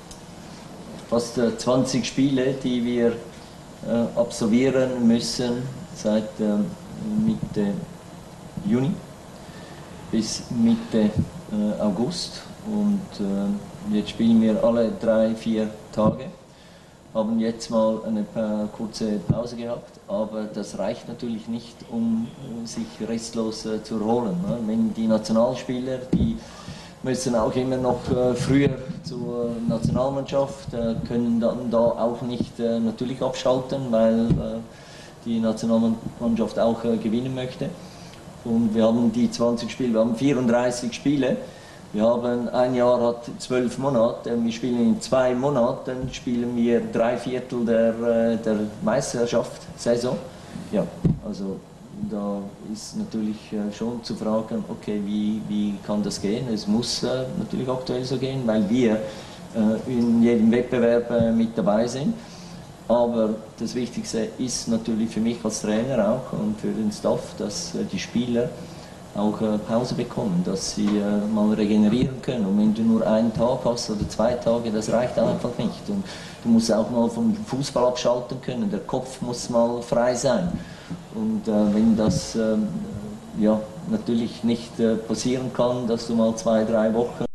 fast äh, 20 Spiele, die wir äh, absolvieren müssen seit ähm, Mitte Juni bis Mitte äh, August. Und äh, jetzt spielen wir alle drei, vier Tage. Haben jetzt mal eine pa kurze Pause gehabt, aber das reicht natürlich nicht, um äh, sich restlos äh, zu erholen. Ne? Wenn die Nationalspieler, die müssen auch immer noch äh, früher zur Nationalmannschaft, äh, können dann da auch nicht äh, natürlich abschalten, weil äh, die Nationalmannschaft auch äh, gewinnen möchte. Und wir haben die 20 Spiele, wir haben 34 Spiele. Wir haben ein Jahr hat zwölf Monate, wir spielen in zwei Monaten, spielen wir drei Viertel der, äh, der Meisterschaft, Saison. Ja, also da ist natürlich äh, schon zu fragen, okay, wie, wie kann das gehen? Es muss äh, natürlich aktuell so gehen, weil wir äh, in jedem Wettbewerb äh, mit dabei sind. Aber das Wichtigste ist natürlich für mich als Trainer auch und für den Staff, dass äh, die Spieler auch äh, Pause bekommen, dass sie äh, mal regenerieren können. Und wenn du nur einen Tag hast oder zwei Tage, das reicht einfach nicht. Und du musst auch mal vom Fußball abschalten können. Der Kopf muss mal frei sein. Und äh, wenn das ähm, ja, natürlich nicht äh, passieren kann, dass du mal zwei, drei Wochen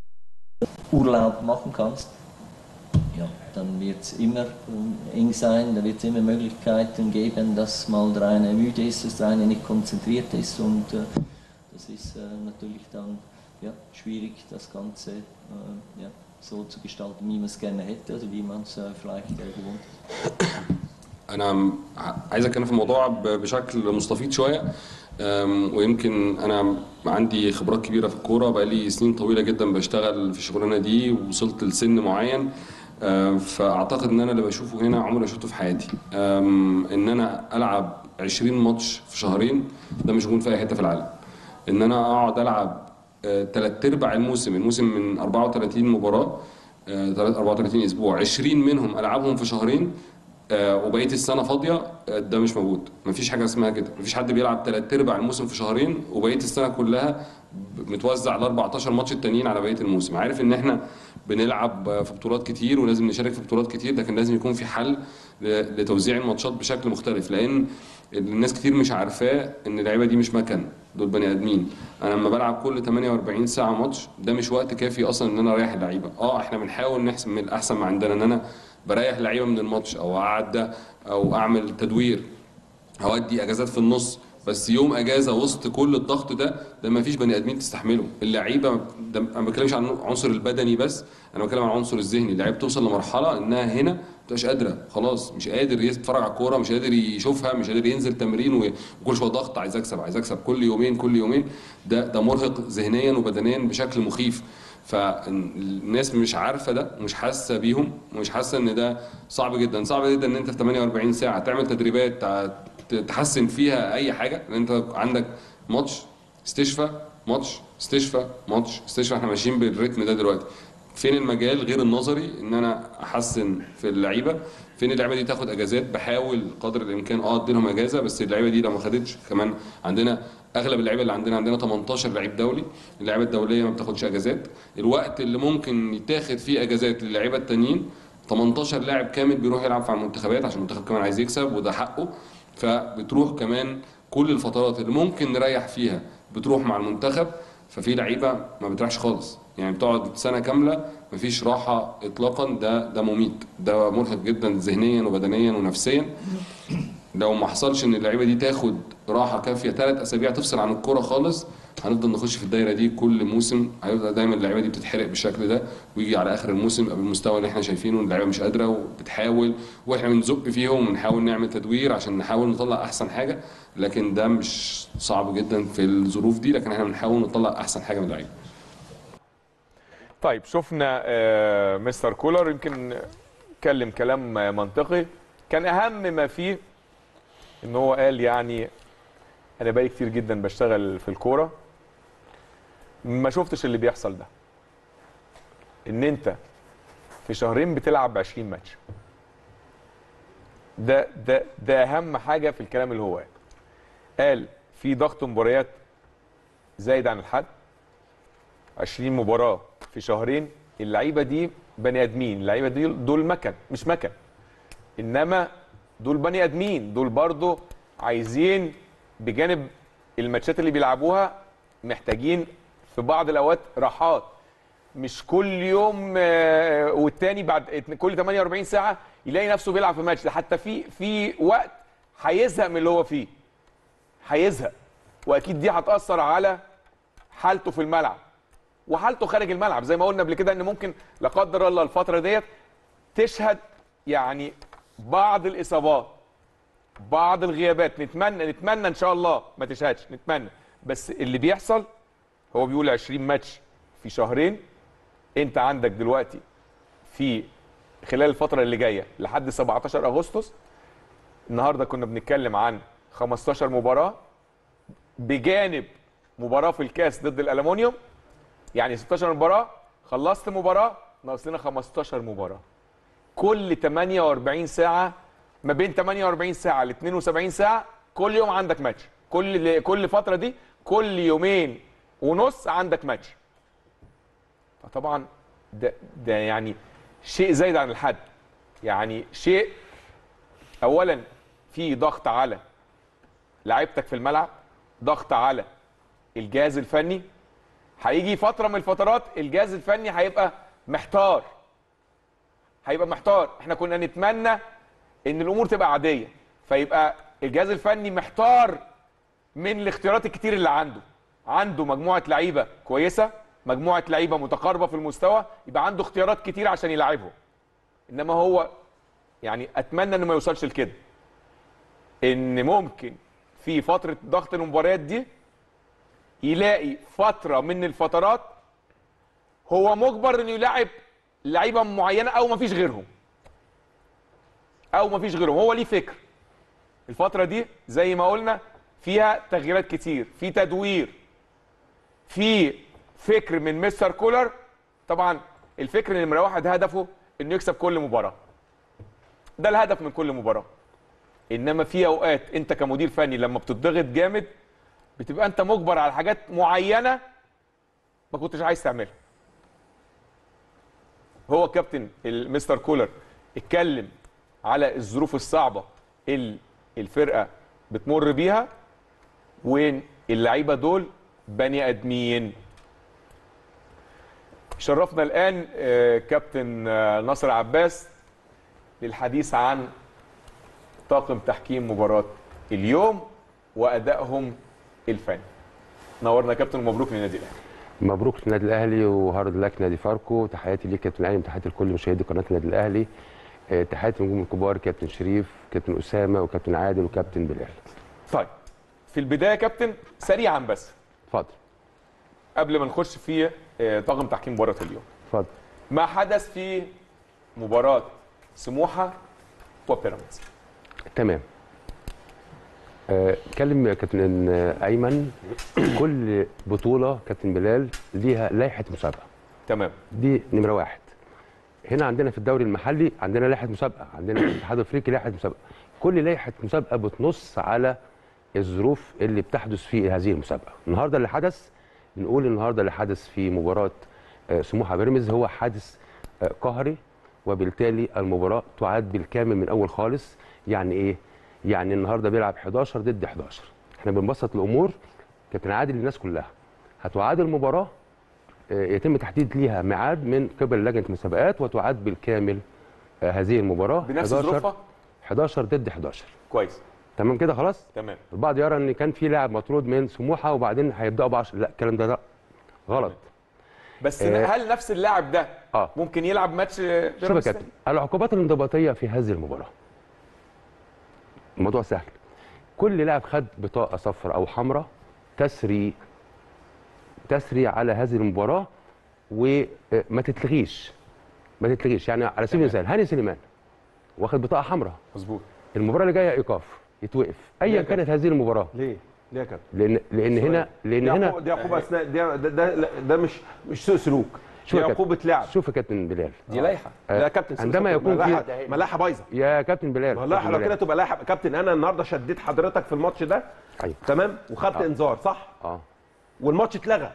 Urlaub machen kannst, ja, dann wird es immer ähm, eng sein, da wird es immer Möglichkeiten geben, dass mal der eine müde ist, dass der eine nicht konzentriert ist und äh, das ist äh, natürlich dann ja, schwierig, das Ganze äh, ja, so zu gestalten, wie man es gerne hätte oder wie man es äh, vielleicht äh, gewohnt ist. انا عايز اتكلم في الموضوع ب- بشكل مستفيض شويه أم، ويمكن انا عندي خبرات كبيره في الكوره بقالي سنين طويله جدا بشتغل في الشغلانه دي ووصلت لسن معين أم، فاعتقد ان انا اللي بشوفه هنا عمري ما شفته في حياتي أم، ان انا العب 20 ماتش في شهرين ده مش موجود في اي حته في العالم ان انا اقعد العب ثلاث ارباع الموسم الموسم من 34 مباراه آه، 34 اسبوع 20 منهم العبهم في شهرين آه، وبقيه السنه فاضيه آه، ده مش موجود مفيش حاجه اسمها كده مفيش حد بيلعب ثلاث ارباع الموسم في شهرين وبقيه السنه كلها متوزع على 14 ماتش التانيين على بقيه الموسم عارف ان احنا بنلعب آه، في بطولات كتير ولازم نشارك في بطولات كتير لكن لازم يكون في حل ل- لتوزيع الماتشات بشكل مختلف لان الناس كتير مش عارفاه ان اللعيبه دي مش مكن دول بني ادمين انا لما بلعب كل 48 ساعه ماتش ده مش وقت كافي اصلا ان انا اريح اللعيبه اه احنا بنحاول نحسن من الاحسن ما عندنا ان انا بريح اللعيبه من الماتش او اقعد ده او اعمل تدوير او ادي اجازات في النص بس يوم اجازه وسط كل الضغط ده ده ما فيش بني ادمين تستحمله اللعيبه ده انا ما بتكلمش عن العنصر البدني بس انا بتكلم عن العنصر الذهني اللعيبه بتوصل لمرحله انها هنا ما بتبقاش قادره خلاص مش قادر يتفرج على الكوره مش قادر يشوفها مش قادر ينزل تمرين و- وكل شويه ضغط عايز اكسب عايز اكسب كل يومين كل يومين ده ده مرهق ذهنيا وبدنيا بشكل مخيف فالناس مش عارفه ده مش حاسه بيهم ومش حاسه ان ده صعب جدا صعب جدا ان انت في 48 ساعه تعمل تدريبات تع- ت- تحسن فيها اي حاجه لان انت عندك ماتش استشفاء ماتش استشفاء ماتش استشفاء احنا ماشيين بالريتم ده دلوقتي فين المجال غير النظري ان انا احسن في اللعيبه فين اللعيبه دي تاخد اجازات بحاول قدر الامكان اه ادي لهم اجازه بس اللعيبه دي لو ما خدتش كمان عندنا اغلب اللعيبه اللي عندنا عندنا 18 لعيب دولي اللعيبه الدوليه ما بتاخدش اجازات الوقت اللي ممكن يتاخد فيه اجازات للعيبه التانيين 18 لاعب كامل بيروح يلعب في المنتخبات عشان المنتخب كمان عايز يكسب وده حقه فبتروح كمان كل الفترات اللي ممكن نريح فيها بتروح مع المنتخب ففي لعيبه ما بتريحش خالص يعني بتقعد سنه كامله مفيش راحه اطلاقا ده ده مميت ده مرهق جدا ذهنيا وبدنيا ونفسيا لو ما حصلش ان اللعيبه دي تاخد راحه كافيه ثلاث اسابيع تفصل عن الكوره خالص هنفضل نخش في الدايره دي كل موسم هيفضل دايما اللعيبه دي بتتحرق بالشكل ده ويجي على اخر الموسم يبقى بالمستوى اللي احنا شايفينه اللعيبه مش قادره وبتحاول واحنا بنزق فيهم ونحاول نعمل تدوير عشان نحاول نطلع احسن حاجه لكن ده مش صعب جدا في الظروف دي لكن احنا بنحاول نطلع احسن حاجه من اللعيبه طيب شفنا آه، مستر كولر يمكن اتكلم كلام آه، منطقي كان اهم ما فيه ان هو قال يعني انا بقالي كتير جدا بشتغل في الكوره ما شفتش اللي بيحصل ده ان انت في شهرين بتلعب 20 ماتش ده ده ده اهم حاجه في الكلام اللي هو قال قال في ضغط مباريات زايد عن الحد 20 مباراه في شهرين اللعيبه دي بني ادمين اللعيبه دي دول مكن مش مكن انما دول بني ادمين دول برضو عايزين بجانب الماتشات اللي بيلعبوها محتاجين في بعض الاوقات راحات مش كل يوم آه، والتاني بعد اتن- كل 48 ساعه يلاقي نفسه بيلعب في ماتش ده حتى في في وقت هيزهق من اللي هو فيه هيزهق واكيد دي هتاثر على حالته في الملعب وحالته خارج الملعب زي ما قلنا قبل كده ان ممكن لا قدر الله الفتره ديت تشهد يعني بعض الاصابات بعض الغيابات نتمنى نتمنى ان شاء الله ما تشهدش نتمنى بس اللي بيحصل هو بيقول 20 ماتش في شهرين انت عندك دلوقتي في خلال الفتره اللي جايه لحد 17 اغسطس النهارده كنا بنتكلم عن 15 مباراه بجانب مباراه في الكاس ضد الالومنيوم يعني 16 مباراه خلصت مباراه ناقص لنا 15 مباراه كل 48 ساعه ما بين 48 ساعه ل 72 ساعه كل يوم عندك ماتش كل كل فتره دي كل يومين ونص عندك ماتش فطبعا ده ده يعني شيء زايد عن الحد يعني شيء اولا في ضغط على لعيبتك في الملعب ضغط على الجهاز الفني هيجي فتره من الفترات الجهاز الفني هيبقى محتار هيبقى محتار احنا كنا نتمنى ان الامور تبقى عاديه فيبقى الجهاز الفني محتار من الاختيارات الكتير اللي عنده عنده مجموعه لعيبه كويسه مجموعه لعيبه متقاربه في المستوى يبقى عنده اختيارات كتير عشان يلعبهم انما هو يعني اتمنى انه ما يوصلش لكده ان ممكن في فتره ضغط المباريات دي يلاقي فتره من الفترات هو مجبر انه يلاعب لعيبه معينه او ما فيش غيرهم او ما فيش غيرهم هو ليه فكر الفتره دي زي ما قلنا فيها تغييرات كتير في تدوير في فكر من مستر كولر طبعا الفكر اللي نمره واحد هدفه انه يكسب كل مباراه ده الهدف من كل مباراه انما في اوقات انت كمدير فني لما بتضغط جامد بتبقى انت مجبر على حاجات معينه ما كنتش عايز تعملها هو كابتن المستر كولر اتكلم على الظروف الصعبه اللي الفرقه بتمر بيها وين اللعيبه دول بني ادمين شرفنا الان آه، كابتن آه، ناصر عباس للحديث عن طاقم تحكيم مباراه اليوم وادائهم الفني نورنا يا كابتن ومبروك للنادي الاهلي مبروك للنادي الاهلي وهارد لك نادي فاركو تحياتي ليك كابتن علي تحياتي لكل مشاهدي قناه النادي الاهلي آه، تحياتي للنجوم الكبار كابتن شريف كابتن اسامه وكابتن عادل وكابتن بلال طيب في البدايه يا كابتن سريعا بس اتفضل قبل ما نخش في آه، طاقم تحكيم مباراه اليوم اتفضل ما حدث في مباراه سموحه وبيراميدز تمام آه، اتكلم يا كابتن آه، ايمن كل بطوله كابتن بلال ليها لائحه مسابقه تمام دي نمره واحد هنا عندنا في الدوري المحلي عندنا لائحه مسابقه عندنا في الاتحاد الافريقي لائحه مسابقه كل لائحه مسابقه بتنص على الظروف اللي بتحدث في هذه المسابقه النهارده اللي حدث نقول النهارده اللي حدث في مباراه آه، سموحه بيراميدز هو حادث آه، قهري وبالتالي المباراه تعاد بالكامل من اول خالص يعني ايه يعني النهارده بيلعب 11 ضد 11 احنا بنبسط الامور كابتن عادل للناس كلها هتعاد المباراه آه، يتم تحديد ليها ميعاد من قبل لجنه المسابقات وتعاد بالكامل آه، هذه المباراه بنفس 11 ظروفها 11 ضد 11 كويس تمام كده خلاص تمام البعض يرى ان كان في لاعب مطرود من سموحه وبعدين هيبداوا ب 10 لا الكلام ده لا غلط بس آه. هل نفس اللاعب ده اه ممكن يلعب ماتش آه، شوف يا بيراميدز كابتن العقوبات الانضباطيه في هذه المباراه الموضوع سهل كل لاعب خد بطاقه صفراء او حمراء تسري تسري على هذه المباراه وما تتلغيش ما تتلغيش يعني على سبيل المثال هاني سليمان واخد بطاقه حمراء مظبوط المباراه اللي جايه ايقاف يتوقف ليه ايا يا كابتن؟ كانت هذه المباراه ليه؟ ليه يا كابتن؟ لان لان هنا لان دي هنا عقوبة- دي عقوبه اثناء ده ده, ده, لا، ده مش مش سوء سلوك شوف دي يا كابتن- عقوبه لعب شوف يا كابتن بلال دي لائحه لا يا كابتن سيب عندما سيب- يكون في ملاحه ملاحه بايظه يا كابتن بلال ما اللائحه كابتن لو كده بلال. تبقى لائحه كابتن انا النهارده شديت حضرتك في الماتش ده أيوة. تمام وخدت آه. انذار صح اه والماتش اتلغى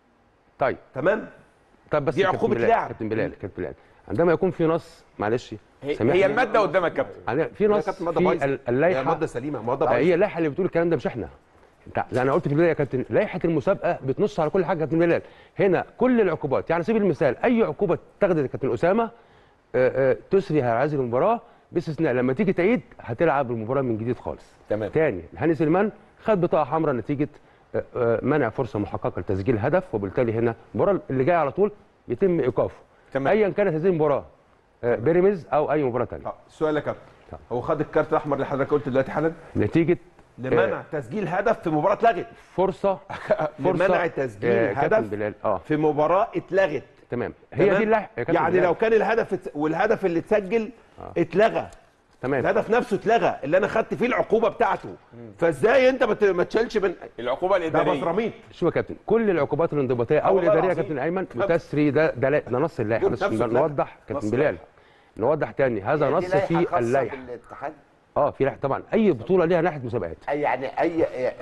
طيب تمام طب بس دي كابتن عقوبة بلال، لعب. كابتن بلال كابتن بلال عندما يكون في نص معلش هي, سامحني. هي الماده قدامك يا كابتن عندنا- في يا نص كابتن ماده في بايظه ال- هي اللائحه ماده سليمه ماده آه، بايظه هي اللائحه اللي بتقول الكلام ده مش احنا انت زي انا قلت في البدايه يا كابتن لائحه المسابقه بتنص على كل حاجه يا كابتن بلال هنا كل العقوبات يعني سبيل المثال اي عقوبه اتخذت يا كابتن اسامه آه، آه، تسري هذه المباراه باستثناء لما تيجي تعيد هتلعب المباراه من جديد خالص تمام تاني هاني سليمان خد بطاقه حمراء نتيجه آه، آه، منع فرصه محققه لتسجيل هدف وبالتالي هنا المباراه اللي جايه على طول يتم ايقافه تمام. ايا كانت هذه المباراه آه، بيراميدز او اي مباراه ثانيه آه، السؤال يا كابتن طب. هو خد الكارت الاحمر اللي حضرتك قلت دلوقتي حالا نتيجه لمنع تسجيل هدف في مباراه اتلغت فرصه فرصه لمنع تسجيل آه، كابتن هدف بلال اه في مباراه اتلغت تمام هي تمام؟ دي اللائحه يا كابتن يعني بلال. لو كان الهدف ات- والهدف اللي اتسجل اتلغى تمام الهدف نفسه اتلغى اللي انا خدت فيه العقوبه بتاعته فازاي انت ما ت- ما تشيلش من العقوبه ده الاداريه بزراميط شوف يا كابتن كل العقوبات الانضباطيه او والله الاداريه يا العظيم. كابتن ايمن وتسري ده ده, لا- ده نص اللائحه دول بس نفسه نوضح نص كابتن بلال نوضح تاني هذا دي نص لائحة في خاصة اللائحه بالاتحاد اه في لائحه طبعا اي بطوله ليها لائحه مسابقات أي يعني اي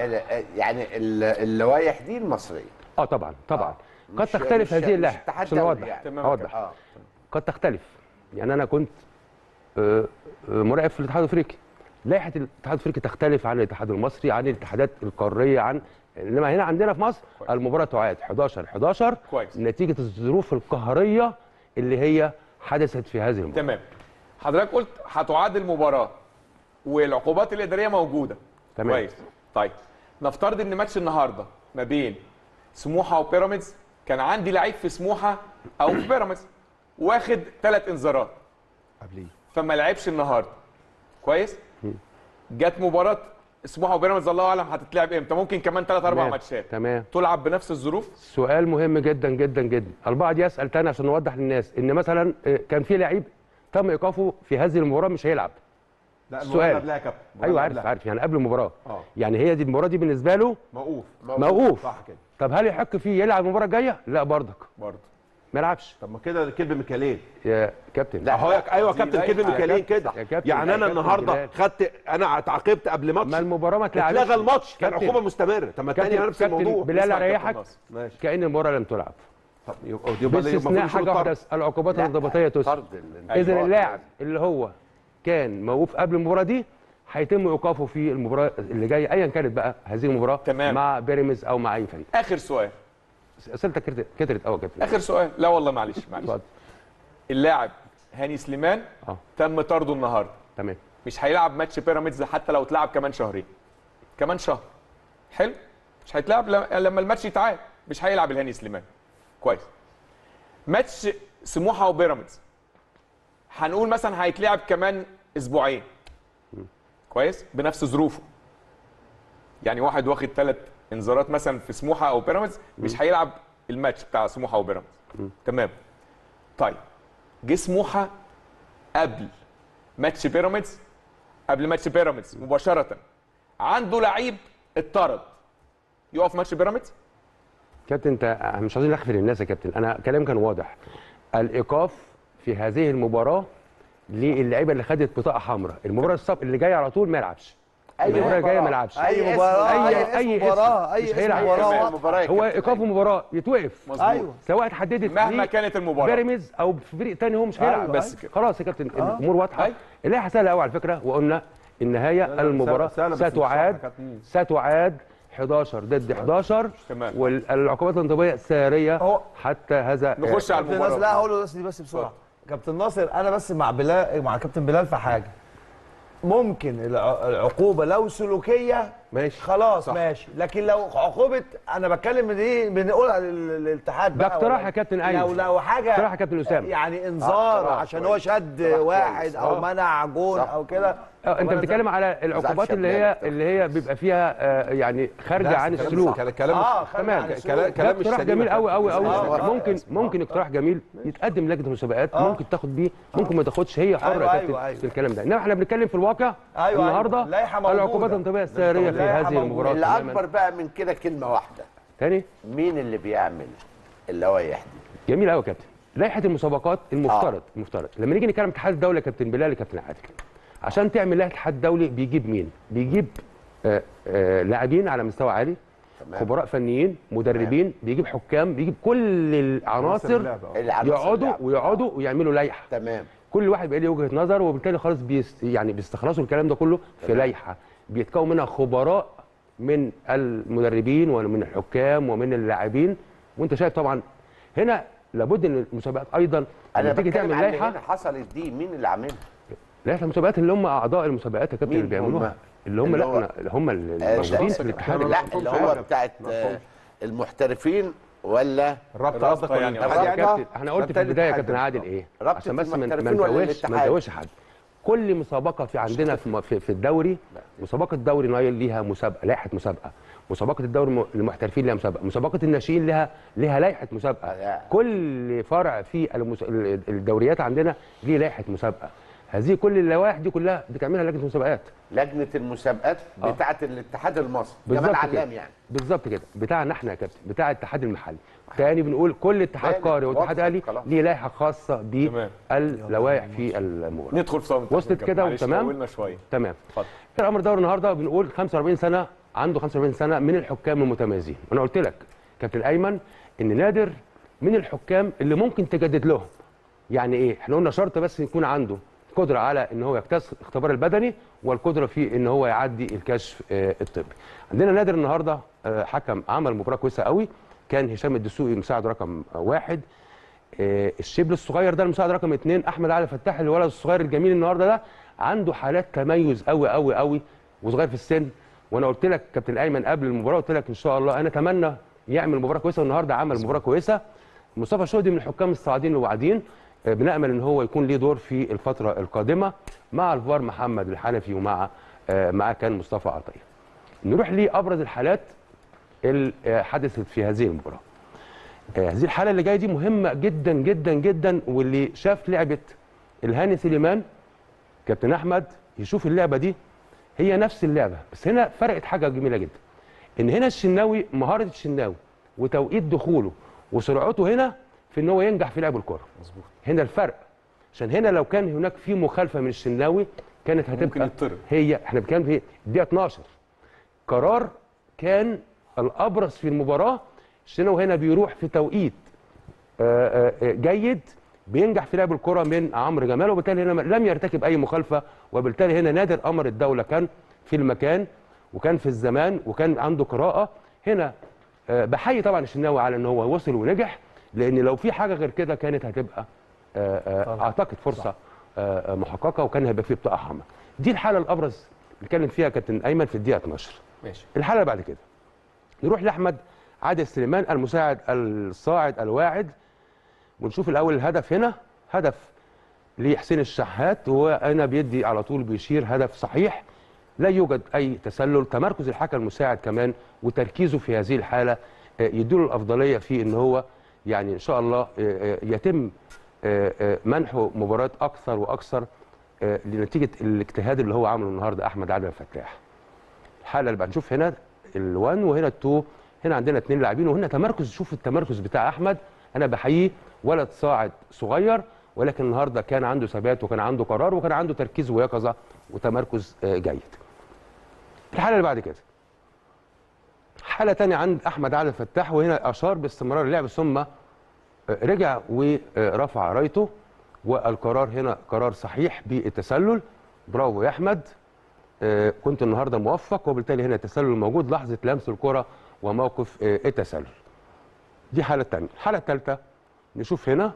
يعني ال- اللوائح دي المصريه اه طبعا طبعا آه. قد مش- تختلف مش- هذه مش اللائحه اتحاد عشان دولي اوضح يعني. تمام. اوضح اه قد تختلف يعني انا كنت آه، آه، مراقب في الاتحاد الافريقي لائحه الاتحاد الافريقي تختلف عن الاتحاد المصري عن الاتحادات القاريه عن انما هنا عندنا في مصر المباراه تعاد 11 11 كويس. نتيجه الظروف القهريه اللي هي حدثت في هذه المباراه تمام حضرتك قلت هتعاد المباراه والعقوبات الاداريه موجوده تمام. كويس طيب نفترض ان ماتش النهارده ما بين سموحه وبيراميدز كان عندي لعيب في سموحه او في بيراميدز واخد ثلاث انذارات قبليه فما لعبش النهارده كويس جت مباراه سموحه وبيراميدز الله اعلم هتتلعب امتى ممكن كمان ثلاث اربع تمام. ماتشات تمام تلعب بنفس الظروف سؤال مهم جدا جدا جدا البعض يسال تاني عشان نوضح للناس ان مثلا آه، كان في لعيب تم ايقافه في هذه المباراه مش هيلعب لا سؤال. المباراة قبلها يا كابتن المباراة ايوه عارف قبلها. عارف يعني قبل المباراه اه يعني هي دي المباراه دي بالنسبه له موقوف موقوف صح كده طب هل يحق فيه يلعب المباراه الجايه لا برضك برضه ما يلعبش طب ما كده كلب ميكالين يا كابتن لا. اهو يا- ايوه يا دي كابتن لائحة. كلب ميكالين كده يا كابتن يعني يا انا كابتن النهارده بلال. خدت انا اتعاقبت قبل ماتش ما المباراه ما اتلعبتش اتلغى الماتش كان كابتن. عقوبه مستمره طب ما الثانيه كابتن نفس كابتن الموضوع بلال اسمع كابتن اريحك ناصر. ماشي كأن المباراه لم تلعب طب يبقى يبقى باستثناء حاجه واحده بس العقوبات الانضباطيه تسرى طرد ال- اذا أيوة. اللاعب اللي هو كان موقوف قبل المباراه دي هيتم ايقافه في المباراه اللي جايه ايا كانت بقى هذه المباراه تمام. مع بيراميدز او مع اي فريق اخر سؤال اسئلتك كترت- كترت قوي يا كابتن اخر سؤال لا والله معلش معلش اتفضل اللاعب هاني سليمان اه تم طرده النهارده تمام مش هيلعب ماتش بيراميدز حتى لو اتلعب كمان شهرين كمان شهر حلو مش هيتلعب ل- لما الماتش يتعاد مش هيلعب الهاني سليمان كويس ماتش سموحه وبيراميدز هنقول مثلا هيتلعب كمان اسبوعين كويس بنفس ظروفه يعني واحد واخد ثلاث انذارات مثلا في سموحه او بيراميدز مش هيلعب الماتش بتاع سموحه وبيراميدز تمام طيب جه سموحه قبل ماتش بيراميدز قبل ماتش بيراميدز مباشره عنده لعيب اتطرد يقف ماتش بيراميدز كابتن انت مش عايزين نخفي للناس يا كابتن انا كلامي كان واضح الايقاف في هذه المباراه للعيبه اللي خدت بطاقه حمراء المباراه الصف اللي جايه على طول ما يلعبش المباراه الجايه ما يلعبش اي مباراه أي- اي أي اسم مباراه اسم اي مش اسم هيلعب. مباراه تمام. واضحة. المباراه يا هو كابتن. ايقاف المباراه يتوقف مظبوط ايوه سواء اتحددت مهما ليه كانت المباراه بيراميدز او في فريق تاني هو مش هيلعب أيوة، بس كده. خلاص يا كابتن الامور واضحه أيوة. اللائحه سهله قوي على فكره وقلنا النهايه لا، المباراه سهلة بس مش صح يا ستعاد كابتن. ستعاد 11 ضد 11 تمام. والعقوبات الانضباطيه ساريه هو- حتى هذا نخش على كابتن ناصر لا المباراه هقول له بس دي بس بسرعه كابتن ناصر انا بس مع بلال مع كابتن بلال في حاجه ممكن الع- العقوبه لو سلوكيه ماشي خلاص صح. ماشي لكن لو عقوبه انا بتكلم دي بنقولها لل- للاتحاد ده بقى اقتراح ولا- يا كابتن أيمن. لو لو حاجه اقتراح يا كابتن أسامة. يعني انذار اقتراح عشان كويس. هو شد اقتراح واحد كويس. او آه. منع جون صح. او كده آه، انت طب أنا بتتكلم على العقوبات اللي هي اللي هي بيبقى فيها آه، يعني خارجه عن كلام- السلوك كلام- كلام اه مش- خارج تمام. عن السلوك. كلام ده كلام مش اقتراح سليم جميل يا قوي قوي كابتن. قوي آه، ممكن آه. ممكن اقتراح جميل يتقدم لجنه المسابقات آه. ممكن تاخد بيه ممكن ما تاخدش هي حره أيوة، يا أيوة، كابتن أيوة. في الكلام ده انما احنا بنتكلم في الواقع أيوة، النهارده اللائحة موجودة. العقوبات الانضباطيه السيريه في اللائحة هذه موجودة. المباراه اللي تماماً. اكبر بقى من كده كلمه واحده تاني مين اللي بيعمل اللوائح دي جميل قوي يا كابتن لائحه المسابقات المفترض المفترض لما نيجي نتكلم اتحاد الدوله يا كابتن بلال يا كابتن عادل عشان تعمل لائحه اتحاد دولي بيجيب مين بيجيب آه، آه، لاعبين على مستوى عالي تمام. خبراء فنيين مدربين بيجيب حكام بيجيب كل العناصر اللعبة، آه. العناصر يقعدوا اللعبة. ويقعدوا ويعملوا لائحه تمام كل واحد بيبقى ليه وجهه نظر وبالتالي خلاص بيست يعني بيستخلصوا الكلام ده كله في لائحه بيتكون منها خبراء من المدربين ومن الحكام ومن اللاعبين وانت شايف طبعا هنا لابد ان المسابقات ايضا انا لما تيجي بتكلم تعمل عن اللي لائحه هنا حصلت دي مين اللي عاملها لائحه المسابقات اللي هم اعضاء المسابقات يا كابتن مين اللي بيعملوها هم؟ اللي هم اللي لا هو- أنا- اللي هم اللي آه، موجودين لا، في الاتحاد لا اللي هو بتاعت آه، المحترفين ولا الرابطه قصدك ولا يعني. الاتحاد يا يعني؟ كابتن احنا قلت في بالتالي البدايه يا الاتحاد كابتن ده. عادل ايه رابطة عشان بس ما ما المحترفين ولا نتوهش ما الاتحاد؟ نتوهش حد كل مسابقه في عندنا في م- في, في الدوري مسابقه الدوري نايل ليها مسابقه لائحه مسابقه مسابقه الدوري الم- المحترفين لها مسابقه مسابقه الناشئين لها لها لائحه مسابقه آه. كل فرع في المس... ال- الدوريات عندنا ليه لائحه مسابقه هذه كل اللوائح دي كلها بتعملها لجنه المسابقات لجنه المسابقات آه. بتاعت الاتحاد المصري بالظبط جمال كده علام يعني بالظبط كده بتاعنا احنا يا كابتن بتاع الاتحاد المحلي تاني بنقول كل اتحاد باين، قاري واتحاد واضح، اهلي خلاص. ليه لائحه خاصه تمام. باللوائح في المباراه ندخل في صمت وصلت كده وتمام؟ طولنا شويه تمام اتفضل الامر دوري النهارده بنقول 45 سنه عنده 45 سنه من الحكام المتميزين وانا قلت لك كابتن ايمن ان نادر من الحكام اللي ممكن تجدد لهم يعني ايه احنا قلنا شرط بس يكون عنده قدره على ان هو يجتاز الاختبار البدني والقدره في ان هو يعدي الكشف آه، الطبي عندنا نادر النهارده آه، حكم عمل مباراه كويسه قوي كان هشام الدسوقي مساعد رقم آه، واحد آه، الشبل الصغير ده المساعد رقم اثنين احمد علي فتاح الولد الصغير الجميل النهارده ده عنده حالات تميز قوي قوي قوي وصغير في السن وانا قلت لك كابتن ايمن قبل المباراه قلت لك ان شاء الله انا اتمنى يعمل مباراه كويسه والنهارده عمل مباراه كويسه مصطفى شهدي من الحكام الصاعدين الواعدين آه، بنامل ان هو يكون ليه دور في الفتره القادمه مع الفار محمد الحنفي ومع آه، معاه كان مصطفى عطيه نروح لابرز الحالات اللي آه، حدثت في هذه المباراه آه، هذه الحاله اللي جايه دي مهمه جدا جدا جدا واللي شاف لعبه الهاني سليمان كابتن احمد يشوف اللعبه دي هي نفس اللعبه بس هنا فرقت حاجه جميله جدا ان هنا الشناوي مهاره الشناوي وتوقيت دخوله وسرعته هنا في ان هو ينجح في لعب الكره مظبوط هنا الفرق عشان هنا لو كان هناك في مخالفه من الشناوي كانت ممكن هتبقى يطرد. هي احنا بنتكلم في الدقيقه 12 قرار كان الابرز في المباراه الشناوي هنا بيروح في توقيت آه، آه، جيد بينجح في لعب الكره من عمرو جمال وبالتالي هنا لم يرتكب اي مخالفه وبالتالي هنا نادر امر الدوله كان في المكان وكان في الزمان وكان عنده قراءه هنا آه، بحيي طبعا الشناوي على ان هو وصل ونجح لان لو في حاجه غير كده كانت هتبقى آه، آه، اعتقد فرصه آه، آه، محققه وكان هيبقى فيه بطاقه حمراء دي الحاله الابرز اللي اتكلم فيها كابتن ايمن في الدقيقه 12 ماشي الحاله اللي بعد كده نروح لاحمد عادل سليمان المساعد الصاعد الواعد ونشوف الاول الهدف هنا هدف لحسين الشحات وهنا بيدي على طول بيشير هدف صحيح لا يوجد اي تسلل تمركز الحكم المساعد كمان وتركيزه في هذه الحاله آه، يديله الافضليه في ان هو يعني ان شاء الله آه، آه، يتم آه، آه، منحه مباريات اكثر واكثر آه، لنتيجه الاجتهاد اللي هو عمله النهارده احمد عادل الفتاح الحاله اللي بنشوف هنا ال1 وهنا ال2 هنا عندنا اثنين لاعبين وهنا تمركز شوف التمركز بتاع احمد انا بحييه ولد صاعد صغير ولكن النهارده كان عنده ثبات وكان عنده قرار وكان عنده تركيز ويقظه وتمركز آه، جيد. الحاله اللي بعد كده حاله تانية عند احمد عادل الفتاح وهنا اشار باستمرار اللعب ثم آه، رجع ورفع رايته والقرار هنا قرار صحيح بالتسلل برافو يا احمد آه، كنت النهارده موفق وبالتالي هنا التسلل موجود لحظه لمس الكره وموقف آه، التسلل دي حاله تانية الحاله الثالثه نشوف هنا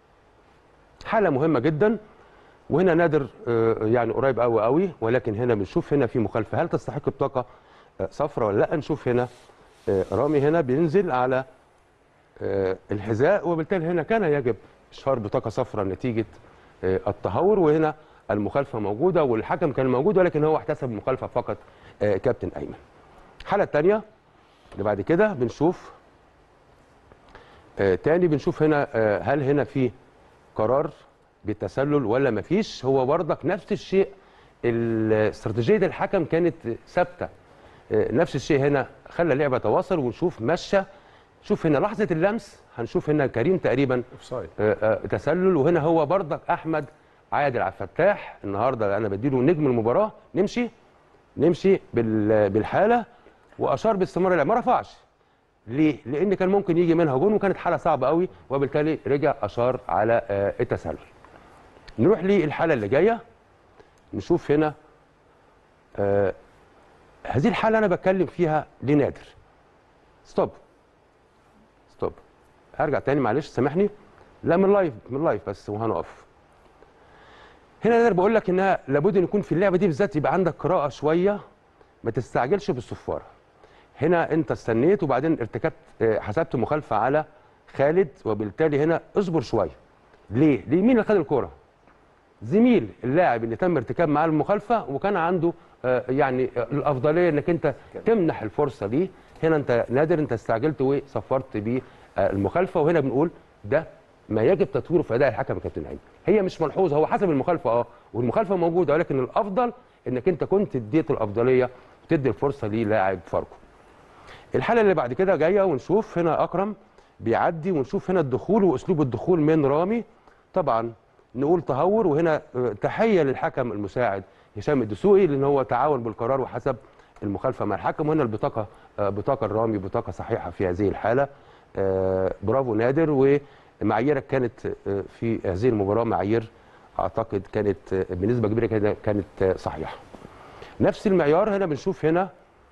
حاله مهمه جدا وهنا نادر آه، يعني قريب قوي قوي ولكن هنا بنشوف هنا في مخالفه هل تستحق بطاقه آه، صفرة ولا لا نشوف هنا آه، رامي هنا بينزل على آه، الحذاء وبالتالي هنا كان يجب اشهار بطاقه صفراء نتيجه آه، التهور وهنا المخالفه موجوده والحكم كان موجود ولكن هو احتسب المخالفه فقط آه، كابتن ايمن. الحاله الثانيه اللي بعد كده بنشوف آه، تاني بنشوف هنا آه، هل هنا في قرار بالتسلل ولا ما فيش هو برضك نفس الشيء استراتيجيه الحكم كانت ثابته آه، نفس الشيء هنا خلى اللعبه تواصل ونشوف مشى شوف هنا لحظه اللمس هنشوف هنا كريم تقريبا آه، آه، تسلل وهنا هو برضك احمد عادل عبد الفتاح النهارده انا بديله نجم المباراه نمشي نمشي بال- بالحاله واشار باستمرار اللعب ما رفعش ليه؟ لان كان ممكن يجي منها جون وكانت حاله صعبه قوي وبالتالي رجع اشار على آه، التسلل. نروح للحاله اللي جايه نشوف هنا آه هذه الحاله انا بتكلم فيها لنادر. ستوب ستوب هرجع تاني معلش سامحني لا من لايف من لايف بس وهنقف. هنا نادر بقول لك انها لابد ان يكون في اللعبه دي بالذات يبقى عندك قراءه شويه ما تستعجلش بالصفاره. هنا انت استنيت وبعدين ارتكبت آه، حسبت مخالفه على خالد وبالتالي هنا اصبر شويه ليه ليه مين اللي خد الكوره زميل اللاعب اللي تم ارتكاب معاه المخالفه وكان عنده آه، يعني آه، الافضليه انك انت تمنح الفرصه ليه هنا انت نادر انت استعجلت وصفرت بيه آه، المخالفه وهنا بنقول ده ما يجب تطويره في اداء الحكم يا كابتن عيد هي مش ملحوظه هو حسب المخالفه اه والمخالفه موجوده ولكن الافضل انك انت كنت اديت الافضليه وتدي الفرصه للاعب فاركو الحاله اللي بعد كده جايه ونشوف هنا اكرم بيعدي ونشوف هنا الدخول واسلوب الدخول من رامي طبعا نقول تهور وهنا آه، تحيه للحكم المساعد هشام الدسوقي لان هو تعاون بالقرار وحسب المخالفه مع الحكم وهنا البطاقه آه، بطاقه الرامي بطاقه صحيحه في هذه الحاله آه، برافو نادر ومعاييرك كانت آه، في هذه المباراه معايير اعتقد كانت آه، بنسبه كبيره كده كانت آه، صحيحه نفس المعيار هنا بنشوف هنا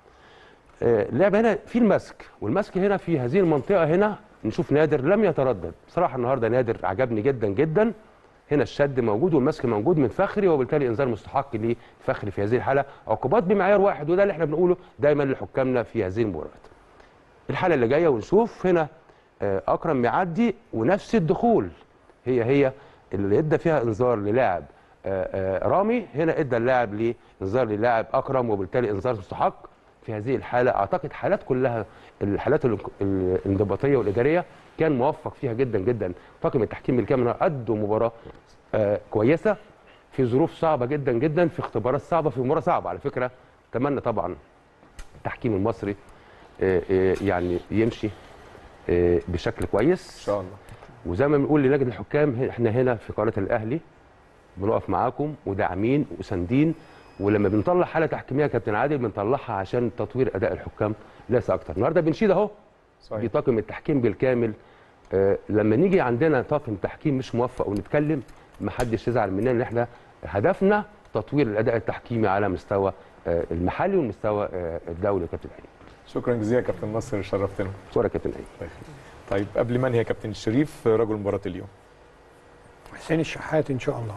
آه، اللعبه هنا في المسك والمسك هنا في هذه المنطقه هنا نشوف نادر لم يتردد بصراحه النهارده نادر عجبني جدا جدا هنا الشد موجود والمسك موجود من فخري وبالتالي انذار مستحق لفخري في هذه الحاله عقوبات بمعيار واحد وده اللي احنا بنقوله دايما لحكامنا في هذه المباريات الحاله اللي جايه ونشوف هنا آه، اكرم معدي ونفس الدخول هي هي اللي ادى فيها انذار للاعب آه، آه، رامي هنا ادى اللاعب لانذار للاعب اكرم وبالتالي انذار مستحق في هذه الحاله اعتقد حالات كلها الحالات الانك- الانضباطيه والاداريه كان موفق فيها جدا جدا طاقم التحكيم الكامل ادوا مباراه آه، كويسه في ظروف صعبه جدا جدا في اختبارات صعبه في مباراه صعبه على فكره اتمنى طبعا التحكيم المصري آه، آه، يعني يمشي آه، بشكل كويس ان شاء الله وزي ما بنقول للجنه الحكام احنا هنا في قناه الاهلي بنقف معاكم وداعمين وساندين ولما بنطلع حاله تحكيميه يا كابتن عادل بنطلعها عشان تطوير اداء الحكام ليس اكتر النهارده بنشيد اهو صحيح. بطاقم التحكيم بالكامل آه لما نيجي عندنا طاقم تحكيم مش موفق ونتكلم محدش يزعل مننا ان احنا هدفنا تطوير الاداء التحكيمي على مستوى آه المحلي والمستوى آه الدولي يا كابتن عيد شكرا جزيلا يا كابتن نصر شرفتنا شكرا يا كابتن عيد طيب قبل ما انهي يا كابتن الشريف رجل مباراه اليوم حسين الشحات ان شاء الله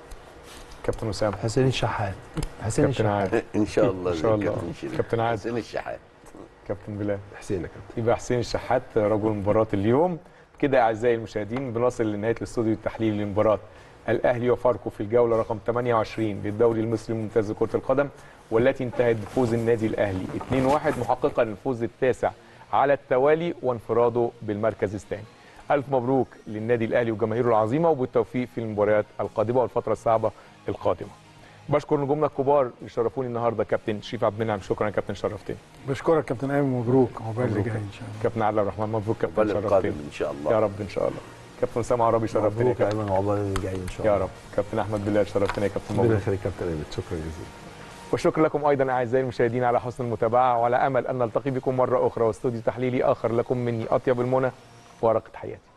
كابتن اسامه حسين الشحات حسين كابتن عادل ان شاء الله ان شاء زي الله كابتن شريف. كابتن عادل حسين الشحات كابتن بلال حسين يا كابتن يبقى حسين الشحات رجل مباراة اليوم كده أعزائي المشاهدين بنصل لنهاية الاستوديو التحليلي لمباراة الأهلي وفاركو في الجولة رقم 28 للدوري المصري الممتاز لكرة القدم والتي انتهت بفوز النادي الأهلي 2-1 محققا الفوز التاسع على التوالي وانفراده بالمركز الثاني ألف مبروك للنادي الأهلي وجماهيره العظيمة وبالتوفيق في المباريات القادمة والفترة الصعبة القادمة بشكر نجومنا الكبار اللي شرفوني النهارده كابتن شريف عبد المنعم شكرا يا كابتن شرفتني بشكرك كابتن ايمن مبروك عقبال اللي مبروك. جاي ان شاء الله كابتن عادل عبد الرحمن مبروك كابتن عقبال القادم شرفتني ان شاء الله يا رب ان شاء الله كابتن اسامه عربي شرفتني يا مبروك يا كابتن ايمن وعقبال اللي جاي ان شاء الله يا رب كابتن احمد بلال شرفتني يا كابتن ربنا مبروك يخليك كابتن ايمن شكرا جزيلا وشكرا لكم ايضا اعزائي المشاهدين على حسن المتابعه وعلى امل ان نلتقي بكم مره اخرى واستوديو تحليلي اخر لكم مني اطيب المنى ورقه حياتي